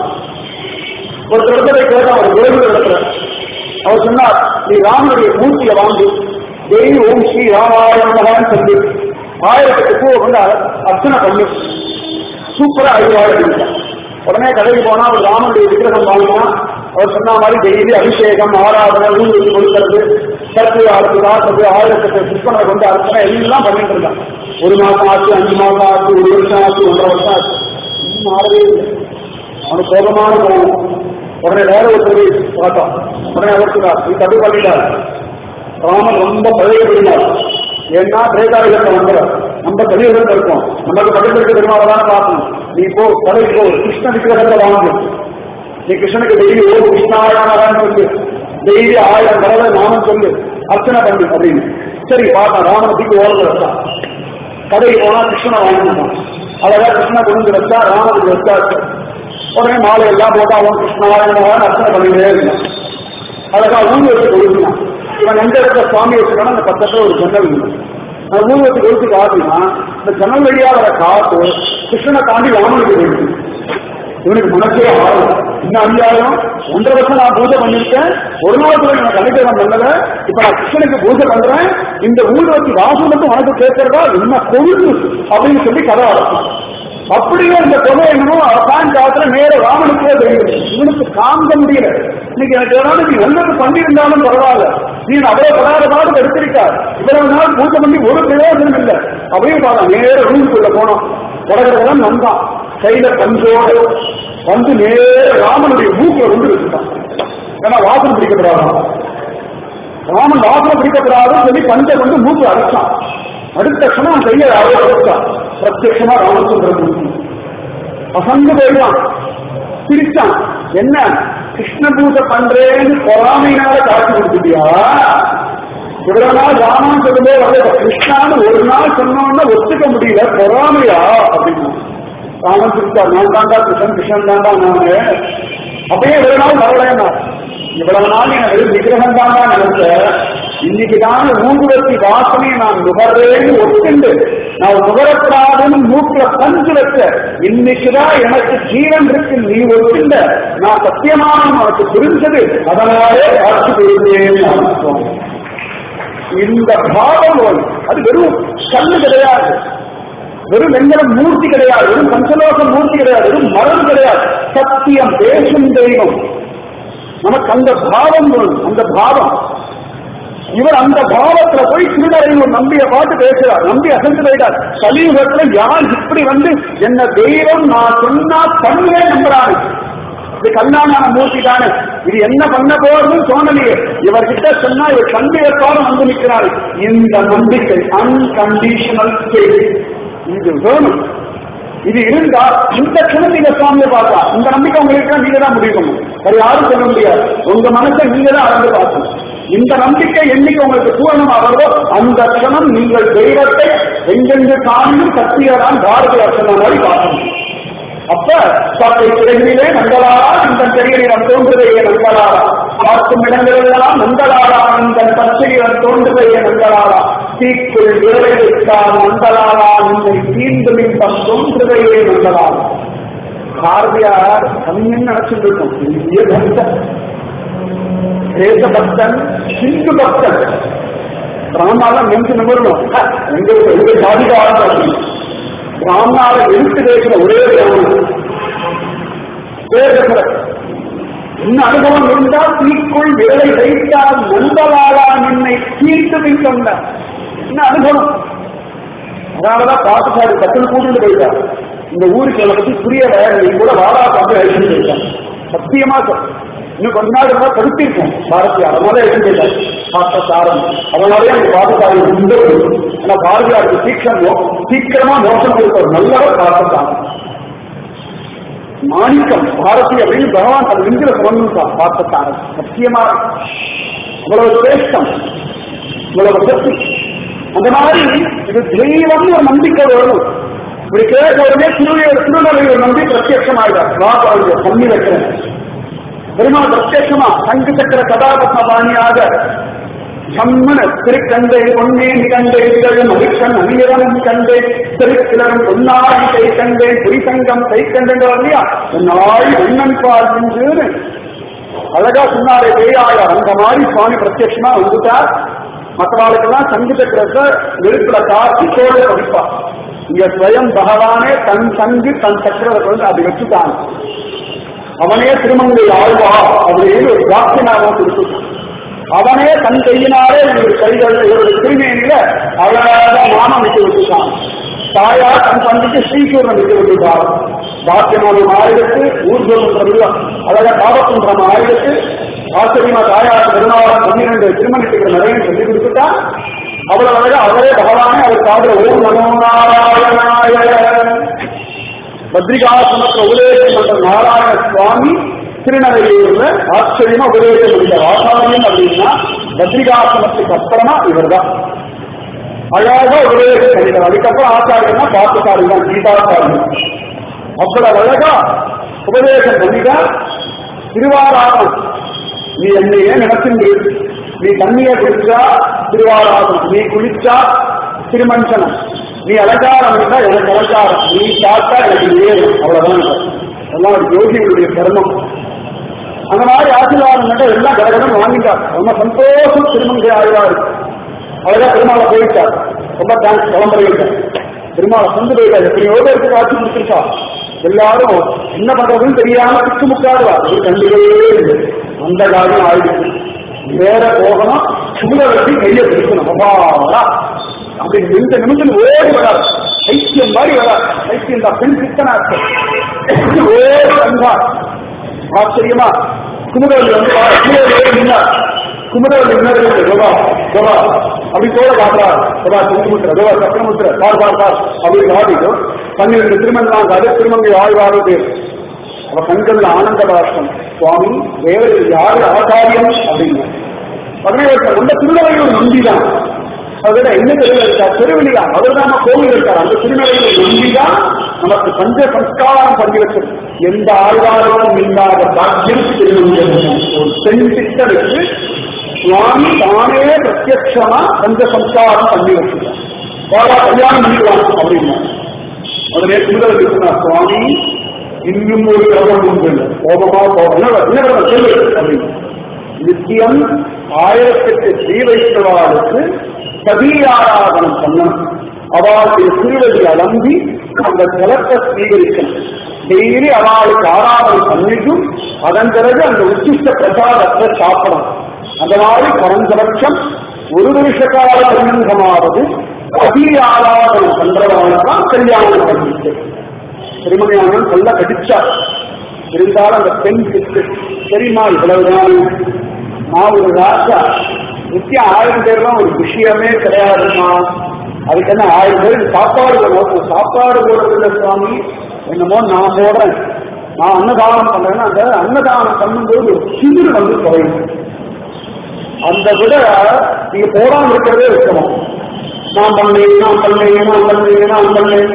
ஒரு இடத்துல கேட்டான் ஒரு கோவில் இடத்துல அவர் சொன்னார் நீ ராமனுடைய மூர்த்தியை வாங்கி டெய்லி ஓம் ஸ்ரீ ராமாயணம் சொல்லி ஆயிரத்துக்கு பூவை கொண்டு அர்ச்சனை பண்ணு சூப்பரா அறிவாளர் உடனே கடைக்கு போனா அவர் ராமனுடைய விக்கிரகம் வாங்கினா அவர் சொன்ன மாதிரி டெய்லி அபிஷேகம் ஆராதனை ஊர் வச்சு கொடுக்கறது சத்து ஆறு ஆசது ஆயிரத்தெட்டு சிற்பனை கொண்டு அர்ச்சனை எல்லாம் பண்ணிட்டு இருந்தான் ஒரு மாசம் ஆச்சு அஞ்சு மாசம் ஆச்சு ஒரு வருஷம் ஆச்சு ஒன்றரை வருஷம் ஆச்சு இன்னும் மாறவே இல்லை அவனுக்கு கோபமான கோபம் உடனே வேற ஒரு சொல்லி பார்த்தான் உடனே அவர் சொன்னார் நீ தப்பு பண்ணிட்டார் ராமன் ரொம்ப பழையபடினார் ஏன்னா திரேதாயுகத்தை வந்துடும் நம்ம கலியுகத்தில் இருக்கோம் நமக்கு பக்கத்திற்கு பெருமாள் தானே பார்க்கணும் நீ போ கடைக்கு போ கிருஷ்ண விக்கிரகத்தை வாங்கு நீ கிருஷ்ணனுக்கு டெய்லி ஓ கிருஷ்ணாயணம் சொல்லு டெய்லி ஆயிரம் தடவை நானும் சொல்லு அர்ச்சனை பண்ணு அப்படின்னு சரி பார்த்தான் ராமனை தூக்கி ஓரத்தில் வச்சான் கடைக்கு போனா கிருஷ்ணனை வாங்கிட்டான் அழகா கிருஷ்ண கொண்டு வச்சா ராமனுக்கு வச்சாச்சு உடனே மாலை எல்லாம் போட்டா அவன் கிருஷ்ணாயணமாக அர்ச்சனை பண்ணிட்டே இருந்தான் அழகா ஊர் வச்சு கொடுக்கலாம் இவன் எந்த இடத்துல சுவாமி வச்சுக்கான அந்த பக்கத்துல ஒரு ஜன்னல் இருக்கு அந்த ஊர் வச்சு கொடுத்து காட்டுனா இந்த ஜன்னல் வழியா வர காத்து கிருஷ்ணனை தாண்டி ராமனுக்கு போயிடுச்சு இவனுக்கு மனசே ஆகும் இன்னும் அநியாயம் ஒன்றரை வருஷம் நான் பூஜை பண்ணிருக்கேன் ஒரு நாள் கூட எனக்கு அனுகிரகம் பண்ணல இப்ப நான் கிருஷ்ணனுக்கு பூஜை பண்றேன் இந்த ஊர் வச்சு வாசு மட்டும் உனக்கு கேட்கறதா என்ன கொழுந்து அப்படின்னு சொல்லி கதை வளர்த்தான் அப்படியே இந்த தொகை என்னமோ அவன் காலத்துல நேர ராமனுக்கே தெரியும் இவனுக்கு காந்த முடியல இன்னைக்கு எனக்கு ஏதாவது நீ நல்லது பண்ணியிருந்தாலும் பரவாயில்ல நீ அவ்வளவு படாத பாடு எடுத்திருக்கார் இவ்வளவு நாள் பூஜை பண்ணி ஒரு பிரயோஜனம் இல்லை அப்படியே பாரு நேர ரூமுக்குள்ள போனோம் கடற்கரை வந்தான் கையில பஞ்சோடு வந்து நேர ராமனுடைய மூக்கில் கொண்டு வச்சுட்டான் ஏன்னா வாசம் பிடிக்கப்படாதான் ராமன் வாசனை பிடிக்கப்படாதுன்னு சொல்லி பஞ்சை கொண்டு மூக்கு அடிச்சான் அடுத்த க்ஷணம் கையை அழைச்சான் பிரத்யமா ராமச்சந்திரமூர்த்தி அசந்து போயிடான் சிரிச்சான் என்ன கிருஷ்ண பூஜை பண்றேன்னு பொறாமையினால காட்சி கொடுத்துட்டியா இவ்வளவு நாள் ராமன் சொல்லும்போது வந்து கிருஷ்ணான்னு ஒரு நாள் சொன்னோம்னா ஒத்துக்க முடியல பொறாமையா அப்படின்னு ராமன் சிரிச்சார் நான் தாண்டா கிருஷ்ணன் கிருஷ்ணன் தாண்டா நானு அப்படியே ஒரு நாள் வரலையா இவ்வளவு நாள் நீ வெறும் விக்கிரகம் தாண்டா நினைச்ச இன்னைக்கு தான் ஊங்குவத்தி வாசனையை நான் நுகர்றேன்னு ஒத்துண்டு நான் நுகரப்படாதுன்னு மூக்குல பஞ்சு வச்ச இன்னைக்குதான் எனக்கு ஜீவன் இருக்கு நீ ஒத்துண்ட நான் சத்தியமான உனக்கு புரிஞ்சது அதனாலே காட்சி கொடுத்தேன்னு அர்த்தம் இந்த பாவம் நோய் அது வெறும் கல்லு கிடையாது வெறும் வெங்கலம் மூர்த்தி கிடையாது வெறும் பஞ்சலோக மூர்த்தி கிடையாது வெறும் மரம் கிடையாது சத்தியம் பேசும் தெய்வம் நமக்கு அந்த பாவம் வேணும் அந்த பாவம் இவர் அந்த பாவத்துல போய் திருநறையூர் நம்பிய பார்த்து பேசுறார் நம்பி அசந்து போயிட்டார் கலியுகத்துல யார் இப்படி வந்து என்ன தெய்வம் நான் சொன்னா பண்ணவே நம்புறாரு இது கல்யாணான மூர்த்தி தானே இது என்ன பண்ண போறதுன்னு தோணலையே இவர்கிட்ட சொன்னா இவர் கண்டு ஏற்பாடும் வந்து நிற்கிறாரு இந்த நம்பிக்கை அன்கண்டிஷனல் இது வேணும் இது இருந்தா இந்த க்ஷணம் நீங்க சுவாமியை பார்த்தா இந்த நம்பிக்கை உங்களுக்கு நீங்க தான் முடிவு பண்ணணும் வேற யாரும் சொல்ல முடியாது உங்க மனசை நீங்க தான் அளந்து பார்க்கணும் இந்த நம்பிக்கை என்னைக்கு உங்களுக்கு பூரணம் ஆகிறதோ அந்த க்ஷணம் நீங்கள் தெய்வத்தை எங்கெங்கு காணும் சக்தியதான் பாரதிய சொன்ன மாதிரி பார்க்கணும் அப்ப சாப்பை கிழங்கிலே நந்தலாரா இந்த தெரியலிடம் தோன்றுதையே நந்தலாரா பார்க்கும் இடங்களெல்லாம் நந்தலாரா இந்த பச்சையிடம் தோன்றுதையே நந்தலாரா தீக்குள் விரலை வைத்தால் நந்தலாரா நின்னை தீண்டு மின்பம் தோன்றுதையே நந்தலாரா பாரதியார் கவிஞன் நினைச்சிட்டு இருக்கும் பெரிய பக்தன் தேச பக்தன் சிந்து பக்தன் ராமாலாம் நெஞ்சு நிமிரணும் எங்க எங்க சாதிக்காரன் ராமனால எடுத்து பேசுற ஒரே ராமன் பேசுற இன்னும் அனுபவம் இருந்தால் தீக்குள் விரலை வைத்தால் நண்பலாளா நின்னை தீர்த்து சொன்ன இன்னும் அனுபவம் அதனாலதான் பாட்டுக்காரி கத்தல் கூட்டு போயிட்டார் இந்த ஊருக்கு என்னை பத்தி புரியல நீ கூட வாடா பார்த்து எழுதி போயிட்டான் சத்தியமா சொல் இன்னும் கொஞ்ச நாள் இருந்தா படுத்திருக்கோம் பாரதியார் அதனால எழுதி போயிட்டார் பார்த்த சாரம் அதனாலே அந்த பாரதியார் உண்டு ஆனா பாரதியாருக்கு சீக்கிரம் சீக்கிரமா மோசம் கொடுத்த ஒரு நல்லவர் பார்த்தசாரம் மாணிக்கம் பாரதி அப்படின்னு பகவான் தன் நெஞ்சில சுமந்துட்டான் பார்த்தசாரம் சத்தியமா அவ்வளவு சிரேஷ்டம் இவ்வளவு சக்தி அந்த மாதிரி இது தெய்வம்னு ஒரு நம்பிக்கை வரணும் இப்படி கேட்க உடனே திருவையூர் திருநெல்வேலியை நம்பி பிரத்யட்சமாயிட்டார் ராபாவுடைய பண்ணி வைக்கிறேன் பெருமாள் பிரத்யட்சமா சங்கு சக்கர கதாபத்ம பாணியாக ஜம்மன திருக்கண்டை பொன்னே நிகண்டை திகழும் அடிக்கண் அணியவன் கண்டே திருக்கிழரும் பொன்னாடி கை கண்டேன் புரிசங்கம் கை கண்டேன் இல்லையா நாய் மன்னன் பால் நின்று அழகா சொன்னாரே பேயாயார் அந்த மாதிரி சுவாமி பிரத்யட்சமா வந்துட்டார் மற்றவாளுக்கெல்லாம் சங்கீத கிரச நெருப்புல காட்சி தோழ படிப்பா இங்க ஸ்வயம் பகவானே தன் சங்கு தன் சக்கரத்தை வந்து அப்படி வச்சுட்டான் அவனே திருமங்கை ஆழ்வா அப்படின்னு ஒரு வாக்கியனாகவும் கொடுத்துட்டான் அவனே தன் கையினாலே இவருடைய கைகள் இவருடைய திருமேனியில அழகாக மானம் விட்டு விட்டுட்டான் தாயா தன் தந்தைக்கு ஸ்ரீகூர்ணம் விட்டு விட்டுட்டார் பாக்கியமான ஆயிரத்து ஊர்ஜோன்றம் அழகா காவக்குன்றம் ஆயிரத்து ஆச்சரியமா தாயார் பெருமாள் பன்னிரண்டு திருமணத்துக்கு நிறைய சொல்லி கொடுத்துட்டா அவ்வளவு அழகா அவரே பகவானே அவர் காதல ஓம் நமோ நாராயணாய பத்ரிகாசனத்துல உபதேசம் பண்ற நாராயண சுவாமி திருநகையூர்ல ஆச்சரியமா உபதேசம் பண்ணிட்டார் ஆச்சாரியன் அப்படின்னா பத்ரிகாசனத்துக்கு அப்புறமா இவர் தான் அழகா உபதேசம் பண்ணிட்டார் அதுக்கப்புறம் ஆச்சாரியன்னா பார்த்தசாரி தான் கீதாச்சாரியன் அவ்வளவு அழகா உபதேசம் பண்ணிட்டா திருவாராதனம் நீ என்னையே நினைச்சுண்டு நீ தண்ணியை குடிச்சா திருவாராதனம் நீ குளிச்சா திருமஞ்சனம் நீ அலங்காரம் இருந்தா எனக்கு அலங்காரம் நீ சாப்பிட்டா எனக்கு ஏறும் அவ்வளவுதான் எல்லாம் ஒரு யோகிகளுடைய கர்மம் அந்த மாதிரி ஆசீர்வாதம் மட்டும் எல்லாம் கடகடம் வாங்கிட்டார் ரொம்ப சந்தோஷம் திருமங்கை ஆழ்வார் அழகா பெருமாளை போயிட்டார் ரொம்ப தேங்க்ஸ் கிளம்புறீங்க பெருமாளை கொண்டு போயிட்டார் எத்தனையோ பேருக்கு காட்சி கொடுத்துருக்கா எல்லாரும் என்ன பண்றதுன்னு தெரியாம திக்கு முக்காடுவா இது கண்டுகளே இல்லை அந்த காரியம் ஆயிடுச்சு வேற போகணும் சுமத வச்சு கையை பிடிக்கணும் அப்பாடா அப்படி நிமிஷம் நிமிஷம் ஓடி வராது ஐக்கியம் மாதிரி வராது ஐக்கியம் தான் பெண் சித்தனா இருக்கு ஓடி வந்தா ஆச்சரியமா குமுதவல்லி வந்து குமுதவல்லி நின்னார் குமுதவல்லி நின்னது கோபா கோபா அப்படி போல காட்டுறா கோபா திருமுத்திர கோபா சக்கரமுத்திர பார் பார் பார் அப்படி காட்டிட்டு பன்னிரண்டு திருமணம் காடு திருமங்கை ஆழ்வாரு பேர் அவ கண்கள்ல ஆனந்த பாஷ்டம் சுவாமி வேறு யாரு ஆச்சாரியம் அப்படின்னு உடனே ஒருத்தர் உள்ள திருநவையூர் நம்பிதான் அதோட என்ன தெருவில் இருக்கார் திருவெளியா அவர் தான் கோவில் இருக்கார் அந்த திருநவையூர் நம்பிதான் நமக்கு பஞ்ச சம்ஸ்காரம் பண்ணி வச்சது எந்த ஆழ்வாரும் இல்லாத பாக்கியம் திருவள்ளுவர் ஒரு பெண் திட்ட வச்சு சுவாமி தானே பிரத்யட்சமா பஞ்ச சம்ஸ்காரம் பண்ணி வச்சுட்டார் பாலா கல்யாணம் பண்ணிக்கலாம் அப்படின்னா உடனே திருவள்ளுவர் சொன்னார் சுவாமி இன்னும் ஒரு கிரமம் உண்டு கோபமா கோபம் என்ன கிரமம் சொல்லு அப்படின்னு நித்தியம் ஆயிரத்தெட்டு ஸ்ரீ வைஷ்ணவாளுக்கு சதீயாராதனம் பண்ணணும் அவளுடைய திருவடி அலம்பி அந்த ஜலத்தை ஸ்வீகரிக்கணும் டெய்லி அவளுக்கு ஆராதனை பண்ணிட்டும் அதன் பிறகு அந்த உச்சிஷ்ட பிரசாதத்தை சாப்பிடணும் அந்த மாதிரி குறைந்தபட்சம் ஒரு வருஷ கால சம்பந்தமாவது சதீயாராதனை பண்றவங்களுக்குதான் கல்யாணம் பண்ணிட்டு திருமணியானவன் சொல்ல கடிச்சார் இருந்தாலும் அந்த பெண் கிட்டு சரிம்மா இவ்வளவுதான் நான் ஒரு ராஜா நித்தியம் ஆயிரம் பேர்லாம் ஒரு விஷயமே கிடையாதுமா அதுக்கு என்ன ஆயிரம் பேருக்கு சாப்பாடு போடுவோம் சாப்பாடு போடுறதில்ல சுவாமி என்னமோ நான் போடுறேன் நான் அன்னதானம் பண்றேன்னா அந்த அன்னதானம் பண்ணும்போது ஒரு சிறு வந்து குறையும் அந்த விட நீங்க போடாம இருக்கிறதே இருக்கணும் நான் பண்ணேன் நான் பண்ணேன் நான் பண்ணேன் நான் பண்ணேன்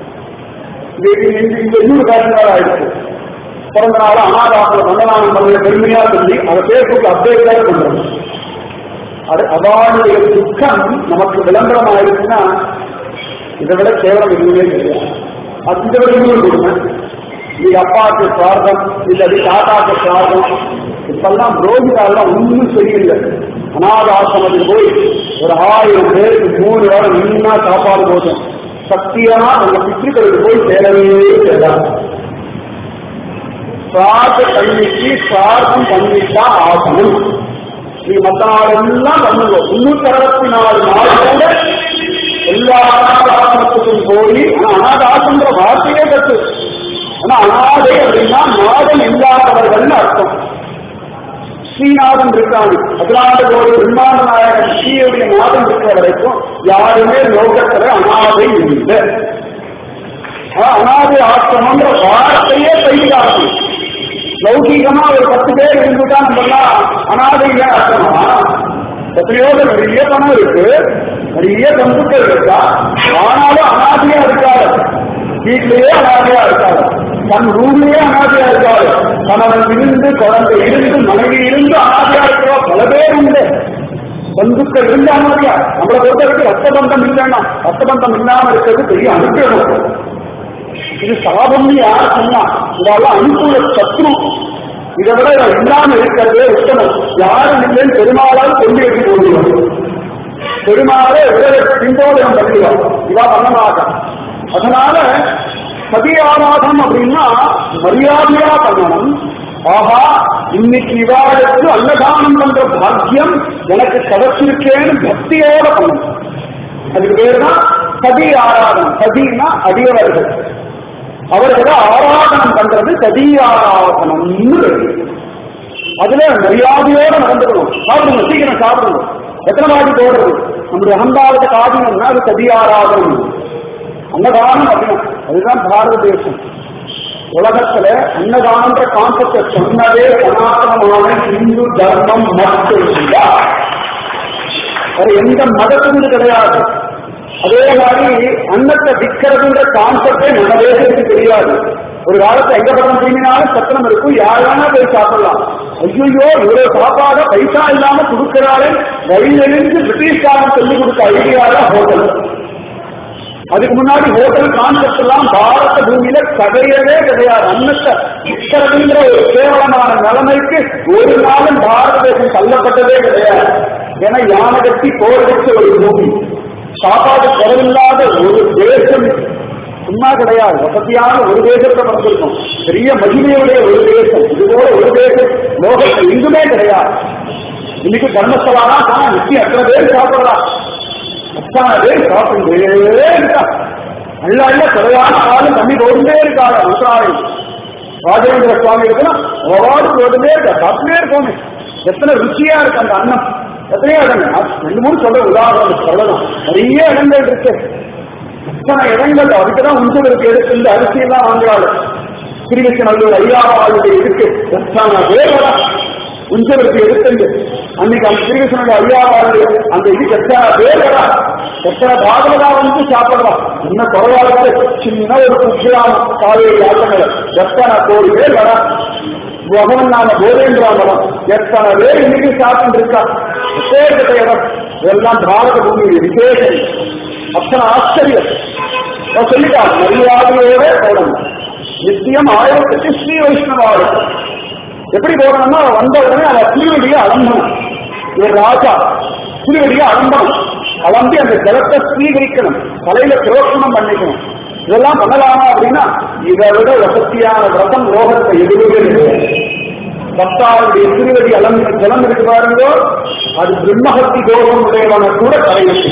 இந்த இன்னொரு காரணங்களாக ஆயிடுச்சு பிறந்த நாள் அனாதாசில மன்னதானம் பண்ண பெருமையா சொல்லி அதை பேசுக்கு அப்டேட்டாக பண்றோம் அது அவளுடைய துக்கம் நமக்கு விளம்பரம் ஆயிடுச்சுன்னா இதை விட கேவலம் எதுவுமே கிடையாது அது இதை விட இன்னொரு கொடுமை இது அப்பாவுக்கு சுவார்த்தம் இல்லாட்டி தாத்தாக்கு சுவார்த்தம் இப்பெல்லாம் புரோகிதாலாம் ஒன்றும் சரியில்லை அனாதாசிரமத்துக்கு போய் ஒரு ஆயிரம் பேருக்கு மூணு வாரம் நின்னா சாப்பாடு போதும் சத்தியமா நம்ம பித்ருக்களுக்கு போய் சேரவே சேராது சுவார்த்த கல்விக்கு சுவார்த்தம் பண்ணிட்டா ஆகணும் நீ மற்ற நாளெல்லாம் பண்ணுங்க முன்னூத்தி அறுபத்தி நாலு நாள் கூட எல்லா அனாதாசிரமத்துக்கும் போய் ஆனா அனாதாசிரம வார்த்தையே கற்று ஆனா அனாதை அப்படின்னா நாதம் இல்லாதவர்கள்னு அர்த்தம் ஸ்ரீநாதன் இருக்காங்க அகிலாண்ட கோடி பிரம்மாண்ட நாயகன் ஸ்ரீயுடைய நாதம் இருக்கிற வரைக்கும் யாருமே லோகத்துல அனாதை இல்லை ஆனா, அனாதை ஆசிரமங்கிற வார்த்தையே கையாகும் லௌகீகமா ஒரு பத்து பேர் இருந்துட்டா நம்ம எல்லாம் அனாதைங்க ஆசிரமா எத்தனையோ பேர் நிறைய பணம் இருக்கு நிறைய பந்துக்கள் இருக்கா ஆனாலும் அனாதையா இருக்காது வீட்லயே அனாதையா இருக்காது தன் ரூம்லயே அனாதையா இருக்காது கணவன் இருந்து குழந்தை இருந்து மனைவி இருந்து அனாதையா இருக்கிற பல பேர் உண்டு பந்துக்கள் இருந்து அனாதையா நம்மளை பொறுத்தவரைக்கும் ரத்த பந்தம் இல்லைன்னா ரத்த பந்தம் இல்லாம இருக்கிறது பெரிய அனுப்பிடணும் இது சாபம்னு யார் சொன்னா இதெல்லாம் அனுகூல சத்ரு இதை விட இதை இல்லாம இருக்கிறதே உத்தமம் யாரும் இல்லைன்னு பெருமாளால் கொண்டு வைக்க போடுவோம் பெருமாளே விடலை பின்போதனம் பண்ணுவோம் இவா பண்ண மாட்டான் அதனால சதி ஆராதனம் அப்படின்னா மரியாதையா பண்ணணும் ஆஹா இன்னைக்கு இவாளுக்கு அன்னதானம் பண்ற பாக்கியம் எனக்கு கிடைச்சிருக்கேன்னு பக்தியோட பண்ணணும் அதுக்கு பேர் தான் சதி ஆராதனம் சதினா அடியவர்கள் அவர்களை ஆராதனம் பண்றது சதி ஆராதனம்னு இருக்கு. அதுல மரியாதையோட நடந்துக்கணும் சாப்பிடுங்க சீக்கிரம் சாப்பிடுங்க எத்தனை வாட்டி போடுறது நம்முடைய அகம்பாவத்தை காரணம்னா அது சதி ஆராதனம் அன்னதானம் அப்படின்னா அதுதான் பாரத தேசம் உலகத்துல அன்னதானன்ற கான்செப்ட சொன்னதே சனாதனமான இந்து தர்மம் மட்டும்தான் வேற எந்த மதத்துக்கும் கிடையாது அதே மாதிரி அன்னத்தை விற்கிறதுன்ற கான்செப்டே நம்ம தேசத்துக்கு தெரியாது ஒரு காலத்துல எங்க பக்கம் திரும்பினாலும் சத்தனம் இருக்கும் யார் வேணா போய் சாப்பிடலாம் ஐயோ இவ்வளவு சாப்பாட பைசா இல்லாம கொடுக்கிறாரு வழியிலிருந்து பிரிட்டிஷ்காரன் சொல்லிக் கொடுத்த ஐடியால ஹோட்டல் அதுக்கு முன்னாடி ஹோட்டல் கான்செப்ட் எல்லாம் பாரத பூமியில கிடையவே கிடையாது அன்னத்தை விற்கிறதுங்கிற ஒரு கேவலமான நிலைமைக்கு ஒரு நாளும் பாரத தேசம் தள்ளப்பட்டதே கிடையாது ஏன்னா யானை கட்டி போர் வச்ச ஒரு பூமி சாப்பாடு குறைவில்லாத ஒரு தேசம் சும்மா கிடையாது வசதியான ஒரு தேசத்தை வந்திருக்கும் பெரிய மகிமையுடைய ஒரு தேசம் இது போல ஒரு தேசம் லோகத்தில் எங்குமே கிடையாது இன்னைக்கு தர்மஸ்தலானா ஆனா நிச்சயம் அத்தனை பேர் சாப்பிடலாம் அத்தனை பேர் சாப்பிட்டுட்டே இருக்கா நல்ல நல்ல குறைவான ஆளும் தண்ணி போட்டுட்டே இருக்காங்க அன்றாடம் ராஜேந்திர சுவாமி இருக்குன்னா ஒவ்வொரு போட்டுட்டே இருக்கா சாப்பிட்டே இருக்கோமே எத்தனை ருச்சியா இருக்கு அந்த அன்னம் எத்தனையோ இடங்கள் ரெண்டு மூணு சொல்ற உதாரணம் சொல்லலாம் நிறைய இடங்கள் இருக்கு எத்தனை இடங்கள் அதுக்குதான் உஞ்சவருக்கு எடுத்து இந்த அரிசி எல்லாம் வாங்குறாள் திருவிச்சநல்லூர் ஐயாவாளுடைய இருக்கு எத்தனை பேர் வரா உஞ்சவருக்கு எடுத்துண்டு அன்னைக்கு அந்த திருவிச்சநல்லூர் ஐயாவாளுடைய அந்த இதுக்கு எத்தனை பேர் வரா எத்தனை பாகவதா வந்து சாப்பிடலாம் என்ன குறைவாக சின்ன ஒரு குக்கிராம காவேரி ஆட்டங்கள் எத்தனை கோடி பேர் வரா பகவன் நாம போதேந்திராமலம் எத்தனை பேர் இன்னைக்கு சாப்பிட்டு இருக்கா விசேஷத்தை இடம் இதெல்லாம் பாரத பூமியுடைய விசேஷம் அத்தனை ஆச்சரியம் அவன் சொல்லிட்டான் மரியாதையோட போடணும் நித்தியம் ஆயிரத்துக்கு ஸ்ரீ வைஷ்ணவாடு எப்படி போடணும்னா அவன் வந்த உடனே அவன் திருவடியை அலம்பணும் ஒரு ராஜா திருவடியை அலம்பணும் அலம்பி அந்த ஜலத்தை ஸ்வீகரிக்கணும் தலையில புரோஷனம் பண்ணிக்கணும் இதெல்லாம் பண்ணலாமா அப்படின்னா இதை விட வசதியான விரதம் லோகத்தை எதுவுமே இல்லை பக்தாவுடைய திருவடி அலம் ஜலம் இருக்கு பாருங்கோ அது பிரம்மஹத்தி தோஷம் உடையவன கூட தலையிட்டு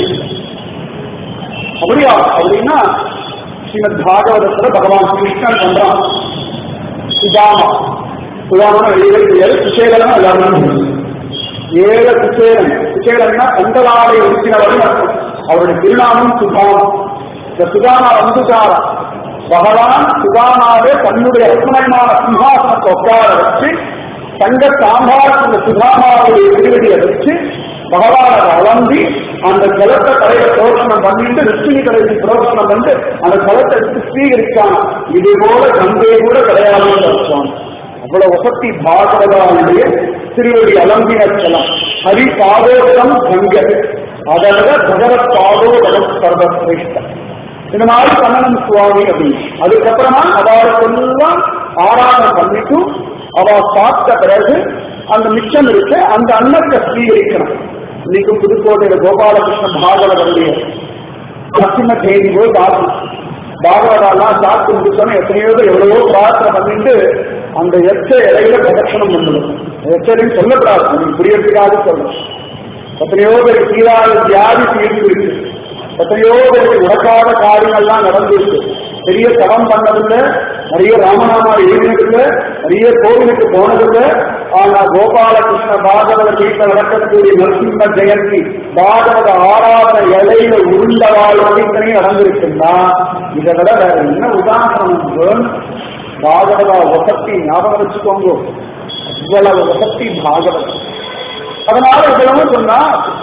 அப்படியா அப்படின்னா ஸ்ரீமத் பாகவதத்துல பகவான் கிருஷ்ணன் பண்றான் சுதாமா சுதாமன ஏழு ஏழு சுசேலனா எல்லாரும் ஏழு சுசேலன் சுசேலன்னா கந்தலாடை உறுப்பினவர்கள் அர்த்தம் அவருடைய திருநாமம் சுதாமம் இந்த சுதாமா வந்துட்டாரா பகவான் சுதாமாவே தன்னுடைய ரத்னமான சிம்ஹாசனத்தை உட்கார வச்சு தங்க சாம்பாரத்தில் சுதாமாவுடைய திருவடியை வச்சு பகவானை வளர்ந்தி அந்த ஜலத்தை கரையில புரோஷனம் பண்ணிட்டு ரிஷினி கடைசி புரோஷனம் பண்ணிட்டு அந்த ஜலத்தை எடுத்து ஸ்வீகரிச்சான் இது போல கங்கை கூட கிடையாதுன்னு அர்த்தம் அவ்வளவு வசதி பாகவதாவுடைய திருவடி அலம்பின ஜலம் ஹரி பாதோதம் கங்கை அதை விட பகவத் பாதோதம் சர்வசிரேஷ்டம் இந்த மாதிரி பண்ணணும் சுவாமி அப்படின்னு அதுக்கப்புறமா அவளுக்கெல்லாம் ஆராதனை பண்ணிட்டும் அவ சாப்பிட்ட பிறகு அந்த மிச்சம் இருக்கு அந்த அன்னத்தை ஸ்வீகரிக்கணும் இன்னைக்கு புதுக்கோட்டையில கோபாலகிருஷ்ண பாகவதருடைய நரசிம்ம தேதி போய் பார்க்கணும் பாகவதாலாம் சாப்பிட்டு முடிச்சோன்னு எத்தனையோ பேர் எவ்வளவோ பிரார்த்தனை பண்ணிட்டு அந்த எச்ச இலையில பிரதட்சணம் பண்ணணும் எச்சரின்னு சொல்லக்கூடாது உங்களுக்கு புரியறதுக்காக சொல்லணும் எத்தனையோ பேர் தீராத வியாதி தீர்ந்து இருக்கு எத்தனையோ பேருக்கு நடக்காத காரியங்கள்லாம் நடந்திருக்கு பெரிய தவம் பண்ணதில்லை நிறைய ராமநாமா எழுதினதில்லை நிறைய கோவிலுக்கு போனதில்லை ஆனா கோபாலகிருஷ்ண பாகவத வீட்டில் நடக்கக்கூடிய நரசிம்ம ஜெயந்தி பாகவத ஆராத இலையில உருண்ட வாழ்க்கை நடந்திருக்குன்னா இதை விட வேற என்ன உதாரணம் வேணும் பாகவத வசத்தி ஞாபகம் வச்சுக்கோங்க இவ்வளவு வசத்தி பாகவதம் அதனால இதெல்லாம் சொன்னா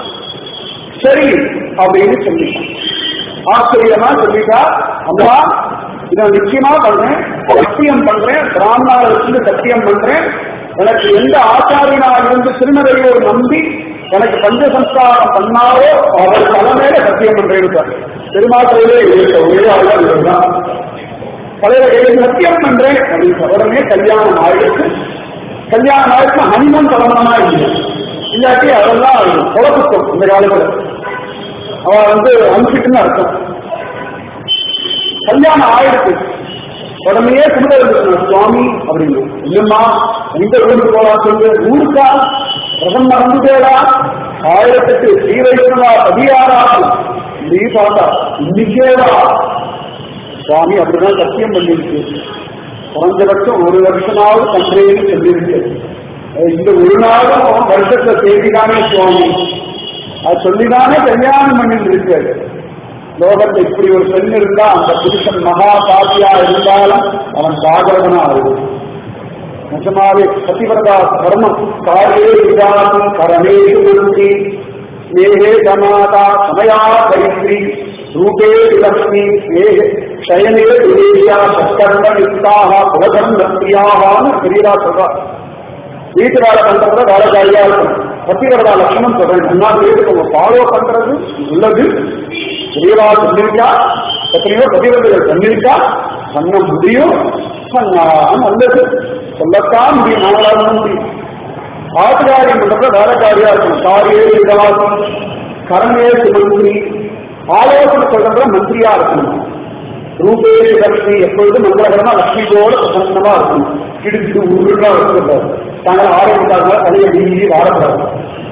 சரி அப்படின்னு சொல்லிட்டான் ஆச்சரியமா சொல்லிட்டா அம்மா இதை நிச்சயமா பண்றேன் சத்தியம் பண்றேன் பிராமணாவிலிருந்து சத்தியம் பண்றேன் எனக்கு எந்த ஆச்சாரியனா இருந்து திருநறையோர் நம்பி எனக்கு பஞ்சசம்ஸ்காரம் பண்ணாரோ அவர் தலைமையில சத்தியம் பண்றேன் சார் பெருமாத்திரையிலே இருக்க ஒரே ஆளா இதுதான் தலையில கையில் சத்தியம் பண்றேன் அப்படின்னு சொல்ல. உடனே கல்யாணம் ஆயிடுச்சு கல்யாணம் ஆயிடுச்சு ஹனிமன் தலைமணமா இல்லை இல்லாட்டி அதெல்லாம் குழப்பம் இந்த காலத்துல அவ வந்து அனுப்பிட்டுன்னு அர்த்தம் கல்யாணம் ஆயிடுச்சு உடனே கும்பிட்டு சுவாமி அப்படின்னு இல்லம்மா எந்த ஊருக்கு போலாம் சொல்லு ஊருக்கா பிரதம் மறந்துட்டேடா ஆயிரத்துக்கு ஸ்ரீவைஷ்ணவா பதியாறாகும் நீ பார்த்தா இன்னைக்கேவா சுவாமி அப்படிதான் சத்தியம் பண்ணிருக்கு குறைஞ்சபட்சம் ஒரு வருஷமாவது பண்றேன்னு சொல்லியிருக்கு அஹ் இந்த ஒரு நாளும் வருஷத்துல செய்திதானே சுவாமி அது சொல்லிதானே கல்யாணம் பண்ணிட்டு இருக்காரு லோகத்துல இப்படி ஒரு பெண் இருந்தா அந்த புருஷன் மகா பாத்தியா இருந்தாலும் அவன் பாகவதனா ஆகும் நிஜமாவே சத்திவரதா தர்மம் காரியே விதானம் கரணேஷு முந்தி ஸ்நேகே சமாதா சமயா கைத்ரி ரூபே லக்ஷ்மி ஸ்நேகே சயனே துலேஷா சத்கர்ம யுக்தாக புலதர்ம பிரியாகான்னு பெரியதா சொல்றா வீட்டு வேலை பண்றதுல வேலை ஜாலியா இருக்கும் பத்திரதா லட்சணம் சொல்றேன் முன்னாடி வீட்டுக்கு உங்க ஃபாலோ பண்றது உள்ளது பெரியவா சொல்லியிருக்கா எத்தனையோ பதிவர்கள் பண்ணியிருக்கா பண்ண முடியும் பண்ணா நல்லது சொல்லத்தான் முடியும் நாங்களால முடியும் ஆதிகாரியம் பண்றதுல வேலைக்காரியா இருக்கணும் காரியே விதாசம் கரமே மந்திரி ஆலோசனை சொல்றதுல மந்திரியா இருக்கணும் ரூபேஷ் லட்சுமி எப்பொழுதும் மங்களகரமா லட்சுமியோட பிரசன்னமா இருக்கணும் கிடுக்கிட்டு உருளா இருக்கக்கூடாது தாங்கள் ஆரம்பித்தாங்க தலையை நீங்கி வாழக்கூடாது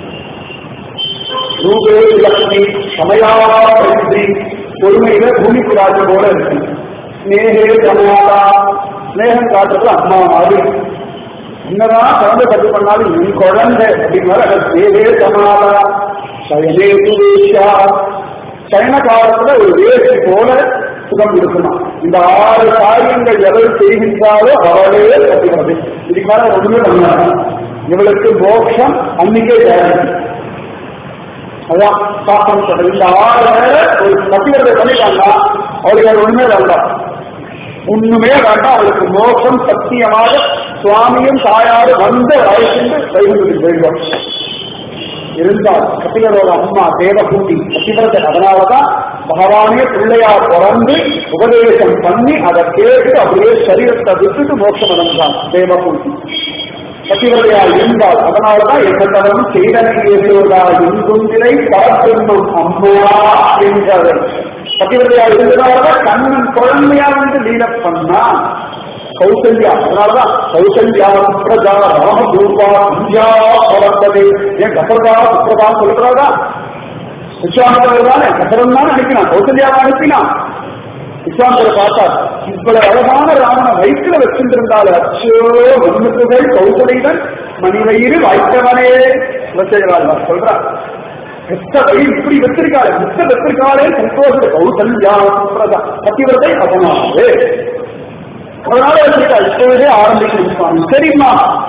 ரூபேஷ் லட்சுமி சமயாபி பொறுமையில பூமிக்கு ராஜ போல இருக்கு ஸ்னேகே சமயாதா ஸ்னேகம் காட்டுறதுல அம்மா மாதிரி என்னதான் குழந்தை கட்டு பண்ணாலும் என் குழந்தை அப்படிங்கிற ஸ்னேகே சமாதா சயனே சுவேஷா சயன காலத்துல ஒரு வேஷ்டி போல சுகம் இருக்குமா இந்த ஆறு காரியங்கள் எவள் செய்கின்றாலோ அவளே கட்டுகிறது இதுக்கு மேல ஒண்ணுமே பண்ணாங்க இவளுக்கு மோட்சம் அன்னைக்கே தேவை அதான் சாப்பிட்டு சொல்றது இந்த ஆறு நேர ஒரு பத்திரத்தை பண்ணிட்டாங்கன்னா அவளுக்கு அது ஒண்ணுமே வேண்டாம் ஒண்ணுமே வேண்டாம் அவளுக்கு மோட்சம் சத்தியமாக சுவாமியும் தாயாரும் வந்து அழைச்சிட்டு வைகுண்டத்துக்கு போயிடுவார் இருந்தால் கபிலரோட அம்மா தேவகூட்டி கபிலத்தை அதனாலதான் பகவானே பிள்ளையா பிறந்து உபதேசம் பண்ணி அதை கேட்டு அப்படியே சரீரத்தை விட்டுட்டு மோட்சம் அடைஞ்சான் தேவகூட்டி கபிலரையா இருந்தால் அதனாலதான் எவ்வளவும் செய்தனையோதா எங்குந்திரை பரபிரம்மம் அம்மா என்றார்கள் கபிலரையா இருந்ததாலதான் கண்ணன் குழந்தையா வந்து லீல பண்ணா கௌசல்யா அதனாலதான் கௌசல்யா சுப்ரஜா ராமபூர்வா இந்தியா பவர்த்தது ஏன் கசரதா சுப்ரதா சொல்றதா விஸ்வாமித்திரர் தானே கசரம் தான் அனுப்பினான் கௌசல்யாவை அனுப்பினான் விஸ்வாமித்திர பார்த்தா இவ்வளவு அழகான ராமனை வயிற்றுல வச்சிருந்திருந்தால் அச்சோ மண்ணுக்குகள் கௌசலையுடன் மணிவயிறு வாய்த்தவனே சிவசேகராஜ் சொல்றார் பெத்த வயிறு இப்படி வச்சிருக்காரு முத்த வச்சிருக்காளே சந்தோஷ கௌசல்யா சுப்ரதா பத்திரத்தை அபமாவே அதனால வச்சிருக்கா இப்பொழுதே ஆரம்பிக்கணும் சுவாமி சரிம்மா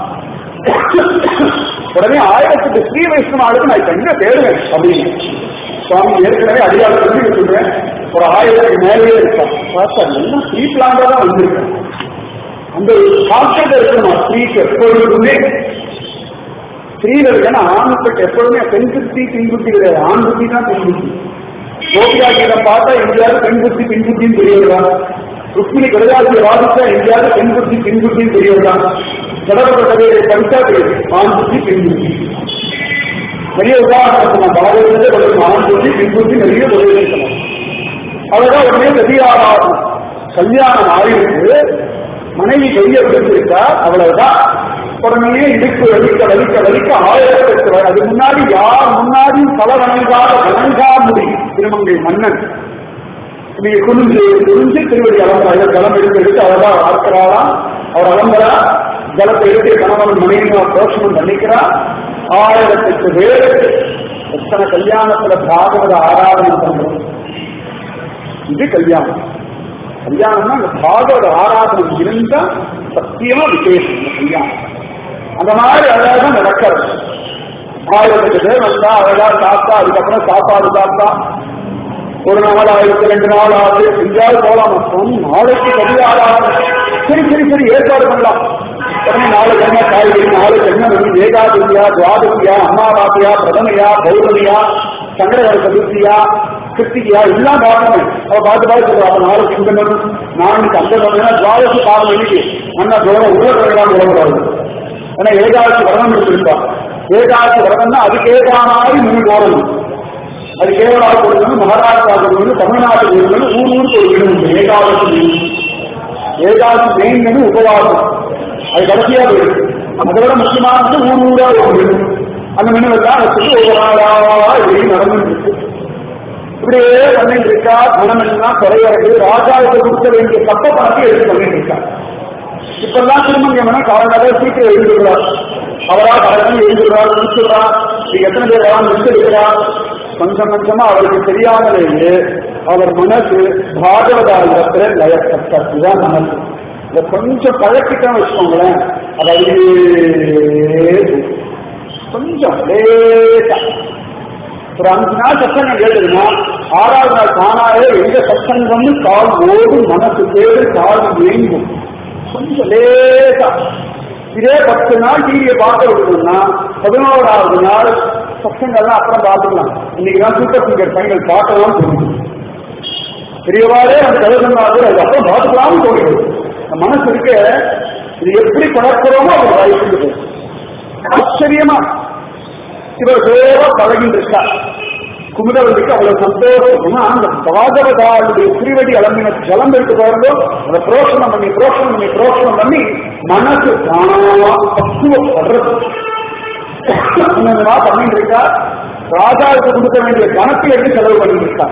உடனே ஆயிரத்துக்கு ஸ்ரீ வைஷ்ணவ ஆளுக்கு நான் இப்ப எங்க தேடுவேன் அப்படின்னு சுவாமி ஏற்கனவே அடியாள சொல்லி சொல்றேன் ஒரு ஆயிரத்துக்கு மேலேயே இருக்கான் பார்த்தா எல்லாம் ஸ்ரீ பிளான்ல தான் வந்திருக்கேன் அந்த கான்செப்ட் இருக்கணும் ஸ்ரீக்கு எப்பொழுதுமே ஸ்ரீகள் ஏன்னா ஆண் பெண் எப்பொழுதுமே பெண் புத்தி பெண் புத்தி கிடையாது ஆண் புத்தி தான் பெண் புத்தி கோபியா கீதை பார்த்தா எங்கேயாவது பெண் புத்தி பெண் புத்தின்னு தெரியவில்லை ருக்மிணி கடையாசியை வாதிச்சா எங்கேயாவது பெண் புத்தி பெண் புத்தின்னு தெரியவில்லை கடவுள கதையை படித்தா தெரியுது ஆண் புத்தி பெண் புத்தி நிறைய உதாரணம் நம்ம பாரதியிலே கொடுக்கணும் ஆண் புத்தி பெண் புத்தி நிறைய உபயோகிக்கணும் அழகா உடனே கதியாராகும் கல்யாணம் ஆயிருக்கு மனைவி கையை பிடிச்சிருக்கா அவ்வளவுதான் உடனே இடுப்பு வலிக்க வலிக்க வலிக்க ஆயிரத்துக்கு அது முன்னாடி யார் முன்னாடியும் பல வணங்காத வணங்கா முடி திருமங்கை மன்னன் நீங்க குனிஞ்சு குனிஞ்சு திருவடி அலம்புறா ஜலம் எடுத்து எடுத்து அழகா ஆர்க்கிறாராம் அவர் அலம்புறா ஜலத்தை எடுத்து கணவன் மனைவியும் புரோஷனம் பண்ணிக்கிறா ஆயிரத்துக்கு வேறு எத்தனை கல்யாணத்துல பாகவத ஆராதனை பண்றோம் இது கல்யாணம் கல்யாணம்னா அந்த பாகவத ஆராதனை இருந்தா சத்தியமா விசேஷம் இந்த கல்யாணம் அந்த மாதிரி அழகா நடக்கிறது ஆயிரத்துக்கு பேர் வந்தா அழகா சாப்பிட்டா அதுக்கப்புறம் சாப்பாடு சாப்பிட்டா ஒரு நாள் ஆயிரத்தி ரெண்டு நாள் ஆகுது எங்கேயாவது போலாம் அப்புறம் நாளைக்கு கல்யாணம் சரி சரி சரி ஏற்பாடு பண்ணலாம் உடனே நாளைக்கு என்ன காய்கறி நாளைக்கு என்ன மணி ஏகாதசியா துவாதசியா அமாவாசையா பிரதமையா பௌர்ணமியா சங்கரகர சதுர்த்தியா கிருத்திகையா எல்லாம் பார்க்கணும் அவ பார்த்து பார்த்து சொல்றா அப்ப நாளைக்கு இந்த மணி நாளைக்கு அந்த மணி துவாதசி பாவம் மணிக்கு அண்ணா தூரம் உள்ள சொல்லலாம் விடக்கூடாது ஏன்னா ஏகாதசி விரதம் இருந்திருப்பா ஏகாதசி விரதம்னா அதுக்கு ஏகாத மாதிரி முன் போடணும் அது கேரளாவுக்கு கொடுக்கணும் மகாராஷ்டிராவுக்கு கொடுக்கணும் தமிழ்நாட்டுக்கு கொடுக்கணும் ஊர் ஊருக்கு ஒரு வீடு உண்டு ஏகாதசி வீடு ஏகாதசி மெயின் மெனு உபவாசம் அது கடைசியா போயிருக்கு அதை விட முக்கியமானது ஊர் ஊரா ஒரு மெனு அந்த மெனு எல்லாம் வச்சுட்டு ஒவ்வொரு நாளா இப்படி நடந்துட்டு இருக்கு இப்படியே பண்ணிட்டு இருக்கா குணம் எல்லாம் குறையறது ராஜாவுக்கு கொடுக்க வேண்டிய கப்ப பணத்தை எடுத்து பண்ணிட்டு இருக்கா இப்பெல்லாம் திருமங்கம்னா காலங்கால சீக்கிரம் எழுதுகிறார் அவரா காலம் எழுதுகிறார் முடிச்சுடுறார் நீங்க எத்தனை பேர் வரலாம் லிஸ்ட் எடுக்கிறார் கொஞ்சம் கொஞ்சமா அவருக்கு தெரியாமலேயே அவர் மனசு பாகவதாரத்துல லயக்கட்டர் இதுதான் மனசு இதை கொஞ்சம் பழக்கிட்டோம் வச்சுக்கோங்களேன் அது அப்படியே கொஞ்சம் லேட்டா ஒரு அஞ்சு நாள் சத்தங்கம் கேட்டதுன்னா ஆறாவது நாள் தானாவே எங்க சத்தங்கம்னு கால் ஓடும் மனசு பேரு கால் வேங்கும் கொஞ்சம் லேசா இதே பத்து நாள் டிவியை பார்க்க விடணும்னா பதினோராவது நாள் சத்தங்கள்லாம் அப்புறம் பார்த்துக்கலாம் இன்னைக்கு தான் சூப்பர் சிங்கர் ஃபைனல் பார்க்கலாம் தோணுது பெரியவாரே அந்த கதை சொன்னாரு அது அப்புறம் பார்த்துக்கலாம்னு தோணுது அந்த மனசு இருக்க இது எப்படி பழக்கிறோமோ அது வாய்ப்பு ஆச்சரியமா இவர் சேவா பழகிட்டு இருக்கா குமுதவனுக்கு அவ்வளவு சந்தோஷம் அந்த பாகவதாளுடைய திருவடி அலம்பின ஜலம் எடுத்து பாருங்க அதை புரோஷனம் பண்ணி புரோஷனம் பண்ணி புரோஷனம் பண்ணி மனசு தானா பக்குவப்படுறது என்னமா பண்ணிட்டு இருக்கா ராஜாவுக்கு கொடுக்க வேண்டிய பணத்தை எடுத்து செலவு பண்ணிட்டு இருக்கா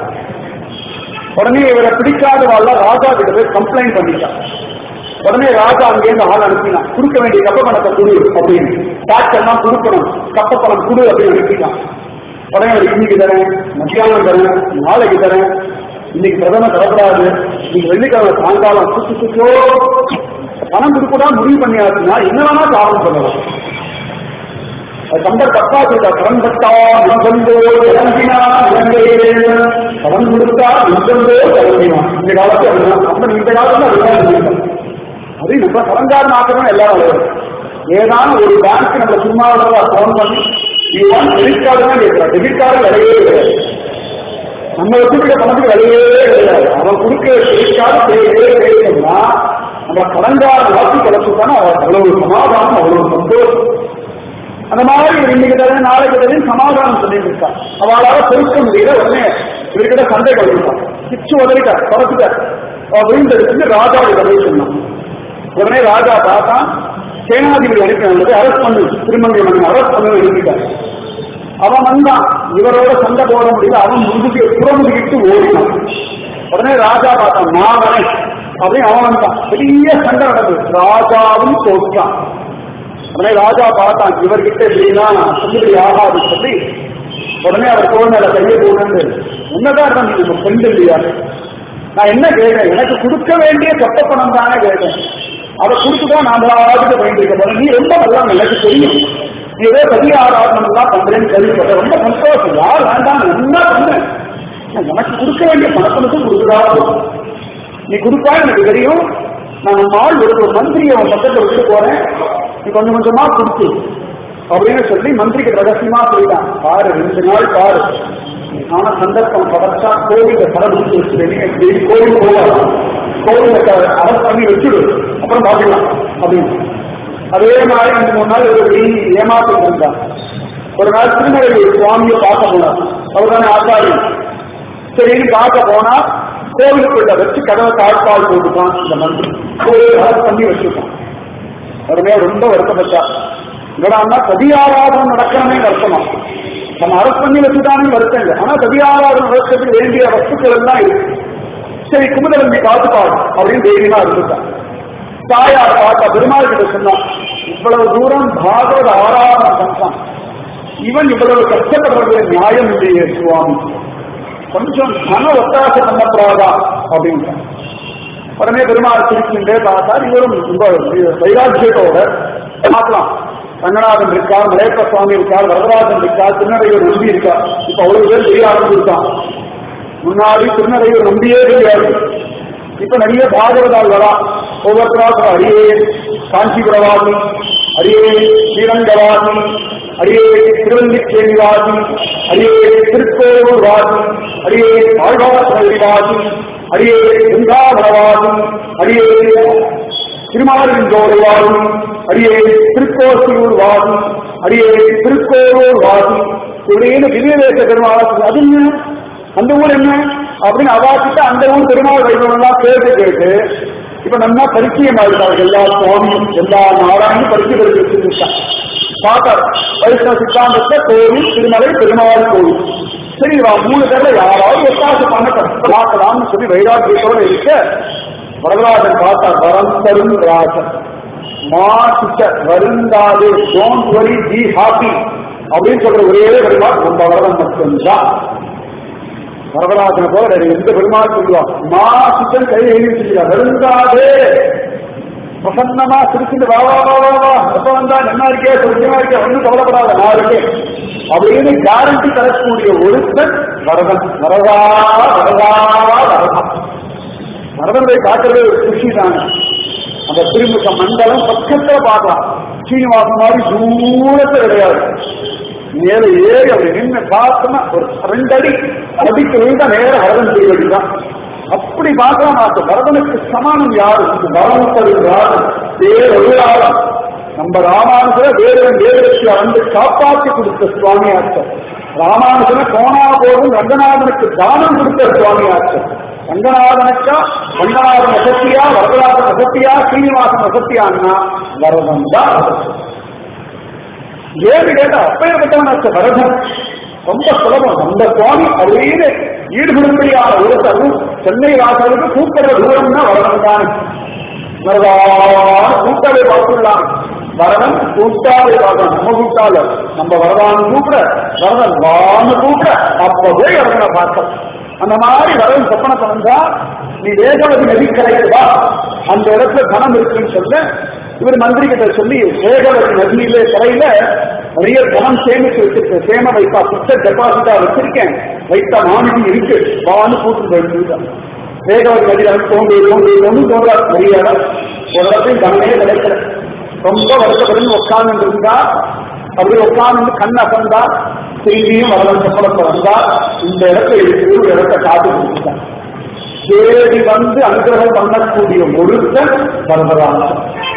உடனே இவரை பிடிக்காத வாழ்ல ராஜா கிட்ட போய் கம்ப்ளைண்ட் பண்ணிட்டா உடனே ராஜா அங்கேருந்து ஆள் அனுப்பினான் கொடுக்க வேண்டிய கப்ப பணத்தை கொடு அப்படின்னு டாக்ஸ் எல்லாம் கொடுக்கணும் கப்ப பணம் கொடு அப்படின்னு அனுப்பினான் உடனே அவர் இன்னைக்கு தரேன் மத்தியானம் தரேன் நாளைக்கு தரேன் இன்னைக்கு பிரதம தரக்கூடாது இன்னைக்கு வெள்ளிக்கிழமை சாயங்காலம் சுத்து சுத்தோ பணம் கொடுக்கூடா முடிவு பண்ணியாச்சுன்னா என்ன வேணா காரணம் சொல்லலாம் கம்பர் தப்பா சொல்ற கடன் பட்டா நின்றந்தோ இறங்கினா இறங்கையே கடன் கொடுத்தா நின்றந்தோ இறங்கினா இந்த காலத்துல அப்படிதான் நம்ம இந்த காலத்துல அதுதான் இருந்திருக்கோம் அது நம்ம கடன்காரன் ஆக்கணும் எல்லாரும் வரும் ஏதாவது ஒரு பேங்க் நம்ம சும்மா ஃபோன் பண்ணி யூ வாண்ட் கிரெடிட் கார்டு தான் கேட்கிறான் டெபிட் கார்டு விலையே கிடையாது நம்ம வச்சுக்கிற பணத்துக்கு விலையே கிடையாது அவன் கொடுக்க கிரெடிட் கார்டு தேவையே கிடைக்கணும்னா நம்ம கடன்கார வாசி கலச்சுட்டானா அவ்வளவு சமாதானம் அவ்வளவு சந்தோஷம் அந்த மாதிரி ஒரு இன்னைக்கு தரேன் நாளைக்கு தரேன் சமாதானம் சொல்லிட்டு இருக்கா அவளால பொறுக்க முடியல உடனே இவர்கிட்ட சண்டை கழிப்பான் கிச்சு உதறிட்டா தொடச்சுட்ட அப்படின்னு எடுத்து ராஜா கதை சொன்னான் உடனே ராஜா பார்த்தா சேனாதிபதி அனுப்பி வந்தது அரஸ்ட் பண்ணு திருமங்கை மன்னன் அரஸ்ட் பண்ண எழுதிட்டார் அவன் வந்தான் இவரோட சண்டை போட முடியல அவன் முதுகி புறமுதுகிட்டு ஓடினான் உடனே ராஜா பார்த்தான் நான் வரேன் அப்படின்னு அவன் வந்தான் பெரிய சண்டை நடந்தது ராஜாவும் தோற்றான் உடனே ராஜா பார்த்தான் இவர்கிட்ட எப்படின்னா சொல்லுபடி ஆகாது சொல்லி உடனே அவர் தோல் மேல கையை போட்டு உன்னதான் இருந்தா நீங்க உங்க ஃப்ரெண்டு இல்லையா நான் என்ன கேட்டேன் எனக்கு கொடுக்க வேண்டிய சொத்த பணம் தானே கேட்டேன் அதை கொடுத்துதான் நான் ஆராதிக்க வேண்டியிருக்க போறேன் நீ ரொம்ப நல்லா எனக்கு தெரியும் நீ ஏதோ பெரிய ஆராதனம் எல்லாம் பண்றேன்னு கேள்விப்பட்ட ரொம்ப சந்தோஷம் யார் வேண்டாம் என்ன பண்றேன் எனக்கு கொடுக்க வேண்டிய பணத்தை மட்டும் கொடுக்குறா நீ கொடுப்பா எனக்கு தெரியும் நான் நம்ம ஆள் ஒரு ஒரு மந்திரியை அவன் பக்கத்துல விட்டு போறேன் நீ கொஞ்சம் கொஞ்சமா கொடுத்து அப்படின்னு சொல்லி மந்திரிக்கு ரகசியமா சொல்லிட்டான் பாரு ரெண்டு நாள் பாரு ஆனா சந்தர்ப்பம் படைச்சா கோவில பரபிடிச்சு வச்சுருவேன் டெய்லி கோவில் போவாங்க கோவில அரசு பண்ணி வச்சுடு அப்புறம் பாத்துக்கலாம் அப்படின்னு அதே மாதிரி ரெண்டு மூணு நாள் ஒரு டெய்லி ஏமாத்திட்டு இருந்தான் ஒரு நாள் திருமலை சுவாமியை பார்க்க போனார் அவர் தானே ஆச்சாரி சரின்னு பார்க்க போனா கோவிலுக்குள்ள வச்சு கதவை தாழ்பால் போட்டுட்டான் இந்த மந்திரி கோவில் அரசு பண்ணி வச்சிருக்கான் உடனே ரொம்ப வருத்தப்பட்டா இவடான்னா சதியாராதனம் நடக்கணுமே வருத்தமா நம்ம அரசு பண்ணி வச்சுட்டானே வருத்தம் இல்லை ஆனா சதியாராதனம் நடக்கிறதுக்கு வேண்டிய வஸ்துக்கள் எல்லாம் இருக்கு சரி குமுதலம்பி காத்துப்பாடு அப்படின்னு தைரியமா இருந்துட்டான் தாயார் பார்த்தா பெருமாள் கிட்ட சொன்னான் இவ்வளவு தூரம் பாகவத ஆராதனை பண்றான் இவன் இவ்வளவு கஷ்டப்படுறது நியாயம் இல்லையே சுவாமி கொஞ்சம் மன ஒத்தாசை பண்ணப்படாதா அப்படின்ட்டான் உடனே பெருமாள் சிரிச்சுட்டே பார்த்தார் இவரும் ரொம்ப வைராக்கியத்தோட பார்க்கலாம் ரங்கநாதன் இருக்கார் மலையப்ப சுவாமி இருக்கார் வரதராஜன் இருக்கார் திருநறையூர் நம்பி இருக்கார் இப்ப அவ்வளவு பேர் தெரிய ஆரம்பிச்சிருக்கான் முன்னாடி திருநறையூர் நம்பியே தெரியாது இப்ப நிறைய பாகவதால் வரா ஒவ்வொருத்தராக அரியே காஞ்சிபுரவாதி அரியே ஸ்ரீரங்கவாதி அரியே திருவல்லிக்கேணிவாதி அரியே திருக்கோளூர் வாதி அரியே ஆழ்வாசனவாதி அரியே சிந்தாவனவாதி அரியே திருமாலிருந்தோடு வாதி அரியே திருக்கோசியூர் வாதி அரியே திருக்கோளூர் வாதி இப்படின்னு திவ்யதேச பெருமாள் அது என்ன அந்த ஊர் என்ன அப்படின்னு அவாக்கிட்ட அந்த ஊர் பெருமாள் வைபவம் எல்லாம் கேட்டு கேட்டு இப்ப நம்ம பரிச்சயம் ஆகிட்டார் எல்லா சுவாமியும் எல்லா நாராயணும் பரிச்சை பரிசு வச்சிருக்கான் பார்த்தார் வைஷ்ணவ சித்தாந்தத்தை கோவில் திருமலை பெருமாள் கோவில் சரி இவா மூணு பேர்ல யாராவது ஒத்தாசம் பண்ண பார்க்கலாம்னு சொல்லி வைராக்கியத்தோட இருக்க வரதராஜன் பார்த்தார் வரம் தரும் ராஜன் மாசிட்ட வருந்தாது டோன்ட் வரி பி ஹாப்பி அப்படின்னு சொல்ற ஒரே பெருமாள் நம்ம வரதன் மட்டும்தான் வரதராஜனை போல வேற எந்த பெருமாள் சொல்லுவா மாசிட்டன் கை எழுதி சொல்லுவா வருந்தாதே பிரசன்னமா சிரிச்சுட்டு வா வா வா வா வா எப்ப வந்தா என்ன இருக்கே சுத்தமா இருக்கே ஒன்றும் கவலைப்படாத நான் இருக்கேன் அப்படின்னு கேரண்டி தரக்கூடிய ஒருத்தன் வரதன் வரதா வரதா வரதா வரதனை பார்க்கறது ஒரு குஷி தானே அந்த திருமுக மண்டலம் பக்கத்துல பார்க்கலாம் சீனிவாசன் மாதிரி தூரத்துல கிடையாது மேல ஏறி அப்படி நின்று பார்த்தோம்னா ஒரு ரெண்டு அடி அடிக்கு விழுந்தா நேர வரதன் திருவடி தான் அப்படி பார்க்கலாம் அந்த வரதனுக்கு சமானம் யாரு இந்த வரதன் தருகிறார் வேறொருளாளம் நம்ம ராமானுஜர வேறவன் வேதத்தை வந்து காப்பாற்றி கொடுத்த சுவாமியாச்சர் ராமானுஜன போனா போதும் ரங்கநாதனுக்கு தானம் கொடுத்த சுவாமியாச்சர் ரங்கநாதனுக்கா ரங்கநாதன் வசத்தியா வரதராஜன் வசத்தியா ஸ்ரீனிவாசன் வசத்தியான்னா வரதன் தான் ஏழு கேட்டா அப்பேற்பட்டவனாச்ச வரதன் ரொம்ப சுலபம் அந்த சுவாமி அப்படின்னு ஈடுபடும்படியான ஒருத்தரும் சென்னை வாசலுக்கு கூப்பிடுற தூரம்னா வரதன் தான் வரதான கூட்டாளை பார்த்துடலாம் வரதன் கூட்டாளை பார்க்கணும் நம்ம கூட்டாள நம்ம வரதான்னு கூப்பிட வரதன் வான்னு கூப்பிட அப்பவே வரதனை பார்த்தோம் அந்த மாதிரி வரதன் சொப்பனத்தை வந்தா நீ வேகவதி நதிக்கரைக்கு வா அந்த இடத்துல தனம் இருக்குன்னு சொல்ல இவர் மந்திரி கிட்ட சொல்லி வேகவதி நதியிலே கரையில நிறைய தனம் சேமிச்சு வச்சிருக்கேன் சேம வைப்பா பிக்சர் டெபாசிட்டா வச்சிருக்கேன் வைத்த மாநிலம் இருக்கு வான்னு கூட்டு போயிட்டு வேகவதி நதியில தோன்றி தோன்றி தோன்றி தோன்றார் நிறைய இடம் ஒரு இடத்தையும் தனமே கிடைக்கல ரொம்ப வருத்தப்பட்டு உட்கார்ந்து இருந்தா அப்படி உட்கார்ந்து கண் அசந்தா செய்தியும் வரவன் சப்பளத்தை வந்தா இந்த இடத்தை எடுத்து ஒரு இடத்தை காத்து கொடுத்தான் தேடி வந்து அனுகிரகம் பண்ணக்கூடிய ஒருத்தன் வரதராசன்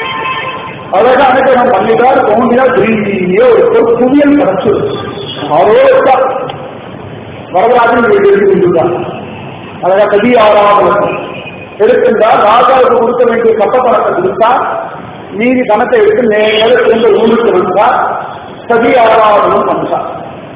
அழகா அனுகிரகம் பண்ணிட்டார் தோன்றினா திரும்பியே ஒரு புவியல் கிடைச்சு ஆரோக்கியா வரதராஜன் எடுத்து கொண்டுதான் அழகா கதி ஆறாவது எடுத்திருந்தா ராஜாவுக்கு கொடுக்க வேண்டிய கப்ப பணத்தை கொடுத்தா மீதி பணத்தை எடுத்து நேர திரும்ப ஊருக்கு வந்தா சதி ஆராதனம் பண்றான்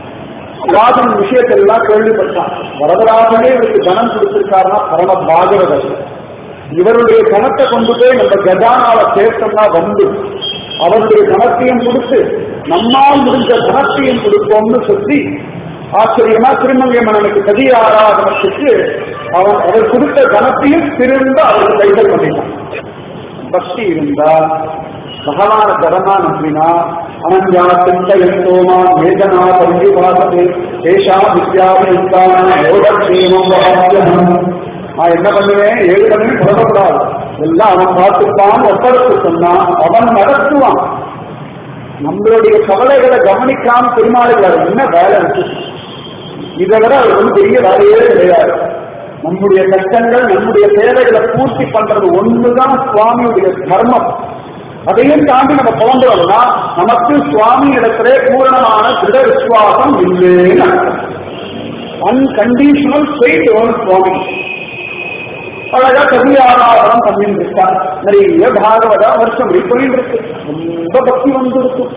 ராஜன் விஷயத்தெல்லாம் கேள்விப்பட்டான் வரதராஜனே இவருக்கு தனம் கொடுத்திருக்காருன்னா பரம பாகவதர் இவருடைய தனத்தை கொண்டு போய் நம்ம கஜானாவை சேர்த்தோம்னா வந்து அவருடைய தனத்தையும் கொடுத்து நம்மால் முடிஞ்ச தனத்தையும் கொடுப்போம்னு சொல்லி ஆச்சரியமா திருமங்கை மன்னனுக்கு கதி ஆராதனத்துக்கு அவன் அவர் கொடுத்த தனத்தையும் திரும்ப அவருக்கு கைகள் பண்ணிட்டான் பக்தி இருந்தா பகவான தரமா நம்பினா அனஞ்சா சிந்தயந்தோமா வேதனா பரிபாசதே தேஷா வித்யாவித்தான யோகக்ஷேமம் வகாத்தியம் நான் என்ன பண்ணுவேன் ஏழு பண்ணி புறப்படாது எல்லாம் அவன் பார்த்துப்பான் ஒப்படைத்து சொன்னான் அவன் நடத்துவான் நம்மளுடைய கவலைகளை கவனிக்காம பெருமாளுக்கு என்ன வேலை இருக்கு இதை விட அவர் வந்து பெரிய வேலையே கிடையாது நம்முடைய கஷ்டங்கள் நம்முடைய தேவைகளை பூர்த்தி பண்றது ஒண்ணுதான் சுவாமியுடைய தர்மம் அதையும் தாண்டி நம்ம புலம்புறோம்னா நமக்கு சுவாமி இடத்திலே பூரணமான திட விசுவாசம் இல்லைன்னு அன்கண்டிஷனல் ஃபெய்த் ஓன் சுவாமி அழகா கவி ஆராதனம் பண்ணிட்டு இருக்கார் நிறைய பாகவத வருஷம் பண்ணிட்டு இருக்கு ரொம்ப பக்தி வந்து இருக்கும்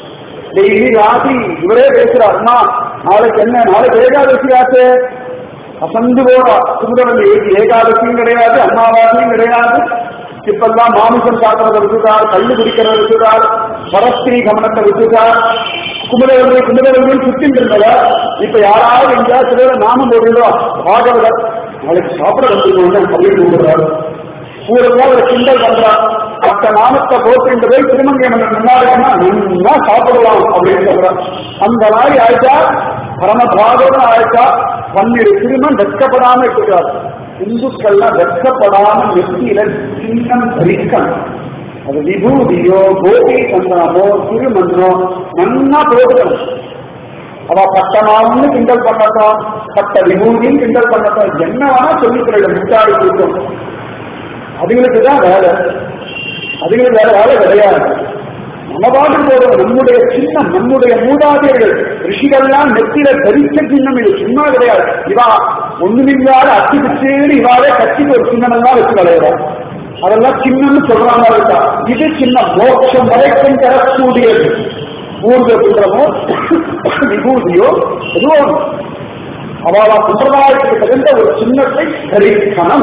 டெய்லி ராத்திரி இவரே பேசுறாருன்னா நாளைக்கு என்ன நாளைக்கு ஏகாதசி ஆச்சு அசந்து போறா குமுதவன் ஏகாதசியும் கிடையாது அமாவாசையும் கிடையாது இப்பெல்லாம் மாமிசம் சாப்பிட்றத விட்டுட்டார் கல்லு குடிக்கிறத விட்டுட்டார் பரஸ்திரி கவனத்தை விட்டுட்டார் குமுதவர்கள் குமுதவர்கள் சுத்தின் இருந்ததா இப்ப யாராவது எங்கேயா சிலர நாமம் போடுறோம் பாகவதர் நாளைக்கு சாப்பிட வந்துருக்கோம் அப்படின்னு கூடுறாரு ஊருக்கு ஒரு கிண்டல் பண்றான் மற்ற நாமத்தை போட்டு போய் திருமங்கை மன்னன் முன்னாடினா நல்லா சாப்பிடலாம் அப்படின்னு சொல்றான் அந்த மாதிரி ஆயிட்டா பரம பாகவதம் ஆயிட்டா பன்னிரு திருமன் வெட்கப்படாம இருக்கிறார் இந்துக்கள்லாம் வெட்கப்படாம நெத்தியில சின்னம் தரிக்கணும் அது விபூதியோ கோபி சந்தனமோ திருமண்ணோ நன்னா போட்டுக்கணும் அவ பட்டமானு கிண்டல் பண்ணட்டும் பட்ட விபூதியும் கிண்டல் பண்ணட்டும் என்ன வேணா சொல்லிக்கிறேன் முட்டாடி கொடுக்கும் அதுங்களுக்கு தான் வேலை அதுங்களுக்கு வேற வேலை கிடையாது நம்ம பாட்டு போறோம் நம்முடைய சின்னம் நம்முடைய மூதாதையர்கள் ரிஷிகள்லாம் நெத்தியில தரிச்ச சின்னம் இது சும்மா கிடையாது இவா ஒண்ணுமில்லாத அச்சு பிச்சேன்னு இவாவே கட்சிக்கு ஒரு சின்னம் எல்லாம் வச்சு விளையாடும் அதெல்லாம் சின்னம்னு சொல்றாங்க இருக்கா இது சின்ன மோட்சம் வரைக்கும் தரக்கூடியது ஊர்வலமோ விபூதியோ எதுவோ அவளா சம்பிரதாயத்துக்கு தகுந்த ஒரு சின்னத்தை தரிக்கணும்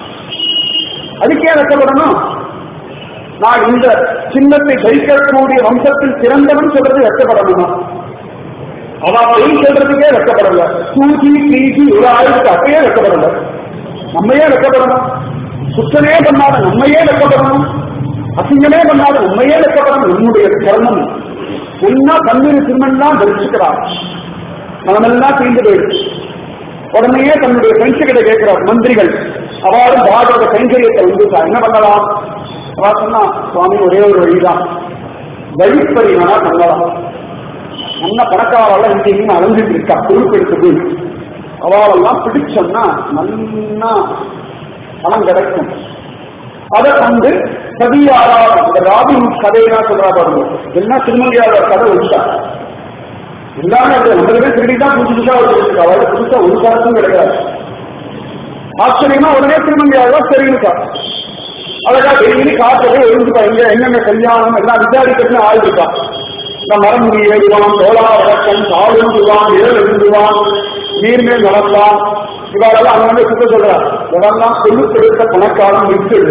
அதுக்கே வெட்டப்படணும் நான் இந்த சின்னத்தை தரிக்கக்கூடிய வம்சத்தில் சிறந்தவன் சொல்றது வெட்டப்படணுமா அவ பொய் சொல்றதுக்கே வெட்டப்படல தூசி தீசி ஒரு ஆயுதத்துக்கு அப்பயே வெட்டப்படல நம்மையே வெட்டப்படணும் குற்றமே பண்ணாத நம்மையே வெட்டப்படணும் அசிங்கமே பண்ணாத நம்மையே வெட்டப்படணும் நம்முடைய கர்மம் என்ன தண்ணீர் சிம்மன்லாம் தரிச்சுக்கிறார் மனமெல்லாம் தீர்ந்து போயிடுச்சு உடனே தன்னுடைய ஃப்ரெண்ட்ஸு கிட்ட கேட்கிறார் மந்திரிகள் அவளும் பாகவத கைங்கரியத்தை வந்து என்ன பண்ணலாம் அவ சொன்னா சுவாமி ஒரே ஒரு வழிதான் வழிப்பறிவனா பண்ணலாம் நல்ல பணக்காரெல்லாம் இங்கேயும் அலைஞ்சிட்டு இருக்கா பொறுப்பெடுத்து போய் அவளெல்லாம் பிடிச்சோம்னா நல்லா பணம் கிடைக்கும் அதை கொண்டு சதியாராவது இந்த ராபின் கதையெல்லாம் சொல்றா பாருங்க எல்லாம் திருமங்கையாளர் கதை வச்சுட்டா எல்லாமே அது நம்மளுமே திருடி தான் புதுசு புதுசா வச்சிருக்கு அவளுக்கு புதுசா ஒரு கருத்தும் கிடையாது ஆச்சரியமா உடனே திருமங்கையாளர் தெரிவிக்கா அழகா டெய்லி காட்டுறது எழுந்துப்பா எங்க என்னென்ன கல்யாணம் எல்லாம் விசாரிக்கிறதுன்னு ஆள் இருக்கா இந்த மரமுடி ஏறுவான் தோளா வழக்கம் தாழுந்துவான் ஏழு எழுந்துவான் நீர்மேல் நடந்தான் இவாளெல்லாம் அங்கே சுத்த சொல்றார் இதெல்லாம் கொழுப்பெடுத்த பணக்காலம் விட்டுடு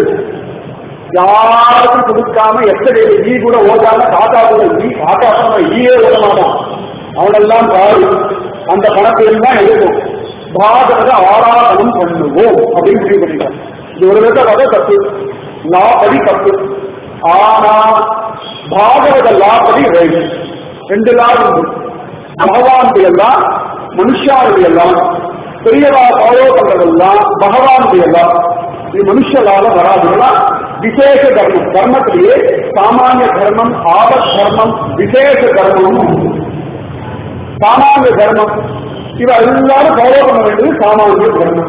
யாருக்கும் கொடுக்காம எத்தனை ஈ கூட ஓடாம காக்கா கூட ஈ காக்கா கூட ஈயே ஓட மாட்டான் அவனெல்லாம் பாரு அந்த பணத்தையும் தான் எடுக்கும் பாகவத ஆராதனம் பண்ணுவோம் அப்படின்னு முடிவு பண்ணிட்டான் இது ஒரு வித வகை தப்பு லாபடி தப்பு ஆனா பாகவத லாபடி ரைட் ரெண்டு லாபம் உண்டு பகவானுடைய எல்லாம் மனுஷாவுடைய எல்லாம் பெரியவா ஃபாலோ பண்றதெல்லாம் பகவானுடைய எல்லாம் இது மனுஷ லாபம் வராதுன்னா விசேஷ தர்மம் தர்மத்திலேயே சாமானிய தர்மம் ஆபத் தர்மம் விசேஷ தர்மம் உண்டு. சாமானிய தர்மம் இவ எல்லாரும் ஃபாலோ பண்ண வேண்டியது சாமானிய தர்மம்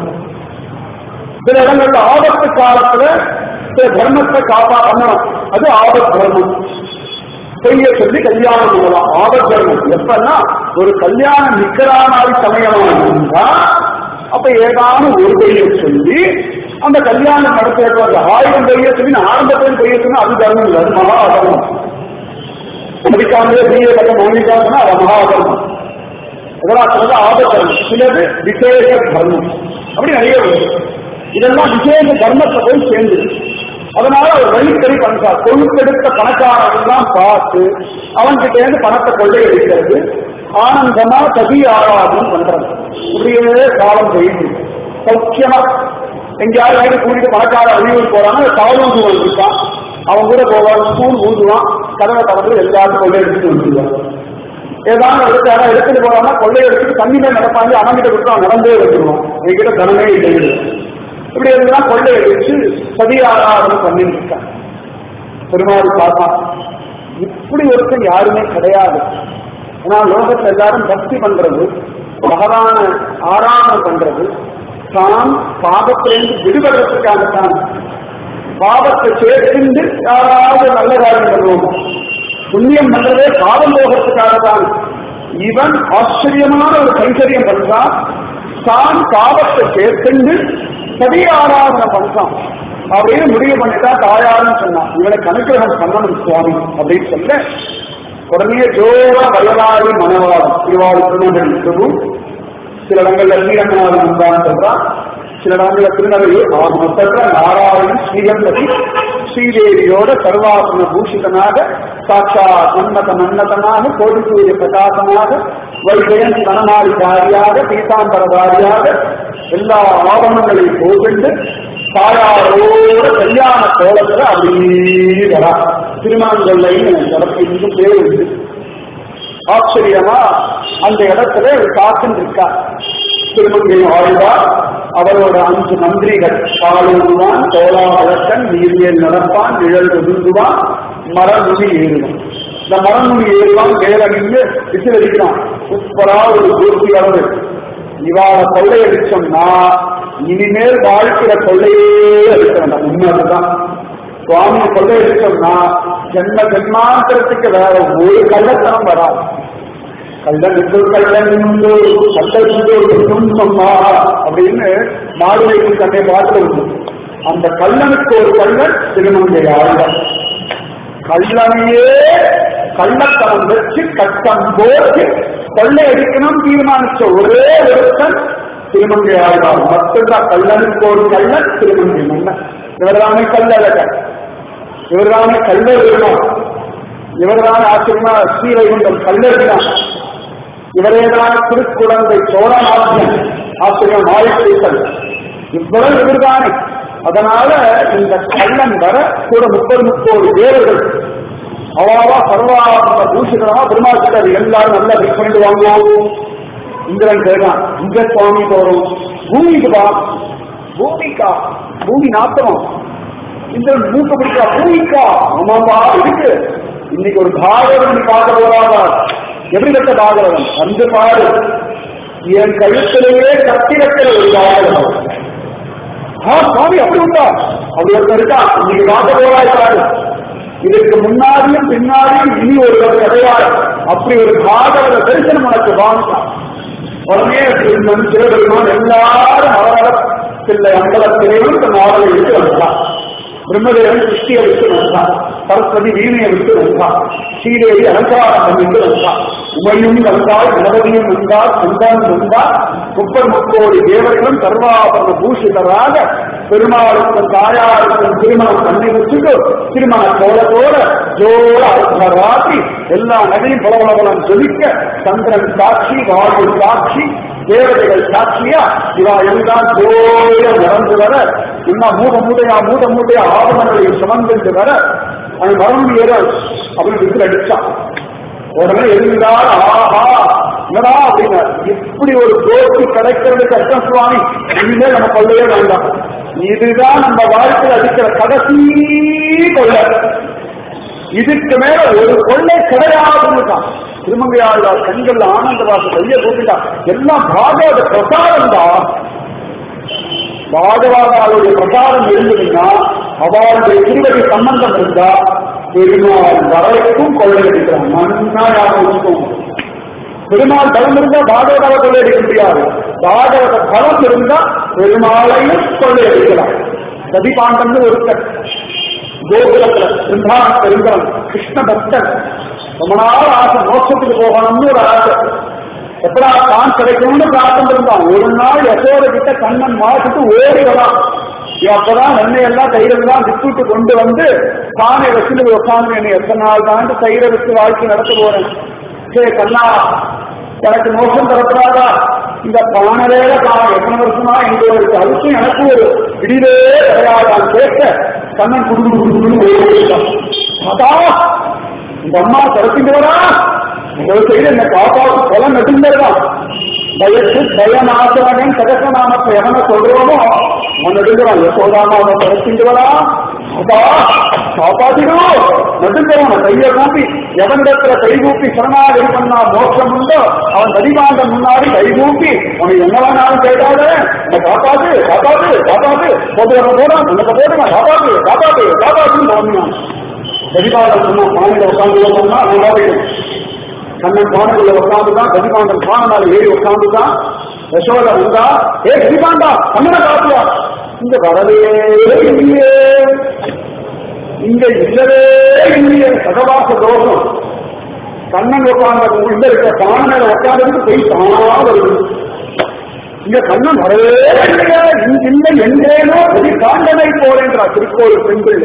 சில இடங்கள்ல ஆபத்து காலத்துல சில தர்மத்தை காப்பா பண்ணணும் அது ஆபத் தர்மம் பொய்ய சொல்லி கல்யாணம் பண்ணலாம் ஆபத் தர்மம் எப்பன்னா ஒரு கல்யாணம் நிக்கரானாய் சமயமா இருந்தா அப்ப ஏதானும் ஒரு பொய்யை சொல்லி அந்த கல்யாணம் நடத்துறது அந்த ஆயிரம் பொய்ய சொல்லி ஆரம்பத்தில் பொய்ய சொன்னா அது தர்மம் இல்லை அது மகா தர்மம் படிக்காமலே பிஏ பட்டம் வாங்கிட்டாங்கன்னா அது மகா தர்மம் இதெல்லாம் சொல்றது ஆபத்தர்மம் சிலது விசேஷ தர்மம் அப்படி நிறைய உண்டு இதெல்லாம் விசேஷ தர்மத்தை போய் சேர்ந்து அதனால அவர் வழிக்கறி பண்றா கொழுப்பெடுத்த பணக்காரர்கள்லாம் பார்த்து அவன்கிட்ட இருந்து பணத்தை கொள்ளையடிக்கிறது ஆனந்தமா சதி ஆராதனம் பண்றது இப்படியே காலம் போயிட்டு சௌக்கியமா எங்கேயாவது வேலை கூட்டிட்டு பணக்கார வெளியூர் போறாங்க தாளூதுவன் இருக்கான் அவன் கூட போவான் ஸ்கூல் ஊதுவான் கதவை திறந்து எல்லாத்தையும் கொள்ளையடிச்சுட்டு வந்துடுவான் ஏதாவது எடுத்து யாராவது எடுத்துட்டு போறாங்கன்னா கொள்ளை எடுத்துட்டு தண்ணி மேல் நடப்பாங்க அவன்கிட்ட விட்டு அவன் நடந்தே வந்துடுவான் என்கிட்ட தனமே இல்லை இப்படி எல்லாம் கொள்ளை அடிச்சு சதி ஆராதனை பண்ணிட்டு இருக்கான் பெருமாள் பார்த்தான் இப்படி ஒருத்தன் யாருமே கிடையாது ஏன்னா லோகத்துல எல்லாரும் பக்தி பண்றது பகவான ஆராதனை பண்றது தான் பாபத்திலிருந்து விடுபடுறதுக்காகத்தான் பாவத்தை சேர்த்து யாராவது நல்ல காரியம் பண்ணுவோம் புண்ணியம் பண்றதே பாவம் போகிறதுக்காகத்தான் இவன் ஆச்சரியமான ஒரு கைங்கரியம் பண்றான் தான் பாவத்தை சேர்த்து சதி ஆராதனை பண்றான் அப்படின்னு முடிவு பண்ணிட்டா தாயாருன்னு சொன்னான் இவனுக்கு அனுகிரகம் பண்ணணும் சுவாமி அப்படின்னு சொல்ல உடனே ஜோர வயலாடி மனவாளம் திருவாரூர் திருநெல்வேலி பிரபு சில இடங்கள்ல ஸ்ரீரங்கநாதன் வந்தான்னு சொல்றான் சில இடங்கள்ல திருநெல்வேலி மொத்தத்துல நாராயணன் ஸ்ரீகம்பதி ஸ்ரீதேவியோட சர்வாசன பூஷிதனாக சாட்சா மன்னத மன்னதனாக கோடி சூரிய பிரகாசமாக வைஜயன் தனமாளிகாரியாக பீதாம்பரதாரியாக எல்லா ஆவணங்களையும் போகண்டு தாயாரோட கல்யாண கோலத்துல அப்படியே வரா திருமாங்கல்லைன்னு இடத்துல இன்னும் பேர் உண்டு ஆச்சரியமா அந்த இடத்துல ஒரு காசன் இருக்கா திருமங்கை ஆழ்வார் அவரோட அஞ்சு மந்திரிகள் காலூருவான் தோளாவழக்கன் நீரியல் நடப்பான் நிழல் ஒதுங்குவான் மரநுனி ஏறுவான் இந்த மரநுனி ஏறுவான் மேல நின்று விசிலடிக்கிறான் சூப்பரா ஒரு பூர்த்தி அளவு இவாள கொள்ளையடிச்சோம்னா இனிமேல் வாழ்க்கையில கொள்ளையே அடிக்க வேண்டாம் உண்மை அதுதான் சுவாமி கொள்ளையடிச்சோம்னா ஜென்ம ஜென்மாந்தரத்துக்கு வேற ஒரு கள்ளத்தனம் வராது கள்ளன் என்று கள்ளன் உண்டு கள்ளன் உண்டு துன்பம்மா அப்படின்னு மாடுவைக்கு தன்னை பாட்டு உண்டு அந்த கள்ளனுக்கு ஒரு கள்ளன் திருமங்கை ஆழ்வார் கள்ளனையே கள்ளத்தனம் வச்சு கட்டம் போட்டு கொள்ளையடிக்கணும் தீர்மானிச்ச ஒரே ஒருத்தன் திருமங்கை ஆழ்வார் மட்டும்தான் கள்ளனுக்கு ஒரு கள்ளன் திருமங்கை மன்னன் இவர்தானே கல்லழகன் இவர்தானே கல்லறிவான் இவர்தான் ஆச்சரியமா ஸ்ரீவைகுண்டம் கல்லறிவான் இவரேதான் திருக்குழந்தை சோழநாட்டியன் ஆசிரியர் மாயத்தீசன் இவ்வளவு இவர்தானே அதனால இந்த கள்ளன் வர கூட முப்பது முப்பது வீரர்கள் அவாவா சர்வாத்ம பூஷிதமா பெருமாள் எல்லாரும் நல்லா பிக் பண்ணிட்டு வாங்குவோம் இந்திரன் கேட்கான் இங்க சுவாமி போறோம் பூமிக்கு வா பூமிக்கா பூமி நாத்தம் இந்திரன் மூக்க பிடிக்கா பூமிக்கா ஆமாம்பா இருக்கு இன்னைக்கு ஒரு பாகவதன் பார்க்க போறாதா எப்படிப்பட்ட பாகவதன் வந்து பாரு என் கழுத்திலேயே கத்தி வைக்கிற ஒரு பாகவதன் ஆ சுவாமி அப்படி உண்டா அப்படி ஒருத்தர் இருக்கா இன்னைக்கு பார்க்க போறாய் பாரு இதுக்கு முன்னாடியும் பின்னாடியும் இனி ஒரு கிடையாது அப்படி ஒரு பாகவத தரிசனம் உனக்கு வாங்கிட்டான் உடனே திருமன் சிவபெருமான் எல்லாரும் அவரவர் பிள்ளை அம்பலத்திலேயும் தன் ஆடலை விட்டு வந்தான் பிரம்மதேவன் சிருஷ்டியை விட்டு வந்தான் சரஸ்வதி வீணையை விட்டு வந்தான் ஸ்ரீதேவி அலங்காரம் பண்ணிட்டு வந்தான் உமையும் வந்தால் கணபதியும் வந்தால் சந்தானம் வந்தால் முப்பது முப்போடி தேவர்களும் சர்வாபரண பூஷிதராக பெருமாளுக்கும் தாயாருக்கும் திருமணம் பண்ணி வச்சுட்டு திருமண கோலத்தோட ஜோட அர்த்தராத்தி எல்லா நகையும் பலவளவலம் ஜொலிக்க சந்திரன் சாட்சி வாழ்வு சாட்சி தேவதைகள் சாட்சியா இவா எல்லாம் ஜோட நடந்து வர இன்னும் மூட மூடையா மூட மூடையா ஆவணங்களை சுமந்து வர அது மரம் ஏற அப்படின்னு விசில் அடிச்சான் உடனே இருந்தால் ஆஹா என்னடா அப்படின்னா இப்படி ஒரு தோற்று கிடைக்கிறது கஷ்டம் சுவாமி இனிமே நம்ம கொள்ளையே வேண்டாம் இதுதான் நம்ம வாழ்க்கையில் அடிக்கிற கடைசி கொள்ளை இதுக்கு மேல ஒரு கொள்ளை கிடையாதுன்னு தான் திருமங்கையாழ்வார் கண்கள் ஆனந்தவாச கைய கூப்பிட்டா எல்லாம் பாகவத பிரசாரம் தான் பாகவதாவுடைய பிரசாரம் இருந்ததுன்னா அவளுடைய திருவடி சம்பந்தம் இருந்தா பெருமாள் வரைக்கும் கொள்ளையடிக்கிறான் நன்னா யாரும் வச்சுக்கோங்க பெருமாள் பலம் இருந்தா பாகவதாவை கொள்ளையடிக்க முடியாது பாகவத பலம் இருந்தா பெருமாளையும் கொள்ளையடிக்கலாம் கதிபாண்டம்னு ஒருத்தர் கோகுலத்துல சிந்தான பெருங்கலம் கிருஷ்ண பக்தன் ரொம்ப நாள் ஆசை மோட்சத்துக்கு போகணும்னு ஒரு ஆசை எப்படா தான் கிடைக்கும்னு பிரார்த்தம் இருந்தான் ஒரு நாள் யசோத கிட்ட கண்ணன் மாசிட்டு ஓடி வரான் அப்பதான் எண்ணெயெல்லாம் தயிரெல்லாம் விட்டுட்டு கொண்டு வந்து பானை வச்சுட்டு உட்காந்து என்னை எத்தனை நாள் தான் தயிரை வச்சு வாழ்க்கை நடத்த போறேன் சரி கண்ணா எனக்கு மோசம் தரப்படாதா இந்த பானவேல நான் எத்தனை வருஷமா எங்க இருக்கு அதுக்கும் எனக்கு ஒரு இடிவே கிடையாது கேட்க கண்ணன் குடு குடு குடு குடு ஓடிட்டான் அதா இந்த அம்மா திறத்திட்டு வரா ஒரு சைடு என்ன காப்பாற்று கொலை நெடுங்கதான் பயத்து பயநாசவன் சகசநாமத்தை எவனை சொல்றோமோ அவன் நெடுங்கிறான் எப்போதாம அவன் திறத்திட்டு வரா அப்பா காப்பாத்திடும் நெடுங்கிறவன் கையை கூப்பி எவனிடத்துல கை கூப்பி சரணாகி பண்ணா மோட்சம் உண்டோ அவன் கதிபாண்டம் முன்னாடி கை கூப்பி உனக்கு என்ன வேணாலும் கேட்டாத என்னை காப்பாத்து காப்பாத்து காப்பாத்து போட்டு போறான் உனக்கு போடுங்க காப்பாத்து காப்பாத்து காப்பாத்துன்னு தோணினான் கதிபாண்டம் சொன்னா பானையில உட்காந்து சொன்னா நல்லா போயிடும் கண்ணன் பானையில உட்காந்துதான் கதிபாண்டம் பானை மேல ஏறி உட்காந்துதான் யசோதா இருந்தா ஏ கதிபாண்டா கண்ணனை காத்துவா இங்க வரவே இல்லையே இங்க இல்லவே இல்லையே சகவாச தோஷம் கண்ணன் உட்கார்ந்த உள்ள இருக்க பானை மேல உட்கார்ந்து போய் தானா வருது இங்க கண்ணன் வரவே இல்லையா இங்கில்லை எங்கேனோ பெரிய காண்டனை போறேன்றார் திருக்கோவில் பெண்கள்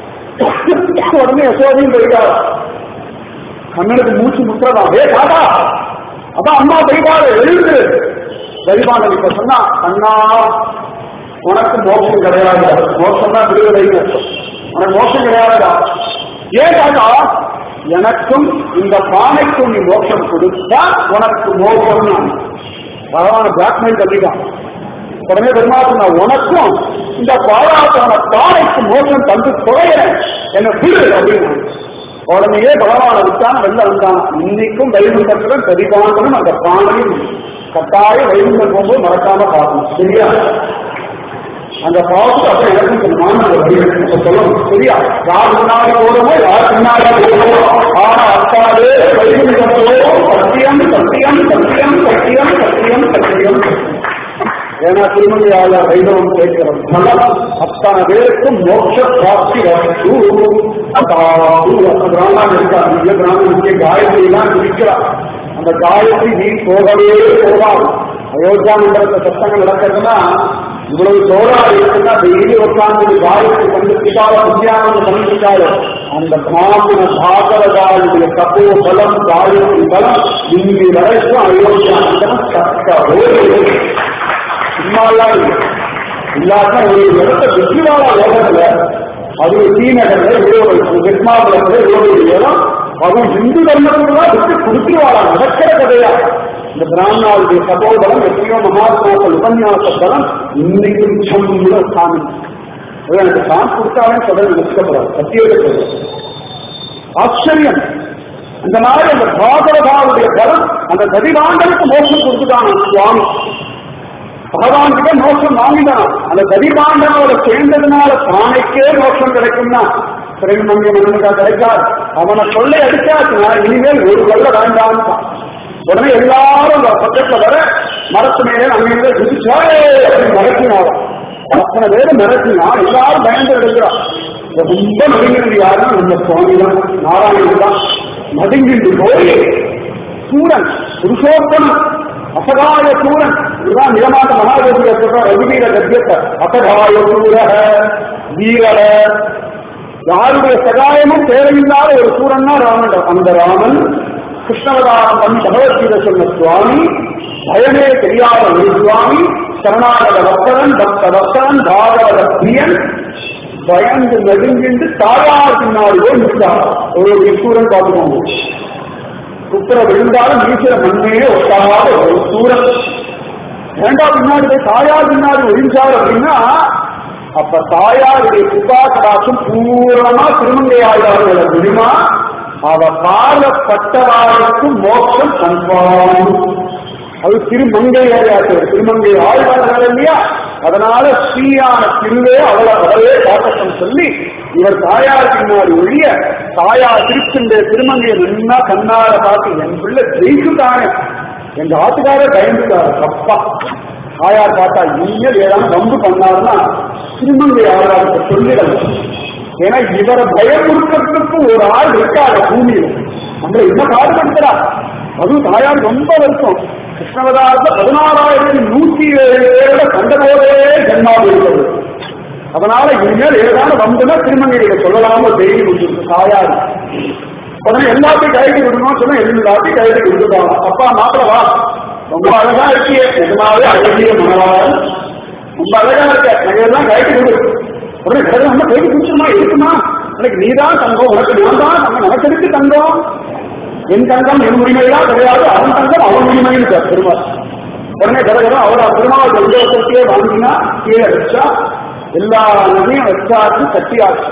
உடனே யசோதையும் போயிட்டாரா கண்ணனுக்கு மூச்சு முற்றதா ஏ தாத்தா அதான் அம்மா பெய்வாரு எழுந்து பெரியவாங்க இப்ப சொன்னா அண்ணா உனக்கு மோட்சம் கிடையாது மோட்சம் தான் விடுதலைன்னு அர்த்தம். உனக்கு மோட்சம் கிடையாதுடா ஏன் தாத்தா எனக்கும் இந்த பானைக்கும் நீ மோட்சம் கொடுத்தா உனக்கு மோட்சம் நான் பகவான பிளாக்மெயில் பண்ணிட்டான் உடனே பெருமாள் நான் உனக்கும் இந்த பாராட்டான பானைக்கு மோட்சம் தந்து தொலைகிறேன் என்ன விடு அப்படின்னு உடனேயே பகவான விட்டான் வெளில வந்தான் இன்னைக்கும் வைகுண்டத்துடன் சரிபாண்டனும் அந்த பானையும் கட்டாய வைகுண்டம் போகும்போது மறக்காம பார்க்கணும் சரியா அந்த பாவத்துக்கு அப்புறம் எனக்கு இந்த மாநில சொல்லணும் சரியா யார் முன்னாடி போடுமோ யார் பின்னாடி போடுமோ ஆனா அத்தாலே வைகுண்டத்தோ சத்தியம் சத்தியம் சத்தியம் சத்தியம் சத்தியம் சத்தியம் ஏன்னா திருமணி ஆள வைபவம் கேட்கிறோம் அத்தனை பேருக்கும் மோட்ச பிராப்தி வஸ்து பிராமணன் இருக்கார் இந்த பிராமணனுக்கு காயத்ரி எல்லாம் பிடிக்கிறார் அந்த காயத்ரி நீ போகவே போகாது அயோத்தியா மண்டலத்தை சத்தங்கள் நடக்கிறதுனா இவ்வளவு தோழா இருக்குன்னா டெய்லி உட்கார்ந்து காயத்ரி கண்டுபிடிக்காத புத்தியானந்த பண்ணிருக்காரு அந்த பிராமண பாகவதாவுடைய தப்போ பலம் காயத்ரி பலம் இங்கு வரைக்கும் அயோத்தியா மண்டலம் சத்தோடு சும்மாலாம் இல்லை இல்லாம ஒரு இடத்த வெற்றிவாள லோகத்துல அது ஸ்ரீநகர்ல இவ்வளவு விஸ்மாபுரத்துல இவ்வளவு இடம் அதுவும் இந்து தர்மத்துல விட்டு கொடுத்துருவாளா நடக்கிற கதையா இந்த பிராமணாவுடைய சகோதரம் எத்தனையோ மகாத்மாக்கள் உபன்யாச பலம் இன்னைக்கும் சம்பள சாமி அது எனக்கு சாமி கொடுத்தாலே சொல்றது நிற்கப்படாது சத்தியோட சொல்றது ஆச்சரியம் அந்த மாதிரி அந்த பாகவதாவுடைய பலம் அந்த கதிவாண்டலுக்கு மோசம் கொடுத்துட்டான் சுவாமி பகவான் கிட்ட மோட்சம் வாங்கினான் அந்த கதிபாண்டனோட சேர்ந்ததுனால தானைக்கே மோட்சம் கிடைக்கும்னா சிறைமந்திய மன்னனுக்கா கிடைக்காது அவனை கொள்ளை அடிச்சாச்சுன்னா இனிமேல் ஒரு கொள்ள வேண்டாம் உடனே எல்லாரும் அந்த பக்கத்துல வர மரத்து மேலே அங்கே குதிச்சாலே மறக்கினாலும் அத்தனை பேர் மிரட்டினா எல்லாரும் பயந்து எடுக்கிறான் ரொம்ப நடுங்கிறது யாருன்னா நம்ம சுவாமி தான் நாராயணன் தான் நடுங்கிட்டு போய் சூரன் புருஷோத்தமன் அசகாய சூரன் இதுதான் நிலமாட்ட மகாதேவிய சொல்ற ரகுவீர கத்தியத்தை அசகாய சூர வீரர யாருடைய சகாயமும் தேவையில்லாத ஒரு சூரன்னா ராமன் அந்த ராமன் கிருஷ்ணவதாரம் பண்ணி பகவத்கீதை சொன்ன சுவாமி பயமே தெரியாத ஒரு சுவாமி சரணாகத பக்தன் பக்த பக்தன் பாகவத பிரியன் பயந்து நெடுங்கிண்டு தாயார் பின்னாடி போய் நிற்கிறார் ஒரு சூரன் பார்த்துக்கோங்க குப்புற விழுந்தாலும் ஈஸ்வர மண்மையே ஒட்டாத ஒரு சூரன் ஏண்டா பின்னாடி போய் தாயார் பின்னாடி ஒழிஞ்சார் அப்படின்னா அப்ப தாயாருடைய கிருபா கடாட்சம் பூரணமா திருமங்கை ஆழ்வார்கள் முடியுமா அவ பாலப்பட்டவாருக்கும் மோட்சம் கன்பாம் அது திருமங்கை ஆழ்வார்கள் திருமங்கை ஆழ்வார்கள் இல்லையா அதனால ஸ்ரீயான திருவே அவளை அவளே காட்டட்டும் சொல்லி இவர் தாயார் பின்னாடி ஒழிய தாயார் திருச்சின்ற திருமங்கையை நின்னா கண்ணார பார்த்து என் பிள்ளை ஜெயிச்சுட்டானே எங்க ஆத்துக்காரர் பயந்துட்டாரு அப்பா தாயார் பார்த்தா இனிமேல் ஏதாவது வம்பு பண்ணாருன்னா திருமங்கை ஆழ்வார்கிட்ட சொல்லிடலாம் ஏன்னா இவரை பயமுறுத்துறதுக்கு ஒரு ஆள் இருக்காரு பூமியில நம்மளை என்ன பாடுபடுத்துறா அதுவும் தாயார் ரொம்ப வருஷம் கிருஷ்ணவதாரத்தை பதினாறாயிரத்தி நூத்தி ஏழு பேரோட கண்டபோதே ஜென்மாவு இருக்கிறது அதனால இனிமேல் ஏதாவது வந்துன்னா திருமங்கையில சொல்லலாம செய்தி முடிஞ்சிருக்கு தாயார் உடனே எல்லாத்தையும் கைது விடணும்னு சொன்னா எல்லாத்தையும் கைது விட்டுட்டாங்க அப்பா மாப்பிள வா ரொம்ப அழகா இருக்கியே நிஜமாவே அழகிய மனவாளன் ரொம்ப அழகா இருக்க நகையெல்லாம் கைது விடு உடனே கடை நம்ம கைது குடிச்சுமா இருக்குமா எனக்கு நீதான் தங்கம் உனக்கு நான் தான் தங்கம் நமக்கு இருக்கு தங்கம் என் தங்கம் என் உரிமையெல்லாம் கிடையாது அவன் தங்கம் அவன் உரிமைன்னு பெருமாள் உடனே கடகரம் அவர் பெருமாள் உலகத்திலே வாங்கினா கீழே வச்சா எல்லா நதியும் வச்சாச்சு கட்டியாச்சு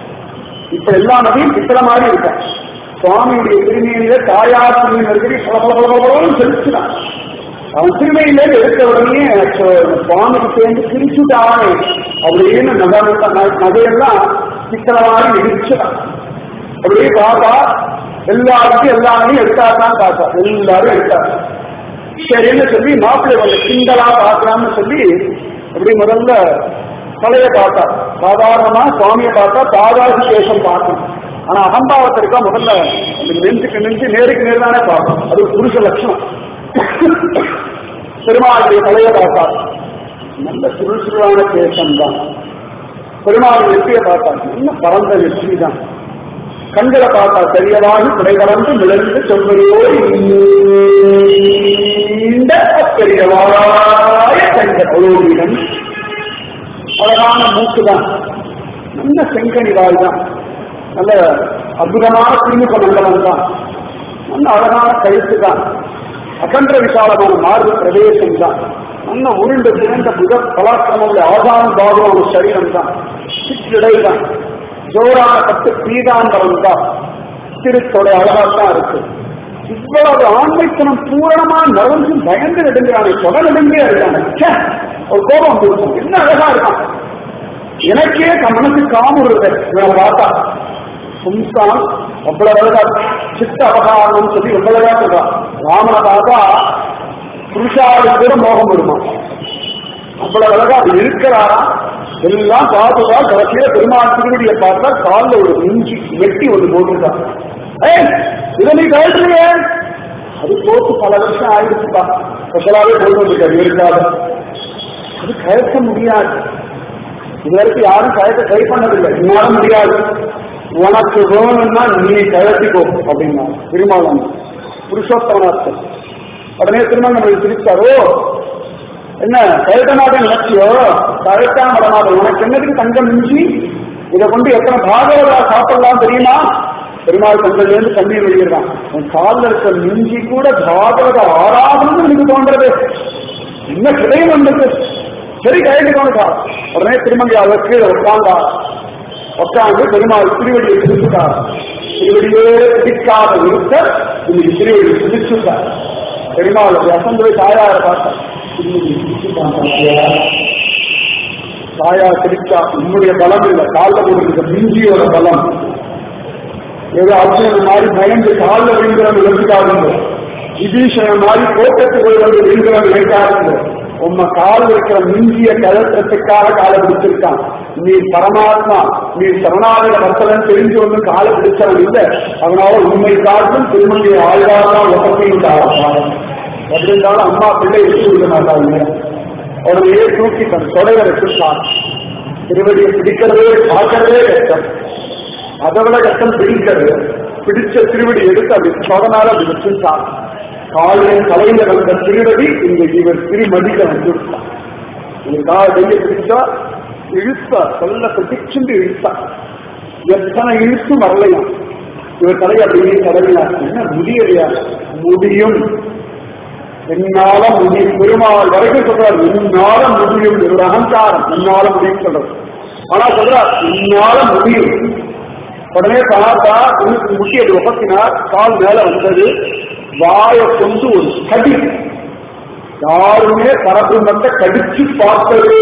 இப்ப எல்லா நதியும் பித்தளை மாதிரி இருக்க சுவாமியுடைய திருமையில தாயார் திருமையில் இருக்கிற பல பல பல பலன்னு செலுத்தினான் அவன் திருமையில எடுத்த உடனே சுவாமிக்கு சேர்ந்து பிரிச்சுட்டானே அப்படின்னு நகை நகையெல்லாம் பித்தளை மாதிரி இடிச்சுட்டான் அப்படியே பார்த்தா எல்லாருக்கும் எல்லாரையும் எடுத்தாதான் பார்த்தா எல்லாரும் எடுத்தாங்க சரின்னு சொல்லி மாப்பிள்ளை வந்து கிண்டலா பார்க்கலாம்னு சொல்லி அப்படி முதல்ல தலையை பார்த்தா சாதாரணமா சுவாமியை பார்த்தா சாதாரண கேசம் பார்க்கணும் ஆனா அகம்பாவத்தை இருக்கா முதல்ல நெஞ்சுக்கு நெஞ்சு நேருக்கு நேர் தானே பார்க்கணும் அது புருஷ லட்சணம் பெருமாளுடைய தலையை பார்த்தார் நல்ல சுறுசுறுவான கேசம் தான் பெருமாள் வெற்றியை பார்த்தார் நல்ல பரந்த வெற்றி தான் கண்களை பார்த்தா பெரியவாகி குறைவரந்து விழுந்து சொல்வதோடு நீண்ட பெரியவாய கண்கள் அவ்வளோவிடம் அழகான மூக்கு தான் நல்ல செங்கனி வாய் தான் நல்ல அற்புதமான திருமுக மண்டலம் தான் நல்ல அழகான கழுத்து தான் அகன்ற விசாலமான மார்பு பிரதேசம் தான் நல்ல உருண்டு திறந்த புத பலாக்கிரமுடைய ஆதான பாகமான சரீரம் தான் சிற்றிடை தான் ஜோரான பத்து பீதாம்பரம் தான் திருத்தொடை அழகாத்தான் இருக்கு இவ்வளவு ஆண்மைத்தனம் பூரணமா நரம்பு பயந்து நடுங்கிறானே தொட நடுங்கே இருக்காங்க ச்சே, ஒரு கோபம் கொடுக்கும் என்ன அழகா இருக்கான் எனக்கே மனசு காமுறது இவனை பார்த்தா பும்சான் அவ்வளவு அழகா சித்த அவகாரம் சொல்லி எவ்வளவு அழகா சொல்றான் ராமனை பார்த்தா புருஷாவுக்கு கூட மோகம் வருமா அவ்வளவு அழகா அது இருக்கிறாரா எல்லாம் பார்த்துதா கடைசியில பெருமாள் திருவடியை பார்த்தா காலில் ஒரு இஞ்சி வெட்டி ஒன்று போட்டுருக்கான் ஏய் இதை நீ கழட்டுறிய அது போட்டு பல வருஷம் ஆயிடுச்சுப்பா ஸ்பெஷலாவே போட்டு வந்துருக்காரு இருக்காது அது கழட்ட முடியாது இதுவரைக்கும் யாரும் கழட்ட ட்ரை பண்ணதில்லை என்னால முடியாது உனக்கு வேணும்னா நீ கழட்டிக்கோ அப்படின்னா திருமாவளவன் புருஷோத்தமனார்த்தம் உடனே திருமணம் சிரிச்சாரோ என்ன கழுத்த மாட்டேன் நினைச்சியோ கழுத்தா மடமாட்டேன் உனக்கு என்னதுக்கு தங்கம் மிஞ்சி இதை கொண்டு எத்தனை பாகவதா சாப்பிடலாம் தெரியுமா பெருமாள் கண்கள் இருந்து தண்ணீர் வெளியிடுறான் உன் காலில் இருக்க மிஞ்சி கூட பாகவத ஆராதனை எனக்கு தோன்றது என்ன கிடையும் வந்தது சரி கழுத்து தோணுதா உடனே திருமங்கை அவர் கீழே உட்கார்ந்தா உட்கார்ந்து பெருமாள் திருவடியை பிடிச்சுட்டார் திருவடியே பிடிக்காத இருக்க இன்னைக்கு திருவடி பிடிச்சுட்டார் பெருமாள் வசந்த போய் தாயார பார்த்தார் தாயா பிடிச்சா உன்னுடைய பலம் இல்லை காலில் போடுற மிஞ்சியோட பலம் ஏதோ அர்ஜுனன் மாதிரி பயந்து காலில் விழுங்கிறவங்க நினைக்காதுங்க விபீஷணன் மாதிரி கோட்டத்துக்கு வந்து விழுங்கிறவங்க நினைக்காதுங்க உம்ம கால் இருக்கிற மிஞ்சிய கலத்திரத்துக்காக காலை பிடிச்சிருக்கான் நீ பரமாத்மா நீ சரணாகர வர்த்தலன் தெரிஞ்சு வந்து காலை பிடிச்சவன் இல்லை அதனால உண்மை காட்டும் திருமணியை ஆழ்வார்தான் உபசையிட்டார் எப்படி இருந்தாலும் அம்மா பிள்ளை எடுத்து விட மாட்டாங்க உடனே தூக்கி தன் தொடையை வச்சிருக்கான் திருவடியை பிடிக்கிறதே பார்க்கறதே கஷ்டம் அதை விட கஷ்டம் பிடிக்கிறது பிடிச்ச திருவடி எடுத்து அப்படி தொடனால அப்படி வச்சிருக்கான் காலின் தலையில வந்த திருவடி இந்த இவர் திருமடியில வந்துருக்கான் இதுக்காக கையை பிடிச்சா இழுத்தா சொல்ல பிடிச்சுண்டு இழுத்தா எத்தனை இழுத்தும் வரலையாம் இவர் தலையை அப்படியே தடவினார் என்ன முடியலையா முடியும் என்னால முடியும் பெருமாள் வரைக்கும் சொல்றார் என்னால முடியும் இது ஒரு அகங்காரம் என்னால முடியும் சொல்றது ஆனா சொல்றார் என்னால முடியும் உடனே பார்த்தா உனக்கு முட்டியது உபத்தினார் கால் மேல வந்தது வாயை கொண்டு ஒரு கடி யாருமே பரபிரம்மத்தை கடிச்சு பார்த்ததே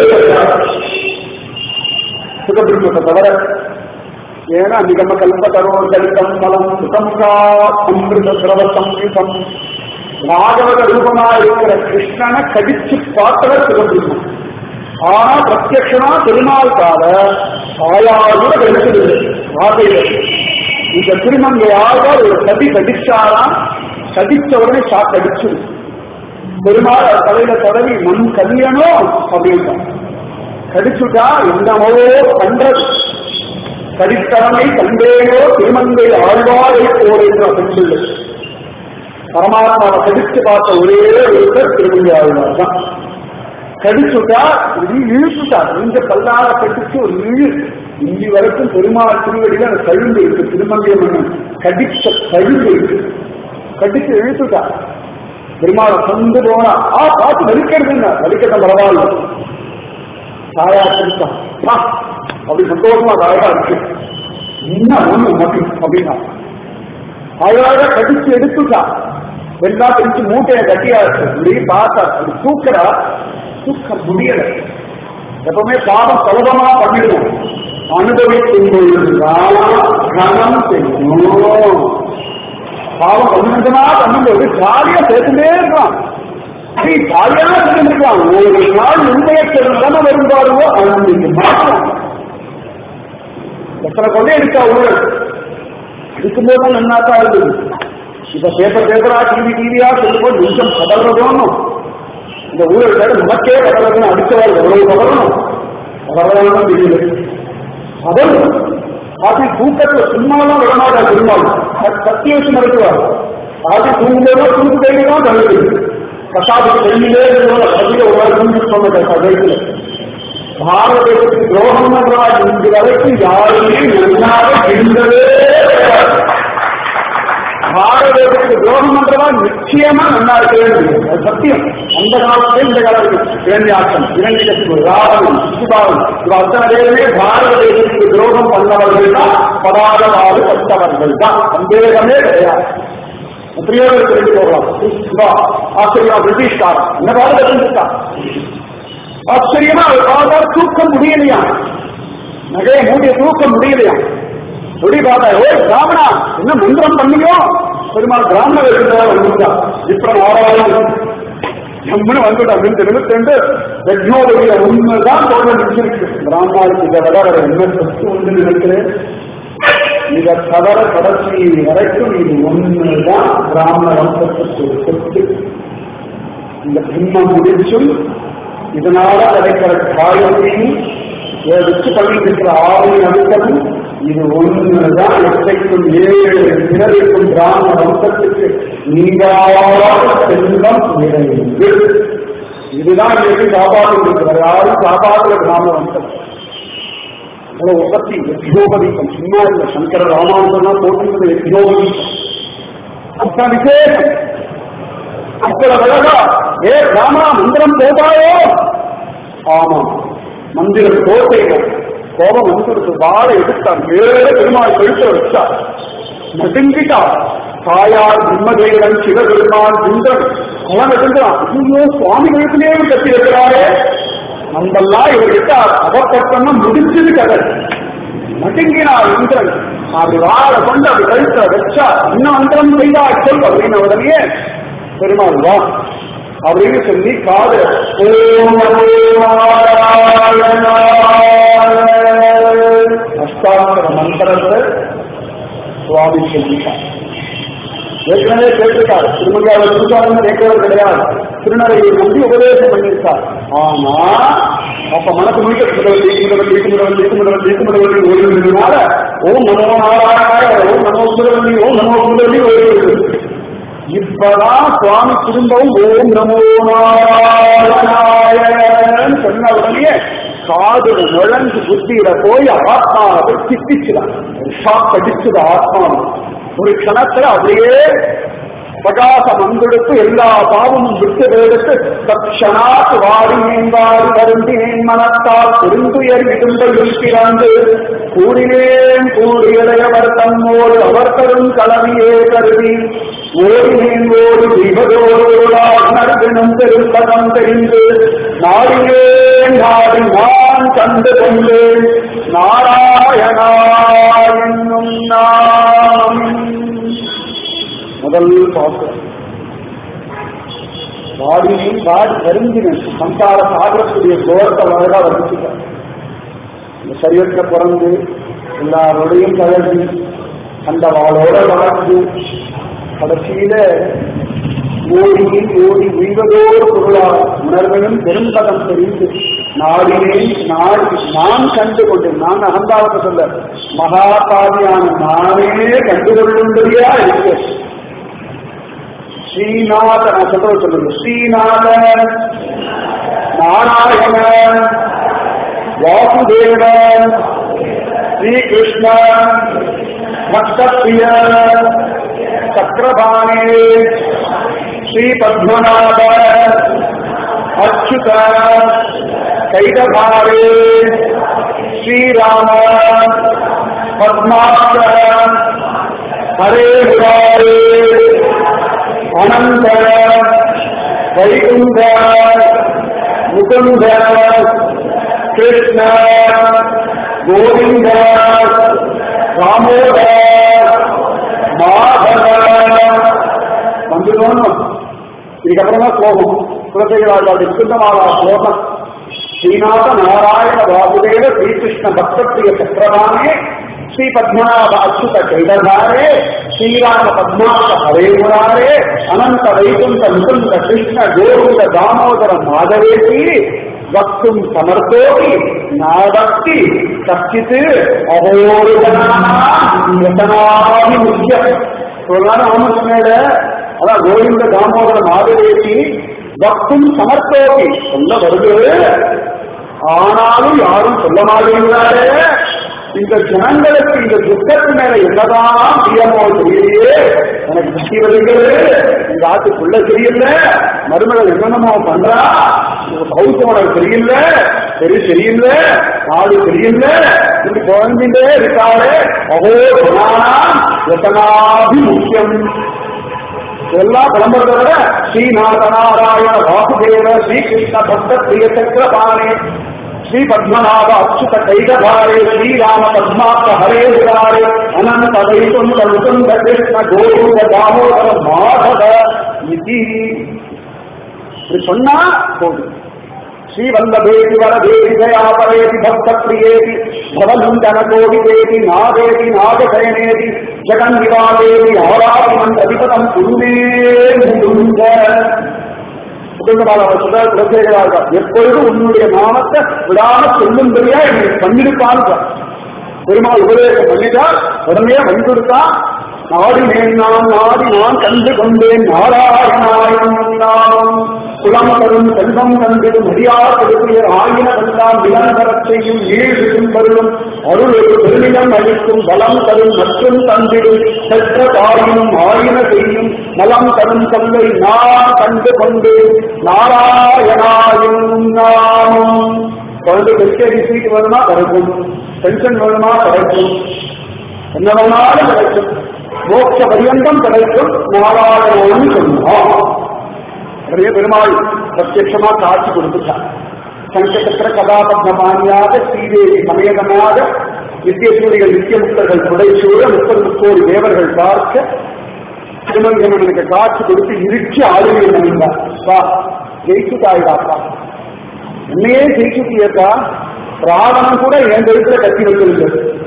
சுகபிரம்மத்தை தவிர ஏன்னா நிகம கல்ப தரோ தலிதம் மலம் சுகம்கா அமிர்த திரவ சம்யுதம் ராகவத ரூபமா இருக்கிற கிருஷ்ணனை கடிச்சு பார்த்தவர் சுகபிரம்மம் ஆனா பிரத்யக்ஷமா திருநாள் கால ஆயாரோட கிடைச்சது ராதையில இந்த திருமங்கையாக ஒரு கதி கடிச்சாராம் கடிச்ச உடனே ஷாக் அடிச்சு பெருமாள் அவர் தலையில தடவி மண் கல்யாணம் அப்படின்ட்டான் கடிச்சுட்டா என்னவோ பண்றது கடித்தவனை கண்டேனோ திருமங்கை ஆழ்வாரை போடுகிற பெண்பிள்ளை பரமாத்மாவை கடிச்சு பார்த்த ஒரே ஒருத்தர் திருமங்கை ஆழ்வார் தான் கடிச்சுட்டா இது இழுத்துட்டா இந்த கல்லால கடிச்சு ஒரு இழு இன்னி வரைக்கும் பெருமாள் திருவடியில அந்த கழுந்து இருக்கு திருமங்கை மன்னன் கடிச்ச கழுந்து இருக்கு கடிச்சு இழுத்துட்டா பெருமாளை கொண்டு போனா ஆ பார்த்து வலிக்கிறதுங்க வலிக்கட்டும் பரவாயில்ல தாயா கடிச்சான் வா, அப்படி சந்தோஷமா தாயா இருக்கு என்ன ஒண்ணு மட்டும் அப்படின்னா அழகாக கடிச்சு எடுத்துட்டா எல்லாம் பிரிச்சு மூட்டையை கட்டியா இருக்கு இப்படி பார்த்தா அது தூக்குறா தூக்க முடியல எப்பவுமே பாவம் சுலபமா பண்ணிடுவோம் அனுபவிக்கும் பொழுதுதான் கனம் செய்யும் பாவம் கொஞ்சம் கொஞ்சமா பண்ணும்போது ஜாலியா சேர்த்துட்டே இருக்கான் அப்படி ஜாலியா இருக்கான் ஒரு நாள் உண்மையற்ற நிலைமை வரும்பாருவோ அன்னைக்கு மாற்றம் எத்தனை கொண்டே இருக்கா ஊழல் இருக்கும்போது தான் நன்னாத்தான் இருந்தது இப்ப பேப்பர் பேப்பரா டிவி டிவியா சொல்லும்போது நிமிஷம் பதறதோனும் இந்த ஊழல் பேர் நமக்கே கடவுள் அடிச்சவர் எவ்வளவு கவரணும் கவரணும் தெரியல அவர் ஆதி தூக்கத்துல சும்மாலாம் விடமாட்டா பெருமாள் சத்திய வச்சு மறுக்குவார் ஆதி தூங்கும்போது தூக்கு கையில தான் தள்ளுது பிரசாதுக்கு வெளியிலே பதில ஒரு நாள் தூங்கி சொன்ன கதைகள் பாரதத்துக்கு துரோகம் பண்றா இன்று வரைக்கும் யாருமே நன்னாக இருந்ததே கிடையாது. பாரதத்துக்கு துரோகம் பண்றதா நிச்சயமா நல்லா இருக்கவே முடியும் அது சத்தியம் அந்த காலத்திலே இந்த காலத்தில் இரண்டியாட்டம் இரண்டு கட்சி ராவணன் சிசுபாவன் இவ அத்தனை பேருமே பாரத தேசத்துக்கு துரோகம் பண்ணவர்கள் தான் பதாதவாறு பட்டவர்கள் தான் சந்தேகமே கிடையாது எத்தனையோ பேர் தெரிஞ்சு போகலாம் சிவா ஆச்சரியா பிரிட்டிஷ்காரன் என்ன பாரத தெரிஞ்சுட்டான் ஆச்சரியமா அவர் பார்த்தா தூக்க முடியலையா நகைய மூடிய தூக்க முடியலையா சொல்லி பார்த்தா ஓ பிராமணா என்ன மந்திரம் பண்ணியோ பெருமாள் பிராமணர் இருக்கிறதா வந்துட்டா இப்ப நாராயணன் எம்மனு வந்துட்டா அப்படின்னு இருபத்தெண்டு யஜ்னோதய உண்மைதான் தோல்வி நினைச்சிருக்கு பிராமணாவுக்கு இதை விட வேற என்ன சத்து உண்டு நினைக்கிறேன் இதை தவிர கடைசி வரைக்கும் இது ஒண்ணுதான் பிராமண வம்சத்துக்கு ஒரு சொத்து இந்த பின்னம் முடிச்சும் இதனால கிடைக்கிற காயத்தையும் இதை வச்சு பண்ணிட்டு இருக்கிற ஆவின் அழுத்தமும் இது ஒண்ணுதான் எத்தைக்கும் ஏழு பிறருக்கும் பிராமண வம்சத்துக்கு நீங்காத செல்வம் நிறைந்து இதுதான் இன்னைக்கு காப்பாற்று இருக்கிறார் யாரும் காப்பாற்றுற கிராம வம்சம் அவ்வளவு உற்பத்தி யஜ்னோபதீபம் சும்மா இல்ல சங்கர ராமானுஜன் போட்டிருந்தது யஜ்னோபதீபம் அத்தனை விசேஷம் அவ்வளவு அழகா ஏ ராமா மந்திரம் போதாயோ ஆமாம் மந்திரம் கோட்டையில கோபம் வந்துடுத்து வாழை எடுத்தார் வேற பெருமாள் கழுத்த வச்சார் நடுங்கிட்டார் தாயார் பிரம்மதேவன் சிவபெருமான் சுந்தன் அவன் நடுங்கிறான் ஐயோ சுவாமி கழுத்திலே கட்டி இருக்கிறாரே நம்மெல்லாம் இவர்கிட்ட அவப்பட்டம்னா முடிஞ்சது கதை நடுங்கினார் இந்திரன் அப்படி வாழை கொண்டு அப்படி கழுத்த வச்சா இன்னும் மந்திரம் செய்தா சொல் அப்படின்னு உடனே பெருமாள் வா அப்படின்னு சொல்லி காது ஓம் நமோ நாராயணாய. அஷ்டாட்சர மந்திரத்தை சுவாமி சொல்லிட்டார் ஏற்கனவே கேட்டிருக்கார் திருமங்காவை திருச்சாரம் கேட்கிறவர் கிடையாது திருநறையை நம்பி உபதேசம் பண்ணியிருக்கார் ஆனா அப்ப மனசு முழுக்க திருடவல்லி திருடவல்லி திருடவல்லி திருடவல்லி திருடவல்லி ஓடுவதனால ஓம் நமோ நாராயணாய ஓம் நமோ திருடவல்லி ஓம் நமோ திருடவல்லி ஓடுவது இப்பதான் சுவாமி திரும்பவும் ஓம் நமோ நாராயணாயன்னு சொன்ன உடனே காது நுழைஞ்சு புத்தியில போய் ஆத்மாவை சித்திச்சுதான் ஷாக் அடிச்சுது ஆத்மாவை ஒரு க்ஷணத்துல அப்படியே பிரகாசம் வந்தெடுத்து எல்லா பாவமும் விட்டு எடுத்து தட்சணாத் வாடி மேம்பாடி வருந்தினேன் மனத்தால் பெருந்துயர் இடும்பையில் பிறந்து கூடினேன் கூடியடையவர் தம்மோடு அவர் தரும் கலவியே கருதி ஓடினேன் ஓடி தெய்வதோடு பெரும்பதம் தெரிந்து நாடினேன் நாடி நான் கண்டு கொண்டேன் நாராயணா என்னும் நாம் முதல் பாசம் வாடினேன் வாடி வருந்தினேன் சம்சார சாகரத்துடைய கோரத்தை அழகா வர்ணிச்சுட்டார் இந்த சரீரத்தை பிறந்து எல்லாரோடையும் பழகி அந்த வாளோட வளர்ந்து கடைசியில ஓடி ஓடி உய்வதோடு பொருளாக உணர்வையும் பெரும்பதம் தெரிந்து நாடினேன் நாடி நான் கண்டு கொண்டேன் நான் அகந்தாவத்தை சொல்ல மகாபாதியான நானே கண்டுகொள்ளும்படியா இருக்கு ஸ்ரீநாத நான் சொல்றது சொல்லுங்க ஸ்ரீநாத நாராயண வாசுதேவ ஸ்ரீகிருஷ்ண பக்தப்பிரிய சக்கரபாணே ஸ்ரீ பத்மநாப அச்சுத கைதபாரே ஸ்ரீராம பத்மாஸ்கர ஹரே முராரே அனந்த வைகுந்த முகுந்த கிருஷ்ண கோவிந்த ராமோதர மாதவ வந்துடணும் இதுக்கப்புறமா ஸ்லோகம் குலசேகராஜாவுடைய சுத்தமாலா ஸ்லோகம் ஸ்ரீநாத நாராயண வாசுதேவ ஸ்ரீகிருஷ்ண பக்தப்பிரிய சக்கரவானே ஸ்ரீ பத்மநாப அச்சுத கைததாரே ஸ்ரீராம பத்மாச ஹரே முராரே அனந்த வைகுந்த முகுந்த கிருஷ்ண கோவிந்த தாமோதர மாதவேசி வக்தும் சமர்த்தோகி நாதக்தி கச்சித் அகோருதனாதி முக்கியம் சொல்றாரு ராமகிருஷ்ணோட அதான் கோவிந்த தாமோதர மாதவேசி வக்தும் சமர்த்தோகி சொல்ல வருது ஆனாலும் யாரும் சொல்ல மாட்டேங்கிறாரே இந்த ஜனங்களுக்கு இந்த துக்கத்து மேல என்னதான் பிரியமோ தெரியலையே எனக்கு புத்தி வருகிறது இந்த ஆட்டுக்குள்ள தெரியல மருமகள் என்னென்னமோ பண்றா ஹவுஸ் ஓனர் தெரியல சரி தெரியல நாடு தெரியல இப்படி குழந்தைண்டே இருக்காளே அகோ எத்தனாபி முக்கியம் எல்லாம் விளம்பரத்தை விட ஸ்ரீநாத நாராயண வாசுதேவ ஸ்ரீகிருஷ்ண பக்த பிரிய சக்கரபாணே ஸ்ரீ பத்மநாப அச்சுத கைதபாரே ஸ்ரீராம பத்மாத்த ஹரே விராரே அனந்த வைகுந்த முகுந்த கிருஷ்ண கோவிந்த தாமோதர மாதவ இதி இப்படி சொன்னா போதும் ஸ்ரீவல்லபேதி வரதேவி தயாபரேதி பக்த பிரியேதி பவநந்தன கோவிதேதி நாதேதி நாகசயனேதி ஜெகன்னிவாதேவி ஆராதிமன் அதிபதம் குருமே முருங்க எப்பொழுதும் உன்னுடைய நாமத்தை விடாம சொல்லும்படியா என்னை பண்ணிருப்பான்னு பெருமாள் உபதேசம் பண்ணிட்டார் உடனே வந்துருத்தான் நாடினேன் நான் நாடி நான் கண்டு கொண்டேன் நாராயணாயம் நாமம் குலம் தரும் செல்வம் கண்டிடு மரியாதை கொடுக்கிற ஆயின கண்டாம் விலங்கரச் செய்யும் ஈழ்விடும் வருளும் அருள் ஒரு பெருமிடம் அளிக்கும் பலம் தரும் மற்றும் தந்திடும் செற்ற தாயினும் ஆயின செய்யும் நலம் தரும் சொல்லை நான் கண்டு கொண்டு நாராயணாயும் நாமம் குழந்தை எல்கேஜி சீட் வேணுமா கிடைக்கும் பென்ஷன் வேணுமா கிடைக்கும் என்ன வேணாலும் கிடைக்கும் மோட்ச பரியந்தம் கிடைக்கும் நாராயணன்னு சொன்னோம் அப்படியே பெருமாள் பிரத்யட்சமா காட்சி கொடுத்துட்டார் சங்கச்சக்கர கதாபத்மபாணியாக ஸ்ரீதேவி சமேதமாக நித்தியசூரிகள் நித்திய முக்தர்கள் புடைசூழ முப்பது முப்போரு தேவர்கள் பார்க்க திருமங்கமனுக்கு காட்சி கொடுத்து இறுக்கி ஆளுமை பண்ணிட்டார் வா ஜெயிச்சுட்டாயிடாப்பா என்னையே ஜெயிச்சுட்டியக்கா ராவணன் கூட என் கழுத்துல கட்டி வைக்கவில்லை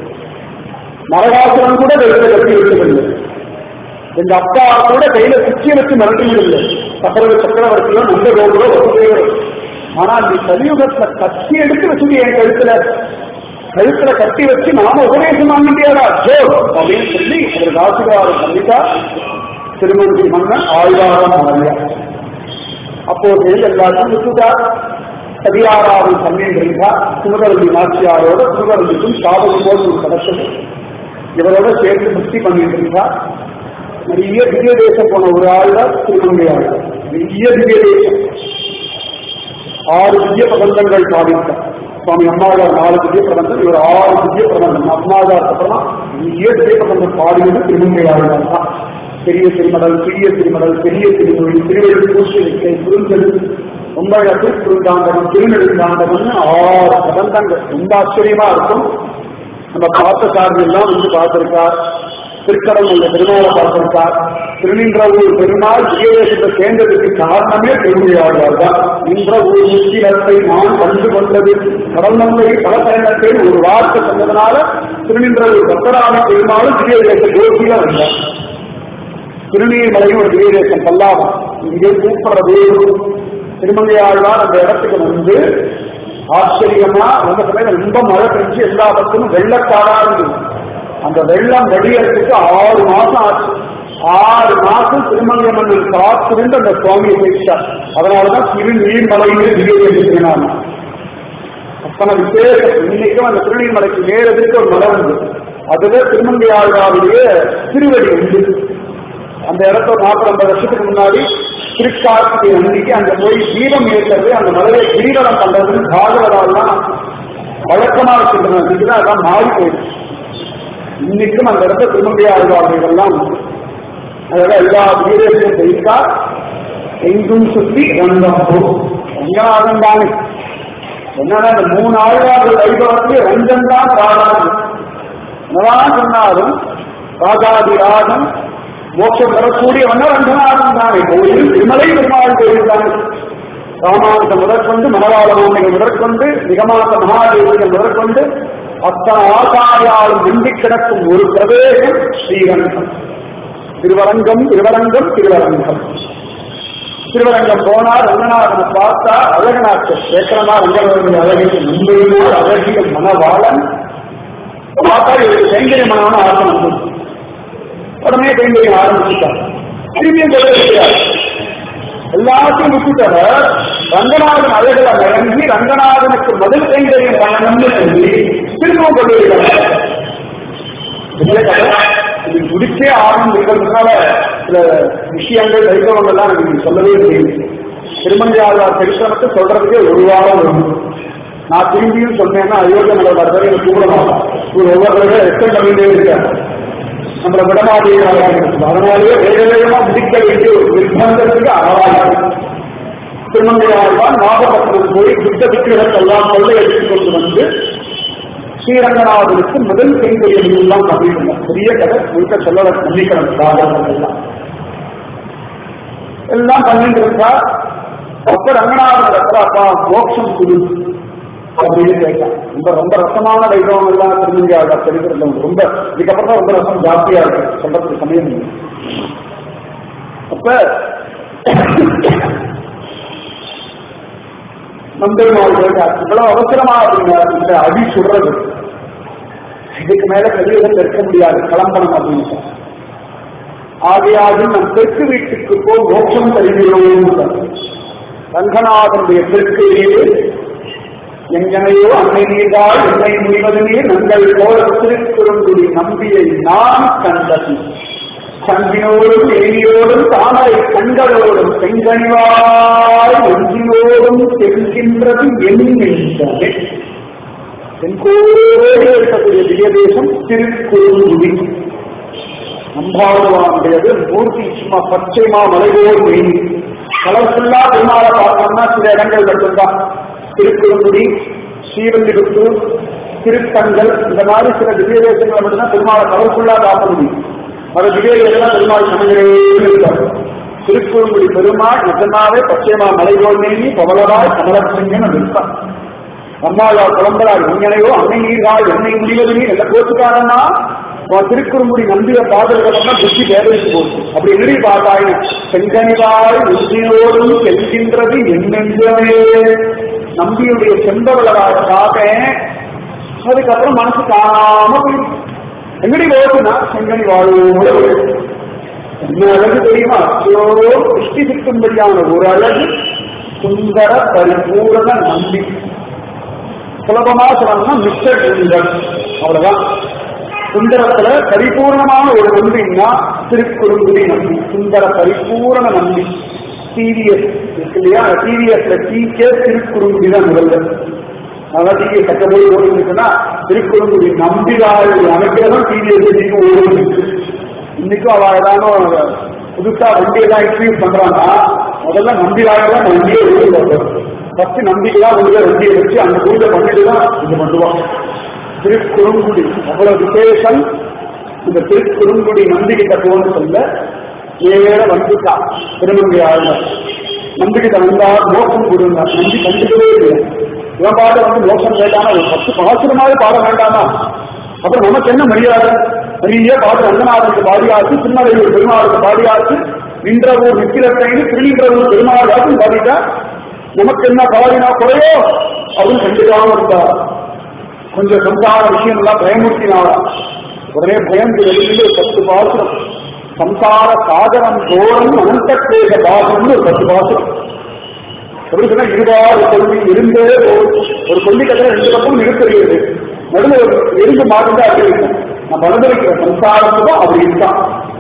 நரகாசுரன் கூட கழுத்துல கட்டி வைக்கவில்லை எங்க அப்பா கூட கையில குச்சிய வச்சு மிரட்டினதில்லை சக்கரவர்த்தி சக்கரவர்த்தியோ நந்த கோபுரோ வசுதேவரோ ஆனா நீ கலியுகத்துல கத்தி எடுத்து வச்சுட்டு என் கழுத்துல கழுத்துல கட்டி வச்சு நாம உபதேசம் வாங்கிட்டியாரா ஜோ அப்படின்னு சொல்லி அவருக்கு ஆசீர்வாதம் பண்ணிட்டா திருமணி மன்னன் ஆழ்வாரம் மாறியா அப்போது எல்லாத்தையும் விட்டுட்டா பதியாறாவது சமயம் இருந்தா சுமதரந்தி நாச்சியாரோட சுமதரந்திக்கும் சாபகம் போது ஒரு கடத்தது இவரோட சேர்ந்து முக்தி பண்ணிட்டு இருந்தா நிறைய திவ்ய தேசம் போன ஒரு ஆள் தான் திருமங்கை ஆள் நிறைய திவ்ய தேசம் ஆறு திவ்ய பிரபந்தங்கள் பாடித்தார் சுவாமி அம்மாவார் நாலு திவ்ய பிரபந்தம் இவர் ஆறு திவ்ய பிரபந்தம் அம்மாவார் அப்புறமா நிறைய திவ்ய பிரபந்தம் பாடினது திருமங்கை ஆள் தான் பெரிய திருமடல் சிறிய திருமடல் பெரிய திருமொழி திருவள்ளி பூசணிக்கை குறுந்தெழு ரொம்ப திருக்குறுந்தாண்டகம் திருநெடுந்தாண்டகம்னு ஆறு பிரபந்தங்கள் ரொம்ப ஆச்சரியமா இருக்கும் நம்ம பார்த்த சார்பு எல்லாம் வந்து பார்த்திருக்கார் திருக்கடம் உள்ள பெருமாளை பார்த்திருக்கார் திருநின்றவூர் பெருமாள் விஜயதேசத்தை சேர்ந்ததுக்கு காரணமே பெருமையாளர் தான் நின்ற ஊர் முக்கியத்தை நான் கண்டு கொண்டது கடல் நம்பை பல பயணத்தை ஒரு வார்த்தை சொன்னதுனால திருநின்றவூர் பத்தராம பெருமாளும் விஜயதேச கோஷியில வந்தார் திருநீர்மலையும் ஒரு விஜயதேசம் பல்லாகும் இங்கே கூப்பிடுறது திருமங்கையாழ்வார் அந்த இடத்துக்கு வந்து ஆச்சரியமா ரொம்ப சமயம் ரொம்ப மழை பெஞ்சு எல்லா பக்கமும் வெள்ளக்காடா இருந்தது அந்த வெள்ளம் வெளியேறதுக்கு ஆறு மாசம் ஆச்சு ஆறு மாசம் திருமங்கை மன்னன் காத்திருந்து அந்த சுவாமியை பேசிட்டார் அதனாலதான் திருநீர்மலையிலே விஜயதேசம் அத்தனை விசேஷம் இன்னைக்கும் அந்த திருநீர்மலைக்கு நேரத்துக்கு ஒரு மலை உண்டு அதுவே திருமங்கை ஆழ்வாருடைய திருவடி உண்டு அந்த இடத்த நாற்பது ஐம்பது வருஷத்துக்கு முன்னாடி திருக்கார்த்திகை அன்னைக்கு அங்க போய் தீபம் ஏற்றது அந்த மலையை கிரீடனம் பண்றதுன்னு பாகவதாலாம் வழக்கமா வச்சிருந்தாங்க இதுதான் அதான் மாறி போயிடுச்சு இன்னைக்கும் அந்த இடத்த திருமங்கை ஆழ்வார்கள் எல்லாம் அதோட எல்லா வீரர்களையும் செய்தா எங்கும் சுற்றி ரங்கம் போகும் ரங்கநாதன் தானே என்னன்னா இந்த மூணு ஆழ்வார்கள் வைபவத்துக்கு ரஞ்சன் தான் ராஜாது என்னதான் சொன்னாலும் ராஜாதி ராஜன் மோட்சம் பெறக்கூடியவன ரங்கநாதன் தானே கோயில் விமலை பெருமாள் கோயில் தானே ராமானுஜம் முதற்கொண்டு மனவாள மாமிகள் முதற்கொண்டு நிகமாச மகாதேவிகள் முதற்கொண்டு அத்தனை ஆசாரியாலும் நின்றி கிடக்கும் ஒரு பிரதேசம் ஸ்ரீரங்கம் திருவரங்கம் திருவரங்கம் திருவரங்கம் திருவரங்கம் போனார் ரங்கநாதனை பார்த்தா அழகநாத்த சேக்கரமா ரங்கநாதன் அழகிய முன்பையோடு அழகிய மனவாளன் பார்த்தா இவருக்கு கைங்கரிய மனமான ஆரம்பம் வந்தது உடனே கைங்கரியம் ஆரம்பிச்சுட்டார் திரும்பியும் கொள்ள இருக்கிறார் எல்லாத்தையும் விட்டுட்டவர் ரங்கநாதன் அழகுல இறங்கி ரங்கநாதனுக்கு பதில் கைங்கரியம் பண்ணணும்னு சொல்லி திரும்பவும் கொண்டு வருகிறார் இது முடிச்சே ஆரம்பிக்கிறதுனால சில விஷயங்கள் வைபவங்கள்லாம் எனக்கு சொல்லவே முடியும் திருமங்கையாளர் சரிசனத்தை சொல்றதுக்கே ஒரு வாரம் வரும் நான் திரும்பியும் சொன்னேன்னா அயோத்திய நல்ல வரவே எனக்கு கூப்பிட மாட்டோம் இவர் ஒவ்வொரு தடவை எக்ஸ்டெண்ட் பண்ணிட்டே இருக்கார் நம்மளை விடமாட்டேங்கிறாங்க அதனாலேயே வேக வேகமா முடிக்க வேண்டிய ஒரு நிர்பந்தத்துக்கு ஆளாகும் திருமங்கையாழ்வான் நாகப்பட்டினம் போய் புத்த விக்கிரகத்தை எல்லாம் கொள்ளை எடுத்துக் கொண்டு வந்து ஸ்ரீரங்கநாதனுக்கு முதல் கைங்கரியம் எல்லாம் பண்ணிருந்தார் பெரிய கதை முழுக்க சொல்ல மன்னிக்கணும் சாதனம் எல்லாம் எல்லாம் பண்ணிட்டு இருக்கா அப்ப ரங்கநாதன் இடத்துல அப்பா மோட்சம் குரு அப்படின்னு கேட்டான் ரொம்ப ரொம்ப ரசமான வைபவம் எல்லாம் திருமங்கியாக தெரிகிறது ரொம்ப இதுக்கப்புறம் தான் ரொம்ப ரசம் ஜாஸ்தியா இருக்கு சொல்றதுக்கு சமயம் இல்லை அப்ப நம்பெருமாள் கேட்டார் இவ்வளவு அவசரமா அப்படின்னா இந்த அடி சுடுறது இதுக்கு மேல கலியுகம் இருக்க முடியாது கிளம்பணும் அப்படின்னு ஆகையாக நம் தெற்கு வீட்டுக்கு போ மோட்சம் தருகிறோம் ரங்கநாதனுடைய தெற்கையிலே எங்கனையோ அன்னை நீர்தால் என்னை முடிவது நீர் நங்கள் போல திருக்குறுங்குடி நம்பியை நான் கண்டது சங்கினோடும் ஏனியோடும் தாமரை கண்களோடும் செங்கனிவாய் ஒன்றியோடும் தெரிகின்றது என்கின்றதே தென்கோடு இருக்கக்கூடிய திவ்யதேசம் திருக்குறுங்குடி நம்பாடுவானுடையது மூர்த்தி சும்மா பச்சைமா மலைபோல் மெயின் கலர்ஃபுல்லா பெருமாளை பார்த்தோம்னா சில இடங்கள் மட்டும்தான் திருக்குறுங்குடி ஸ்ரீவல்லிபுத்தூர் திருத்தங்கள் இந்த மாதிரி சில திவ்ய தேசங்களை மட்டும்தான் பெருமாளை கலர்ஃபுல்லா பார்க்க முடியும் மற்ற திவ்ய தேசம் பெருமாள் சமங்களே இருக்கார் திருக்குறுங்குடி பெருமாள் நிஜமாவே பச்சைமா மலைபோல் மேனி பவளராய் கமலசிங்கன் இருப்பார் அம்மாவால் குழம்பலார் எங்கனையோ அன்னை நீர்கால் என்னை முடிவது நீர் எல்லாம் கோச்சுக்காரன்னா உன் திருக்குறுங்குடி நம்பிய பாதல்களா புத்தி வேதனைக்கு போகுது அப்படி எழுதி பார்த்தாய் செங்கனிவாய் உச்சியோடும் செல்கின்றது என்னென்றவே நம்பியுடைய செம்பவளராக பார்த்தேன் அதுக்கப்புறம் மனசு காணாம போயிடுச்சு எங்கடி போகுதுன்னா செங்கனி வாழ்வோட என்ன அழகு தெரியுமா ஐயோ புஷ்டி சிக்கும்படியான ஒரு அழகு சுந்தர பரிபூரண நம்பி சுலபமா சொல்லணும்னா மிஸ்டர் சுந்தர் அவ்வளவுதான் சுந்தரத்துல பரிபூர்ணமான ஒரு நம்பின்னா திருக்குறுங்குடி நம்பி சுந்தர பரிபூரண நம்பி டிவிஎஸ் இருக்கு இல்லையா டிவிஎஸ்ல டிகே திருக்குறுங்குடி தான் முதல்ல அதான் டிவிஎஸ் சட்டப்படி ஓடிச்சுன்னா திருக்குறுங்குடி நம்பிதாள் அமைக்கிறதும் டிவிஎஸ் ஓடி இன்னைக்கும் அவ ஏதாவது புதுசா வண்டி எல்லாம் இன்ட்ரடியூஸ் பண்றாங்கன்னா முதல்ல நம்பிதாக தான் வண்டியை ஓடி ஃபர்ஸ்ட் நம்பிக்கைதான் உள்ள வண்டியை வச்சு அந்த பூஜை பண்ணிட்டு தான் இது பண்ணுவான் திருக்குறுங்குடி அவ்வளவு விசேஷம் இந்த திருக்குறுங்குடி நம்பிக்கிட்ட போன்னு சொல்ல ஏழ வந்துட்டா திருமங்கை ஆளுநர் நம்பிக்கிட்ட வந்தா மோசம் கொடுங்க நம்பி கண்டுக்கவே இல்லை இவன் பாட வந்து மோசம் கேட்டானா ஒரு பத்து பாசுரமாவது பாட வேண்டாமா அப்புறம் நமக்கு என்ன மரியாதை நிறைய பாட்டு ரங்கநாதனுக்கு பாடியாச்சு திருமலையூர் பெருமாளுக்கு பாடியாச்சு நின்றவூர் நித்திரத்தைன்னு திருநின்றவூர் பெருமாளாச்சும் பாடிட்டா நமக்கு என்ன பாடினா குறையோ அப்படின்னு கண்டுக்காம இருந்தா கொஞ்சம் சம்சார விஷயம் எல்லாம் பயமுறுத்தினாரா உடனே பயந்து வெளியில ஒரு பத்து பாசுரம் சம்சார சாகரம் தோறும் அனந்த கிரேக பாசம்னு ஒரு பத்து பாசுரம் எப்படி சொன்னா இருபாறு கொல்லி இருந்தே ஒரு கொல்லி கதை ரெண்டு பக்கம் இருக்கிறது நடுவில் ஒரு எறும்பு மாறுந்தா அப்படி இருக்கும் நம்ம அனுபவிக்கிற சம்சாரத்துக்கும் அப்படி இருக்கான்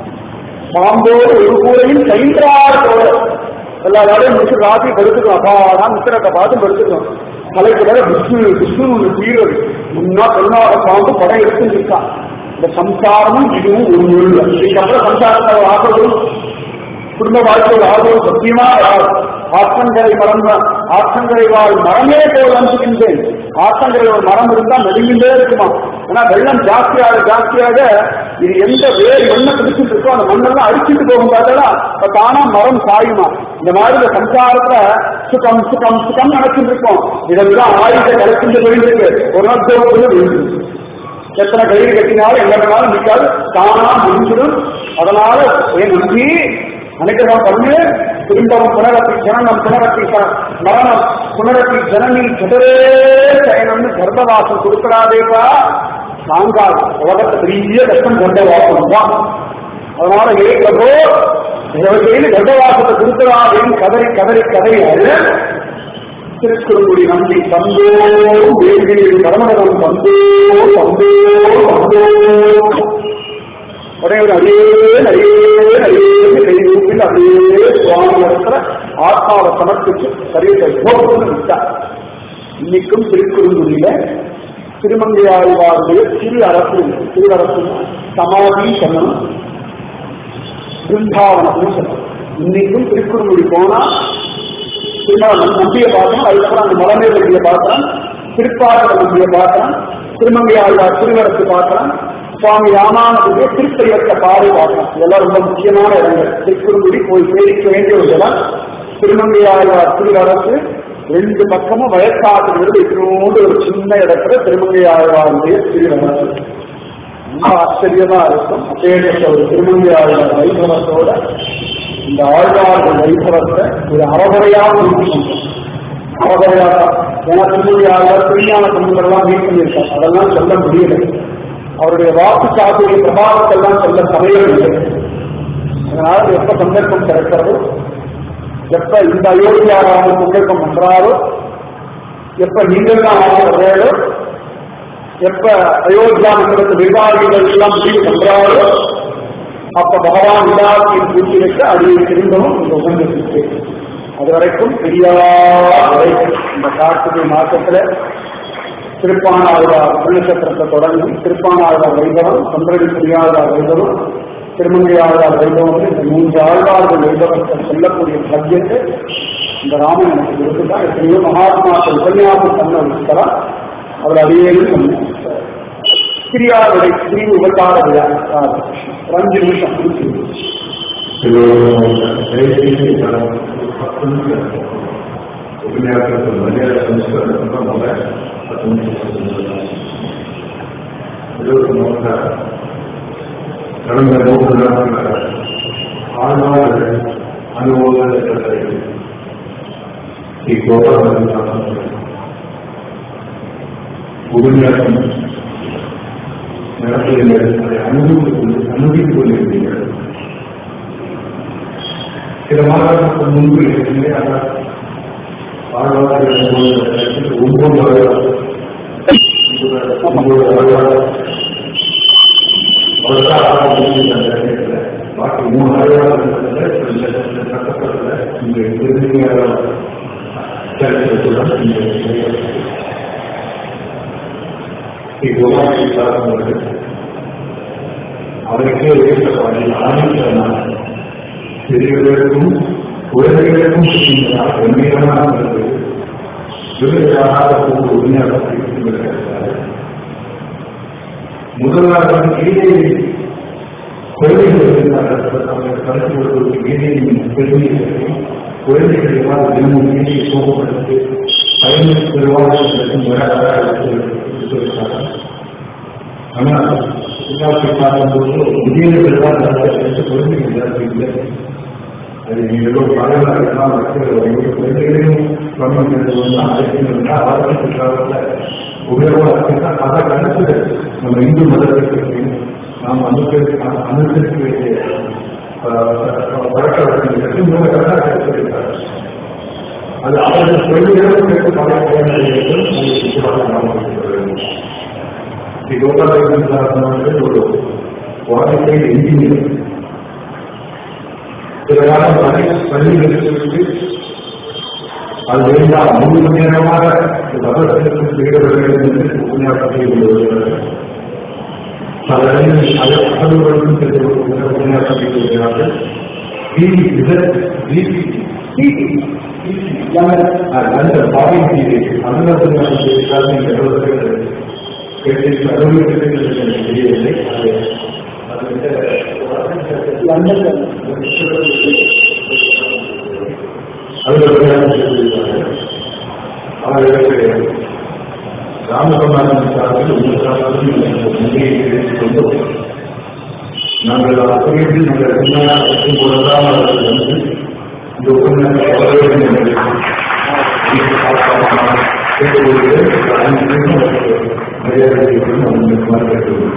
பாம்போடு ஒரு கூரையும் கைன்றார் போல எல்லா வேலையும் முடிச்சு ராத்தி படுத்துக்கலாம் அப்பாடா மித்திரத்தை பார்த்து படுத்துக்கலாம் தலைக்கு வேற விஷ்ணு விஷ்ணு ஒன்று தீர்றது முன்னா பெருமாள பாம்பு படம் எடுத்து இருக்கான் இந்த சம்சாரமும் இதுவும் ஒரு முள்ள இதுக்கப்புறம் சம்சாரத்தை ஆகவும் குடும்ப வாழ்க்கையில் ஆகவும் சத்தியமா ஆற்றங்கரை மரம் ஆற்றங்கரை வாழ் மரமே போல் அனுப்புகின்றேன் ஆற்றங்கரை ஒரு மரம் இருந்தா நெடுங்கின்றே இருக்குமா ஏன்னா வெள்ளம் ஜாஸ்தியாக ஜாஸ்தியாக இது எந்த வேறு என்ன பிடிச்சிட்டு இருக்கோ அந்த மண்ணெல்லாம் அழிச்சிட்டு போகும் பார்த்தா இப்ப தானா மரம் சாயுமா இந்த மாதிரி இந்த சம்சாரத்துல சுகம் சுகம் சுகம் நடக்கிட்டு இருக்கோம் இதெல்லாம் ஆயுத கலக்கின்ற போயிருக்கு ஒரு நாள் தோற்று விழுந்து எத்தனை கயிறு கட்டினாலும் எங்க வேணாலும் நிற்காது தானா முடிஞ்சிடும் அதனால என் நம்பி அனுகிரகம் பண்ணு திரும்பவும் புனரப்பி ஜனனம் புனரப்பி ச- மரணம் புனரப்பி ஜனனி சுடரே சயனம்னு கர்ப்பவாசம் கொடுக்கறாதேப்பா தாங்காது உலகத்தை பெரிய கஷ்டம் கொண்ட வாசம் தான் அதனால ஏ பிரபோ தேவதையில் கர்ப்பவாசத்தை கொடுக்கறாதேன்னு கதறி கதறி கதறி அது திருக்குறுங்குடி நம்பி தந்தோ வேள்வியில் பரமணம் தந்தோ தந்தோ தந்தோ உடனே ஒரு அடியே அடியே அடியே கை ஊப்பில் அப்படியே சுவாமி இடத்துல ஆத்மாவை சமர்ப்பிச்சு சரீரத்தை போக்குன்னு விட்டார் இன்னைக்கும் திருக்குறுங்குடியில திருமங்கையாழ்வாருடைய திரு அரசு திரு அரசு சமாதி சமம் பிருந்தாவனம்னு சொல்லணும் இன்னைக்கும் திருக்குறுங்குடி போனா திருமணம் நம்பிய பார்க்கணும் அதுக்கப்புறம் அந்த மலமே நம்பிய பார்க்கலாம் திருப்பாத நம்பிய பார்க்கலாம் திருமங்கை ஆழ்வார் திருவரத்து பார்க்கலாம் சுவாமி ராமானதுடைய திருப்பயத்த பாறை பார்க்கலாம் இதெல்லாம் ரொம்ப முக்கியமான இடங்கள் திருக்குறுங்குடி போய் சேரிக்க வேண்டிய ஒரு இடம் திருமங்கை ஆழ்வார் திருவரத்து ரெண்டு பக்கமும் வயக்காட்டிலிருந்து இத்தினோண்டு ஒரு சின்ன இடத்துல திருமங்கை ஆழ்வாருடைய திருவரத்து ரொம்ப ஆச்சரியமா இருக்கும் அப்பேற்பட்ட ஒரு திருமங்கை ஆழ்வார் வைபவத்தோட இந்த ஆழ்வார்கள் வைபவத்தை ஒரு அறகுறையா புரிஞ்சு அறகுறையாக ஏன்னா திருமொழி ஆழ்வார் திருஞான சம்பந்தெல்லாம் மீட் பண்ணியிருக்கார் அதெல்லாம் சொல்ல முடியல அவருடைய வாக்கு சாதுரிய பிரபாவத்தெல்லாம் சொல்ல சமையவில்லை அதனால எப்ப சந்தர்ப்பம் கிடைக்கிறதோ எப்ப இந்த அயோத்தியாரான சந்தர்ப்பம் பண்றாரோ எப்ப நீங்கள் தான் ஆகிறதோ எப்ப அயோத்தியா நகரத்து நிர்வாகிகள் எல்லாம் முடிவு பண்றாரோ அப்ப பகவான் விழாக்கின் பூச்சி வைக்க அடியை திரும்பவும் இந்த உகந்திருக்கு அது வரைக்கும் பெரியார் இந்த கார்த்திகை மாசத்துல திருப்பானாழ்வார் திருநட்சத்திரத்தை தொடங்கி திருப்பானாழ்வார் வைபவம் சந்திரடி பிரியாழ்வார் வைபவம் திருமங்கை ஆழ்வார் வைபவம் இந்த மூன்று ஆழ்வார்கள் வைபவத்தை சொல்லக்கூடிய பத்தியத்தை இந்த ராமன் எனக்கு கொடுத்துதான் எத்தனையோ மகாத்மாக்கள் உபன்யாசம் பண்ண இருக்கிறார் அவர் அடியேன்னு சொன்னார் கிரியாவுடைய ஸ்ரீ உபகார விழா ஒரு அஞ்சு நிமிஷம் முடிச்சு கடந்த மூன்று நாட்களாக ஆழ்வார் அனுபவங்களை இக்கோபம் உறுதியாகும் நடத்துகிறீர்கள் அதை அனுபவித்து அனுபவித்துக் கொண்டிருக்கிறீர்கள் சில மாதங்களுக்கு முன்பு இருந்தே ஆனால் ஆழ்வார்கள் ஒன்பது வருடம் ஒன்பது வருடம் பாக்கி மூணு ஆழ்வார்கள் சட்டப்படல இந்த திருநங்கையாளர் சரித்திரத்துடன் இந்த அவருக்கே உயர்த்தப்படி ஆரம்பித்தனால் பெரியவர்களுக்கும் குழந்தைகளுக்கும் கண்ணியமான விருதுகளாக போது உண்மையாக முதலாக கீதை குழந்தைகள் கருத்து கொடுப்பதற்கு கீதையின் பெருமையை குழந்தைகள் எவ்வாறு தினமும் கீதையை சோகப்படுத்தி பயனுக்கு பெருவாழ்வு சொல்லியிருக்காங்க ஆனால் சித்தார்த்தை பார்க்கும்போது விஜயர்கள் தான் நடத்த குழந்தைகள் ஜாஸ்தி இல்லை அது ஏதோ பலனாக இருக்கலாம் குழந்தைகளையும் கவர்மெண்ட் வந்து அழைக்கணும்னா ஆரோக்கியத்துக்காக உபயோகமாக அதை கருத்து நம்ம இந்து மதத்திற்கு நாம் அனுசரிக்க அனுசரிக்க வேண்டிய வழக்க வழக்கங்களுக்கு மூல கரெக்டாக கருத்து அது அவர்கள் சொல்லுகளும் கேட்டு பல பயணங்கள் ஒரு வானிலை என்ஜினியர் சில காலம் பணி பள்ளிகளுக்கு அது வேண்டாம் மூன்று மணி நேரமாக மதத்திற்கு ஈடுபட வேண்டும் என்று உண்மையாக செய்து வருகிறார்கள் பல இடங்களில் அதை அகழ்வுகளும் சென்று உண்மையாக செய்து வருகிறார்கள் அந்த பாவின் செய்தி அனுமதி செய்திருக்காது என்று கேட்டு அலுவலகத்தில் தெரியவில்லை அது அவர்களுக்கு ராமகுமாரன் சார்பில் உங்களுக்காக நன்றியை தெரிவித்துக் கொண்டு நாங்கள் அப்படியே நாங்கள் உண்மையாக இருக்கும் பொழுதுதான் அவர்கள் வந்து இந்த உண்மையை வர வேண்டும் என்று கேட்டுக்கொள்கிறேன் அனைவருக்கும் மரியாதை உங்களுக்கு கேட்டுக்கொள்கிறேன்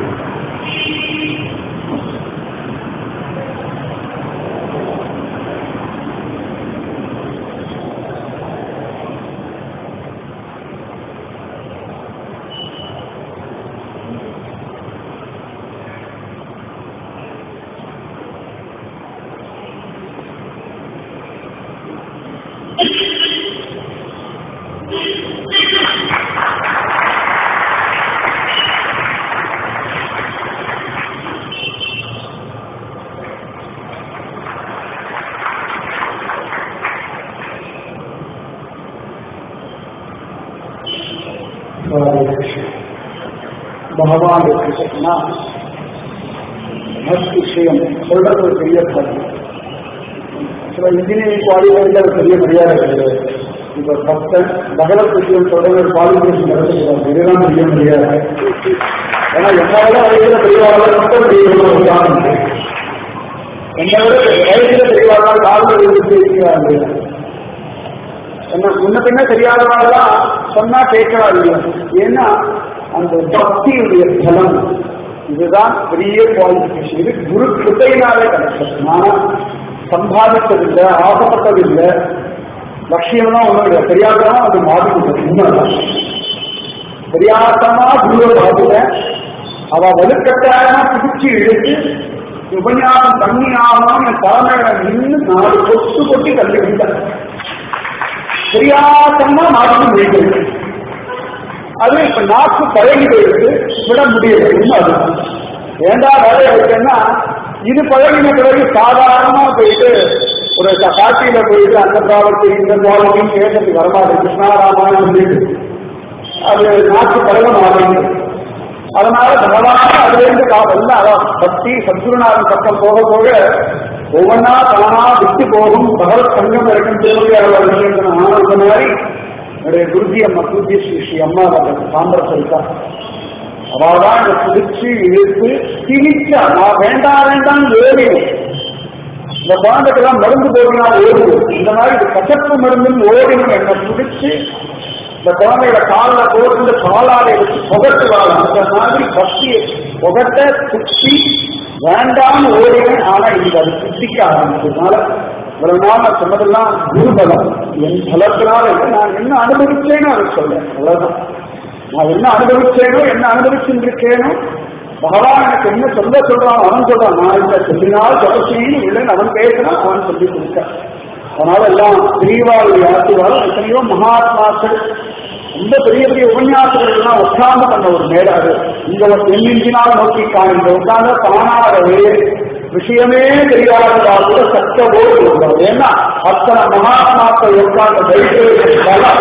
பகவான் கிருஷ்ணா பக்தி விஷயம் சொல்றது ஒரு பெரிய பகுதி சில இன்ஜினியரிங் குவாலிஃபைல ஒரு பெரிய மரியாதை கிடையாது இப்ப பக்தன் பகவத் விஷயம் சொல்றது ஒரு குவாலிஃபிகேஷன் கிடைச்சிருக்காங்க இதுதான் பெரிய மரியாதை ஏன்னா என்னோட வயசுல பெரியவாளர் மட்டும் பெரியவர்கள் உதாரணம் என்னோட வயசுல பெரியவாளர் காலில் இருந்து இருக்கிறாங்க என்ன முன்ன பின்ன தெரியாதவங்களாம் சொன்னா கேட்கறாங்க ஏன்னா அந்த பக்தியுடைய பலம் இதுதான் பெரிய குவாலிபிகேஷன் இது குரு கிருத்தையினாலே கிடைச்சது நானா சம்பாதித்ததில்லை ஆசைப்பட்டதில்லை லட்சியம்னா ஒன்றும் இல்லை தெரியாதவன் அது மாறி உண்மைதான் தெரியாதமா குருவை பார்த்துட்டேன் அவ வலுக்கட்டாயமா பிடிச்சு இழுத்து உபன்யாசம் பண்ணி ஆகணும் என் தலைமையில நின்று நாலு கொத்து கொட்டி தள்ளி விட்டேன் தெரியாதமா நாக்கு முடிக்கிறது அது இப்ப நாக்கு பழகி போயிருக்கு விட முடியல உண்மை அது ஏண்டா வேலை இருக்குன்னா இது பழகின பிறகு சாதாரணமா போயிட்டு ஒரு காட்சியில போயிட்டு அந்த ப்ராடக்ட் இந்த ப்ராடக்ட் கேட்கறதுக்கு வரமாட்டேன் கிருஷ்ணாராமாயணம் சொல்லிட்டு அது நாக்கு பழக மாட்டேங்குது அதனால பகவான அதுல இருந்து காவல்ல அதான் பக்தி சத்குருநாதன் பக்கம் போக போக ஒவ்வொன்றா தானா விட்டு போகும் பகவத் சங்கம் இருக்கும் தேவையான விஷயங்கள் ஆனா இந்த மாதிரி என்னுடைய குருஜி அம்மா குருஜி ஸ்ரீ ஸ்ரீ அம்மா சாம்பரத்தை இருக்கா அவதான் இதை பிடிச்சு இழுத்து திணிச்சா நான் வேண்டாம் வேண்டாம் ஏறிடும் இந்த குழந்தைக்கெல்லாம் மருந்து போடுனா ஓடுது இந்த மாதிரி இது கசப்பு மருந்துன்னு ஓடினும் என்னை பிடிச்சு இந்த குழந்தையோட காலில் போட்டு காலாலை வச்சு புகட்டுவாங்க அந்த மாதிரி பக்தியை புகட்ட குத்தி வேண்டாம்னு ஓடினேன் ஆனா இன்னைக்கு அது குத்திக்க ஆரம்பிச்சதுனால இவ்வளவு நாள் நான் சொன்னதெல்லாம் குருபலம் என் பலத்தினால இல்லை நான் என்ன அனுபவிச்சேனோ அதை சொல்றேன் அவ்வளவுதான் நான் என்ன அனுபவிச்சேனோ என்ன அனுபவிச்சுருக்கேனோ பகவான் எனக்கு என்ன சொல்ல சொல்றான் அவன் சொல்றான் நான் இந்த சொல்லினால் தொடர்ச்சியும் இல்லைன்னு அவன் பேசுறான் அவன் சொல்லி கொடுத்தான் அதனால எல்லாம் பிரிவாளுடைய ஆசிர்வாதம் எத்தனையோ மகாத்மாக்கள் ரொம்ப பெரிய பெரிய உபன்யாசங்கள் எல்லாம் உட்கார்ந்து பண்ண ஒரு மேடை அது இங்க எண்ணினால் நோக்கி காண்க உட்கார்ந்து தானாகவே விஷயமே தெரியாததா கூட சத்தவோடு சொல்றாரு ஏன்னா அத்தனை மகாத்மாக்கள் உட்கார்ந்த தைரியம் பலம்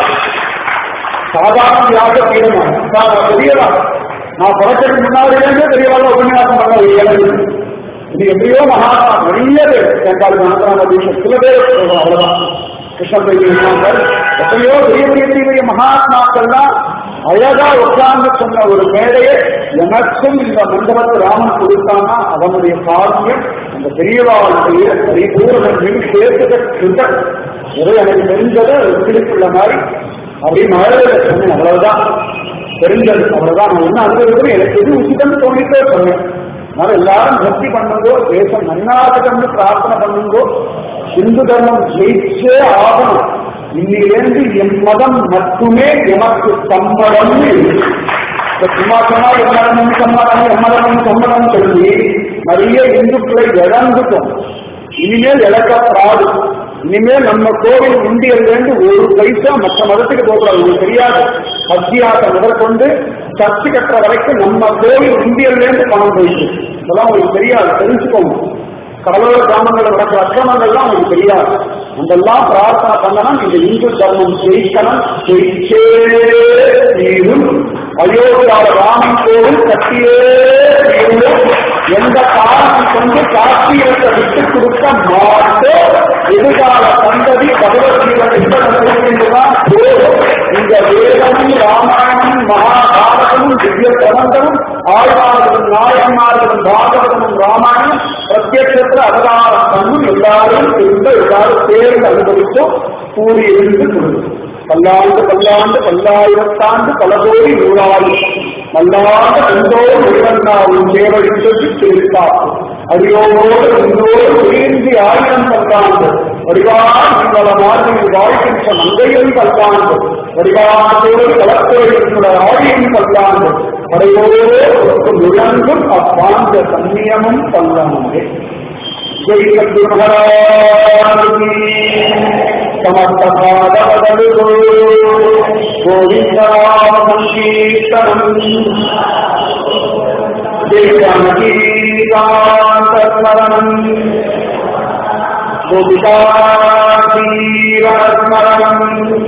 சாதாரண யாக தீரமா தெரியலா நான் பிறக்கிறதுக்கு முன்னாடியிலேருந்தே தெரியவாத உபன்யாசம் பண்ண இயலுது இது எப்படியோ மகாத்மா நிறைய பேர் எங்கால் மகாத்மா சில பேர் சொல்றோம் அவ்வளவுதான் கிருஷ்ணபையர் எத்தனையோ பெரிய பெரிய பெரிய பெரிய மகாத்மாக்கள்லாம் அழகா உட்கார்ந்து சொன்ன ஒரு மேடையை எனக்கும் இந்த மண்டபத்தை ராமன் கொடுத்தான்னா அவனுடைய காரியம் அந்த பெரியவாளுடைய பரிபூரணத்தையும் சேர்த்துக்க கிருத ஏதோ எனக்கு தெரிஞ்சதை திருக்குள்ள மாதிரி அப்படின்னு மழையில சொன்னேன் அவ்வளவுதான் தெரிஞ்சது அவ்வளவுதான் நான் என்ன அனுபவிக்கிறேன் எனக்கு எது உச்சிதம்னு தோணிட்டே சொன்னேன் அதனால எல்லாரும் பக்தி பண்ணுங்கோ தேசம் நன்னாகட்டும்னு பிரார்த்தனை பண்ணுங்கோ இந்து தர்மம் ஜெயிச்சே ஆகணும் இன்னிலிருந்து என் மதம் மட்டுமே எனக்கு சம்மதம்னு இந்த சும்மா சொன்னா எம்மதமும் சம்மதம் எம்மதமும் சம்மதம் சொல்லி நிறைய இந்துக்களை இழந்துட்டோம் இனிமேல் இழக்கப்படாது இனிமேல் நம்ம கோவில் உண்டியல்லேருந்து ஒரு பைசா மற்ற மதத்துக்கு போகக்கூடாது உங்களுக்கு தெரியாது பக்தியாட்ட முதற்கொண்டு சர்ச்சு கட்டுற வரைக்கும் நம்ம கோவில் உண்டியல்லேருந்து பணம் போயிட்டு இதெல்லாம் உங்களுக்கு தெரியாது தெரிஞ்சுக்கோங்க கடலோர கிராமங்களில் நடக்கிற அக்கிரமங்கள்லாம் உங்களுக்கு தெரியாது அதெல்லாம் பிரார்த்தனை பண்ணணும் இந்த இந்து தர்மம் ஜெயிக்கணும் ஜெயிச்சே தீரும் அயோத்தியால ராமன் கோவில் கட்டியே தீரும் எந்த காரணம் கொண்டு காட்சியத்தை விட்டு கொடுக்க மாட்டோம் எதிர்கால சந்ததி பகவத்கீதை என்றுதான் போதும் இங்க இந்த வேதமும் ராமாயணம் மகாபாரதமும் திவ்ய பிரபந்தமும் ஆழ்வார்களும் நாயன்மார்களும் பாகவதமும் ராமாயணம் பிரத்யட்சத்துல அவதாரம் பண்ணும் எல்லாரும் திரும்ப எல்லாரும் சேர்ந்து அனுபவித்தோம் கூறியிருந்து கொடுக்கும் பல்லாண்டு பல்லாண்டு பல்லாயிரத்தாண்டு பல கோடி நூறாயிரம் மல்லாண்ட எந்தோடு நிறுவனாவும் சேவடித்தது திருத்தாப்பு அடியோடு எந்தோடு உயர்ந்தி ஆயிரம் பல்லாண்டு வடிவான் உங்கள மாதிரி வாழ்கின்ற மங்கையும் பல்லாண்டு வடிவானத்தோடு கலத்தோடு ஆழியும் பல்லாண்டு படையோடு முழங்கும் அப்பாந்த சன்னியமும் பல்லாண்டு ஜெய் சத்குரு மகாராஜ் கி समस्त भागवदलु गोविन्दाम सङ्कीर्तनम् देवगीतान्तस्मरणम् गोपिकाधीरस्मरणम्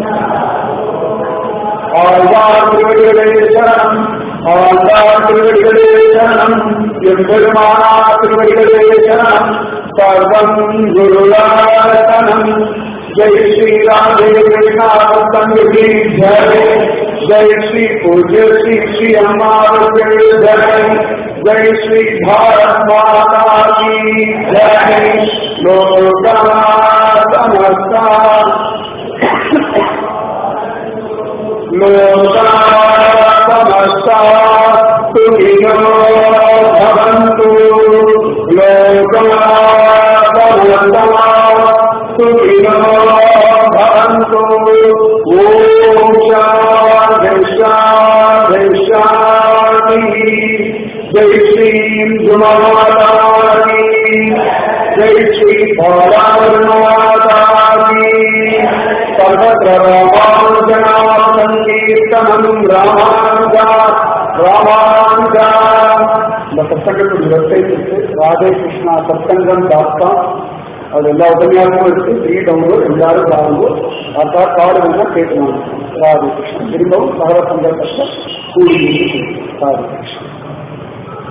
ஆழ்வார் திருவடிகளே சரணம் ஆழ்வார் திருவடிகளே சரணம் எம்பெருமானா திருவடிகளே சரணம் சர்வம் குருலாசனம் जय श्री राधे कृष्णा संग की जय जय श्री पूज्य श्री श्री अम्मा जय जय श्री भारत माता की जय लोका समस्ता लोका समस्ता सुखिनो भवन्तु लोका समस्ता सुखिनो भवन्तु ॐ शान्ति शान्ति शान्तिः जय श्रीं जुममाता की जय श्री भोलामाता की सर्वत्र रामानुजना सङ्कीर्तनं रामानुजा ராமானுஜா இந்த சத்தங்கத்துடைய வெப்சைட் இருக்கு ராதே கிருஷ்ணா சத்தங்கம் டாட் காம் அது எல்லா உபன்யாசமும் இருக்கு ஃப்ரீ டவுன்லோட் எல்லாரும் பாருங்க பார்த்தா காடு வேணா கேட்கலாம் ராதே கிருஷ்ணன் திரும்பவும் சகல சந்தர்ப்பத்தை கூடி ராதே கிருஷ்ணன்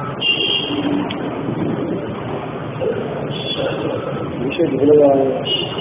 விஷயம்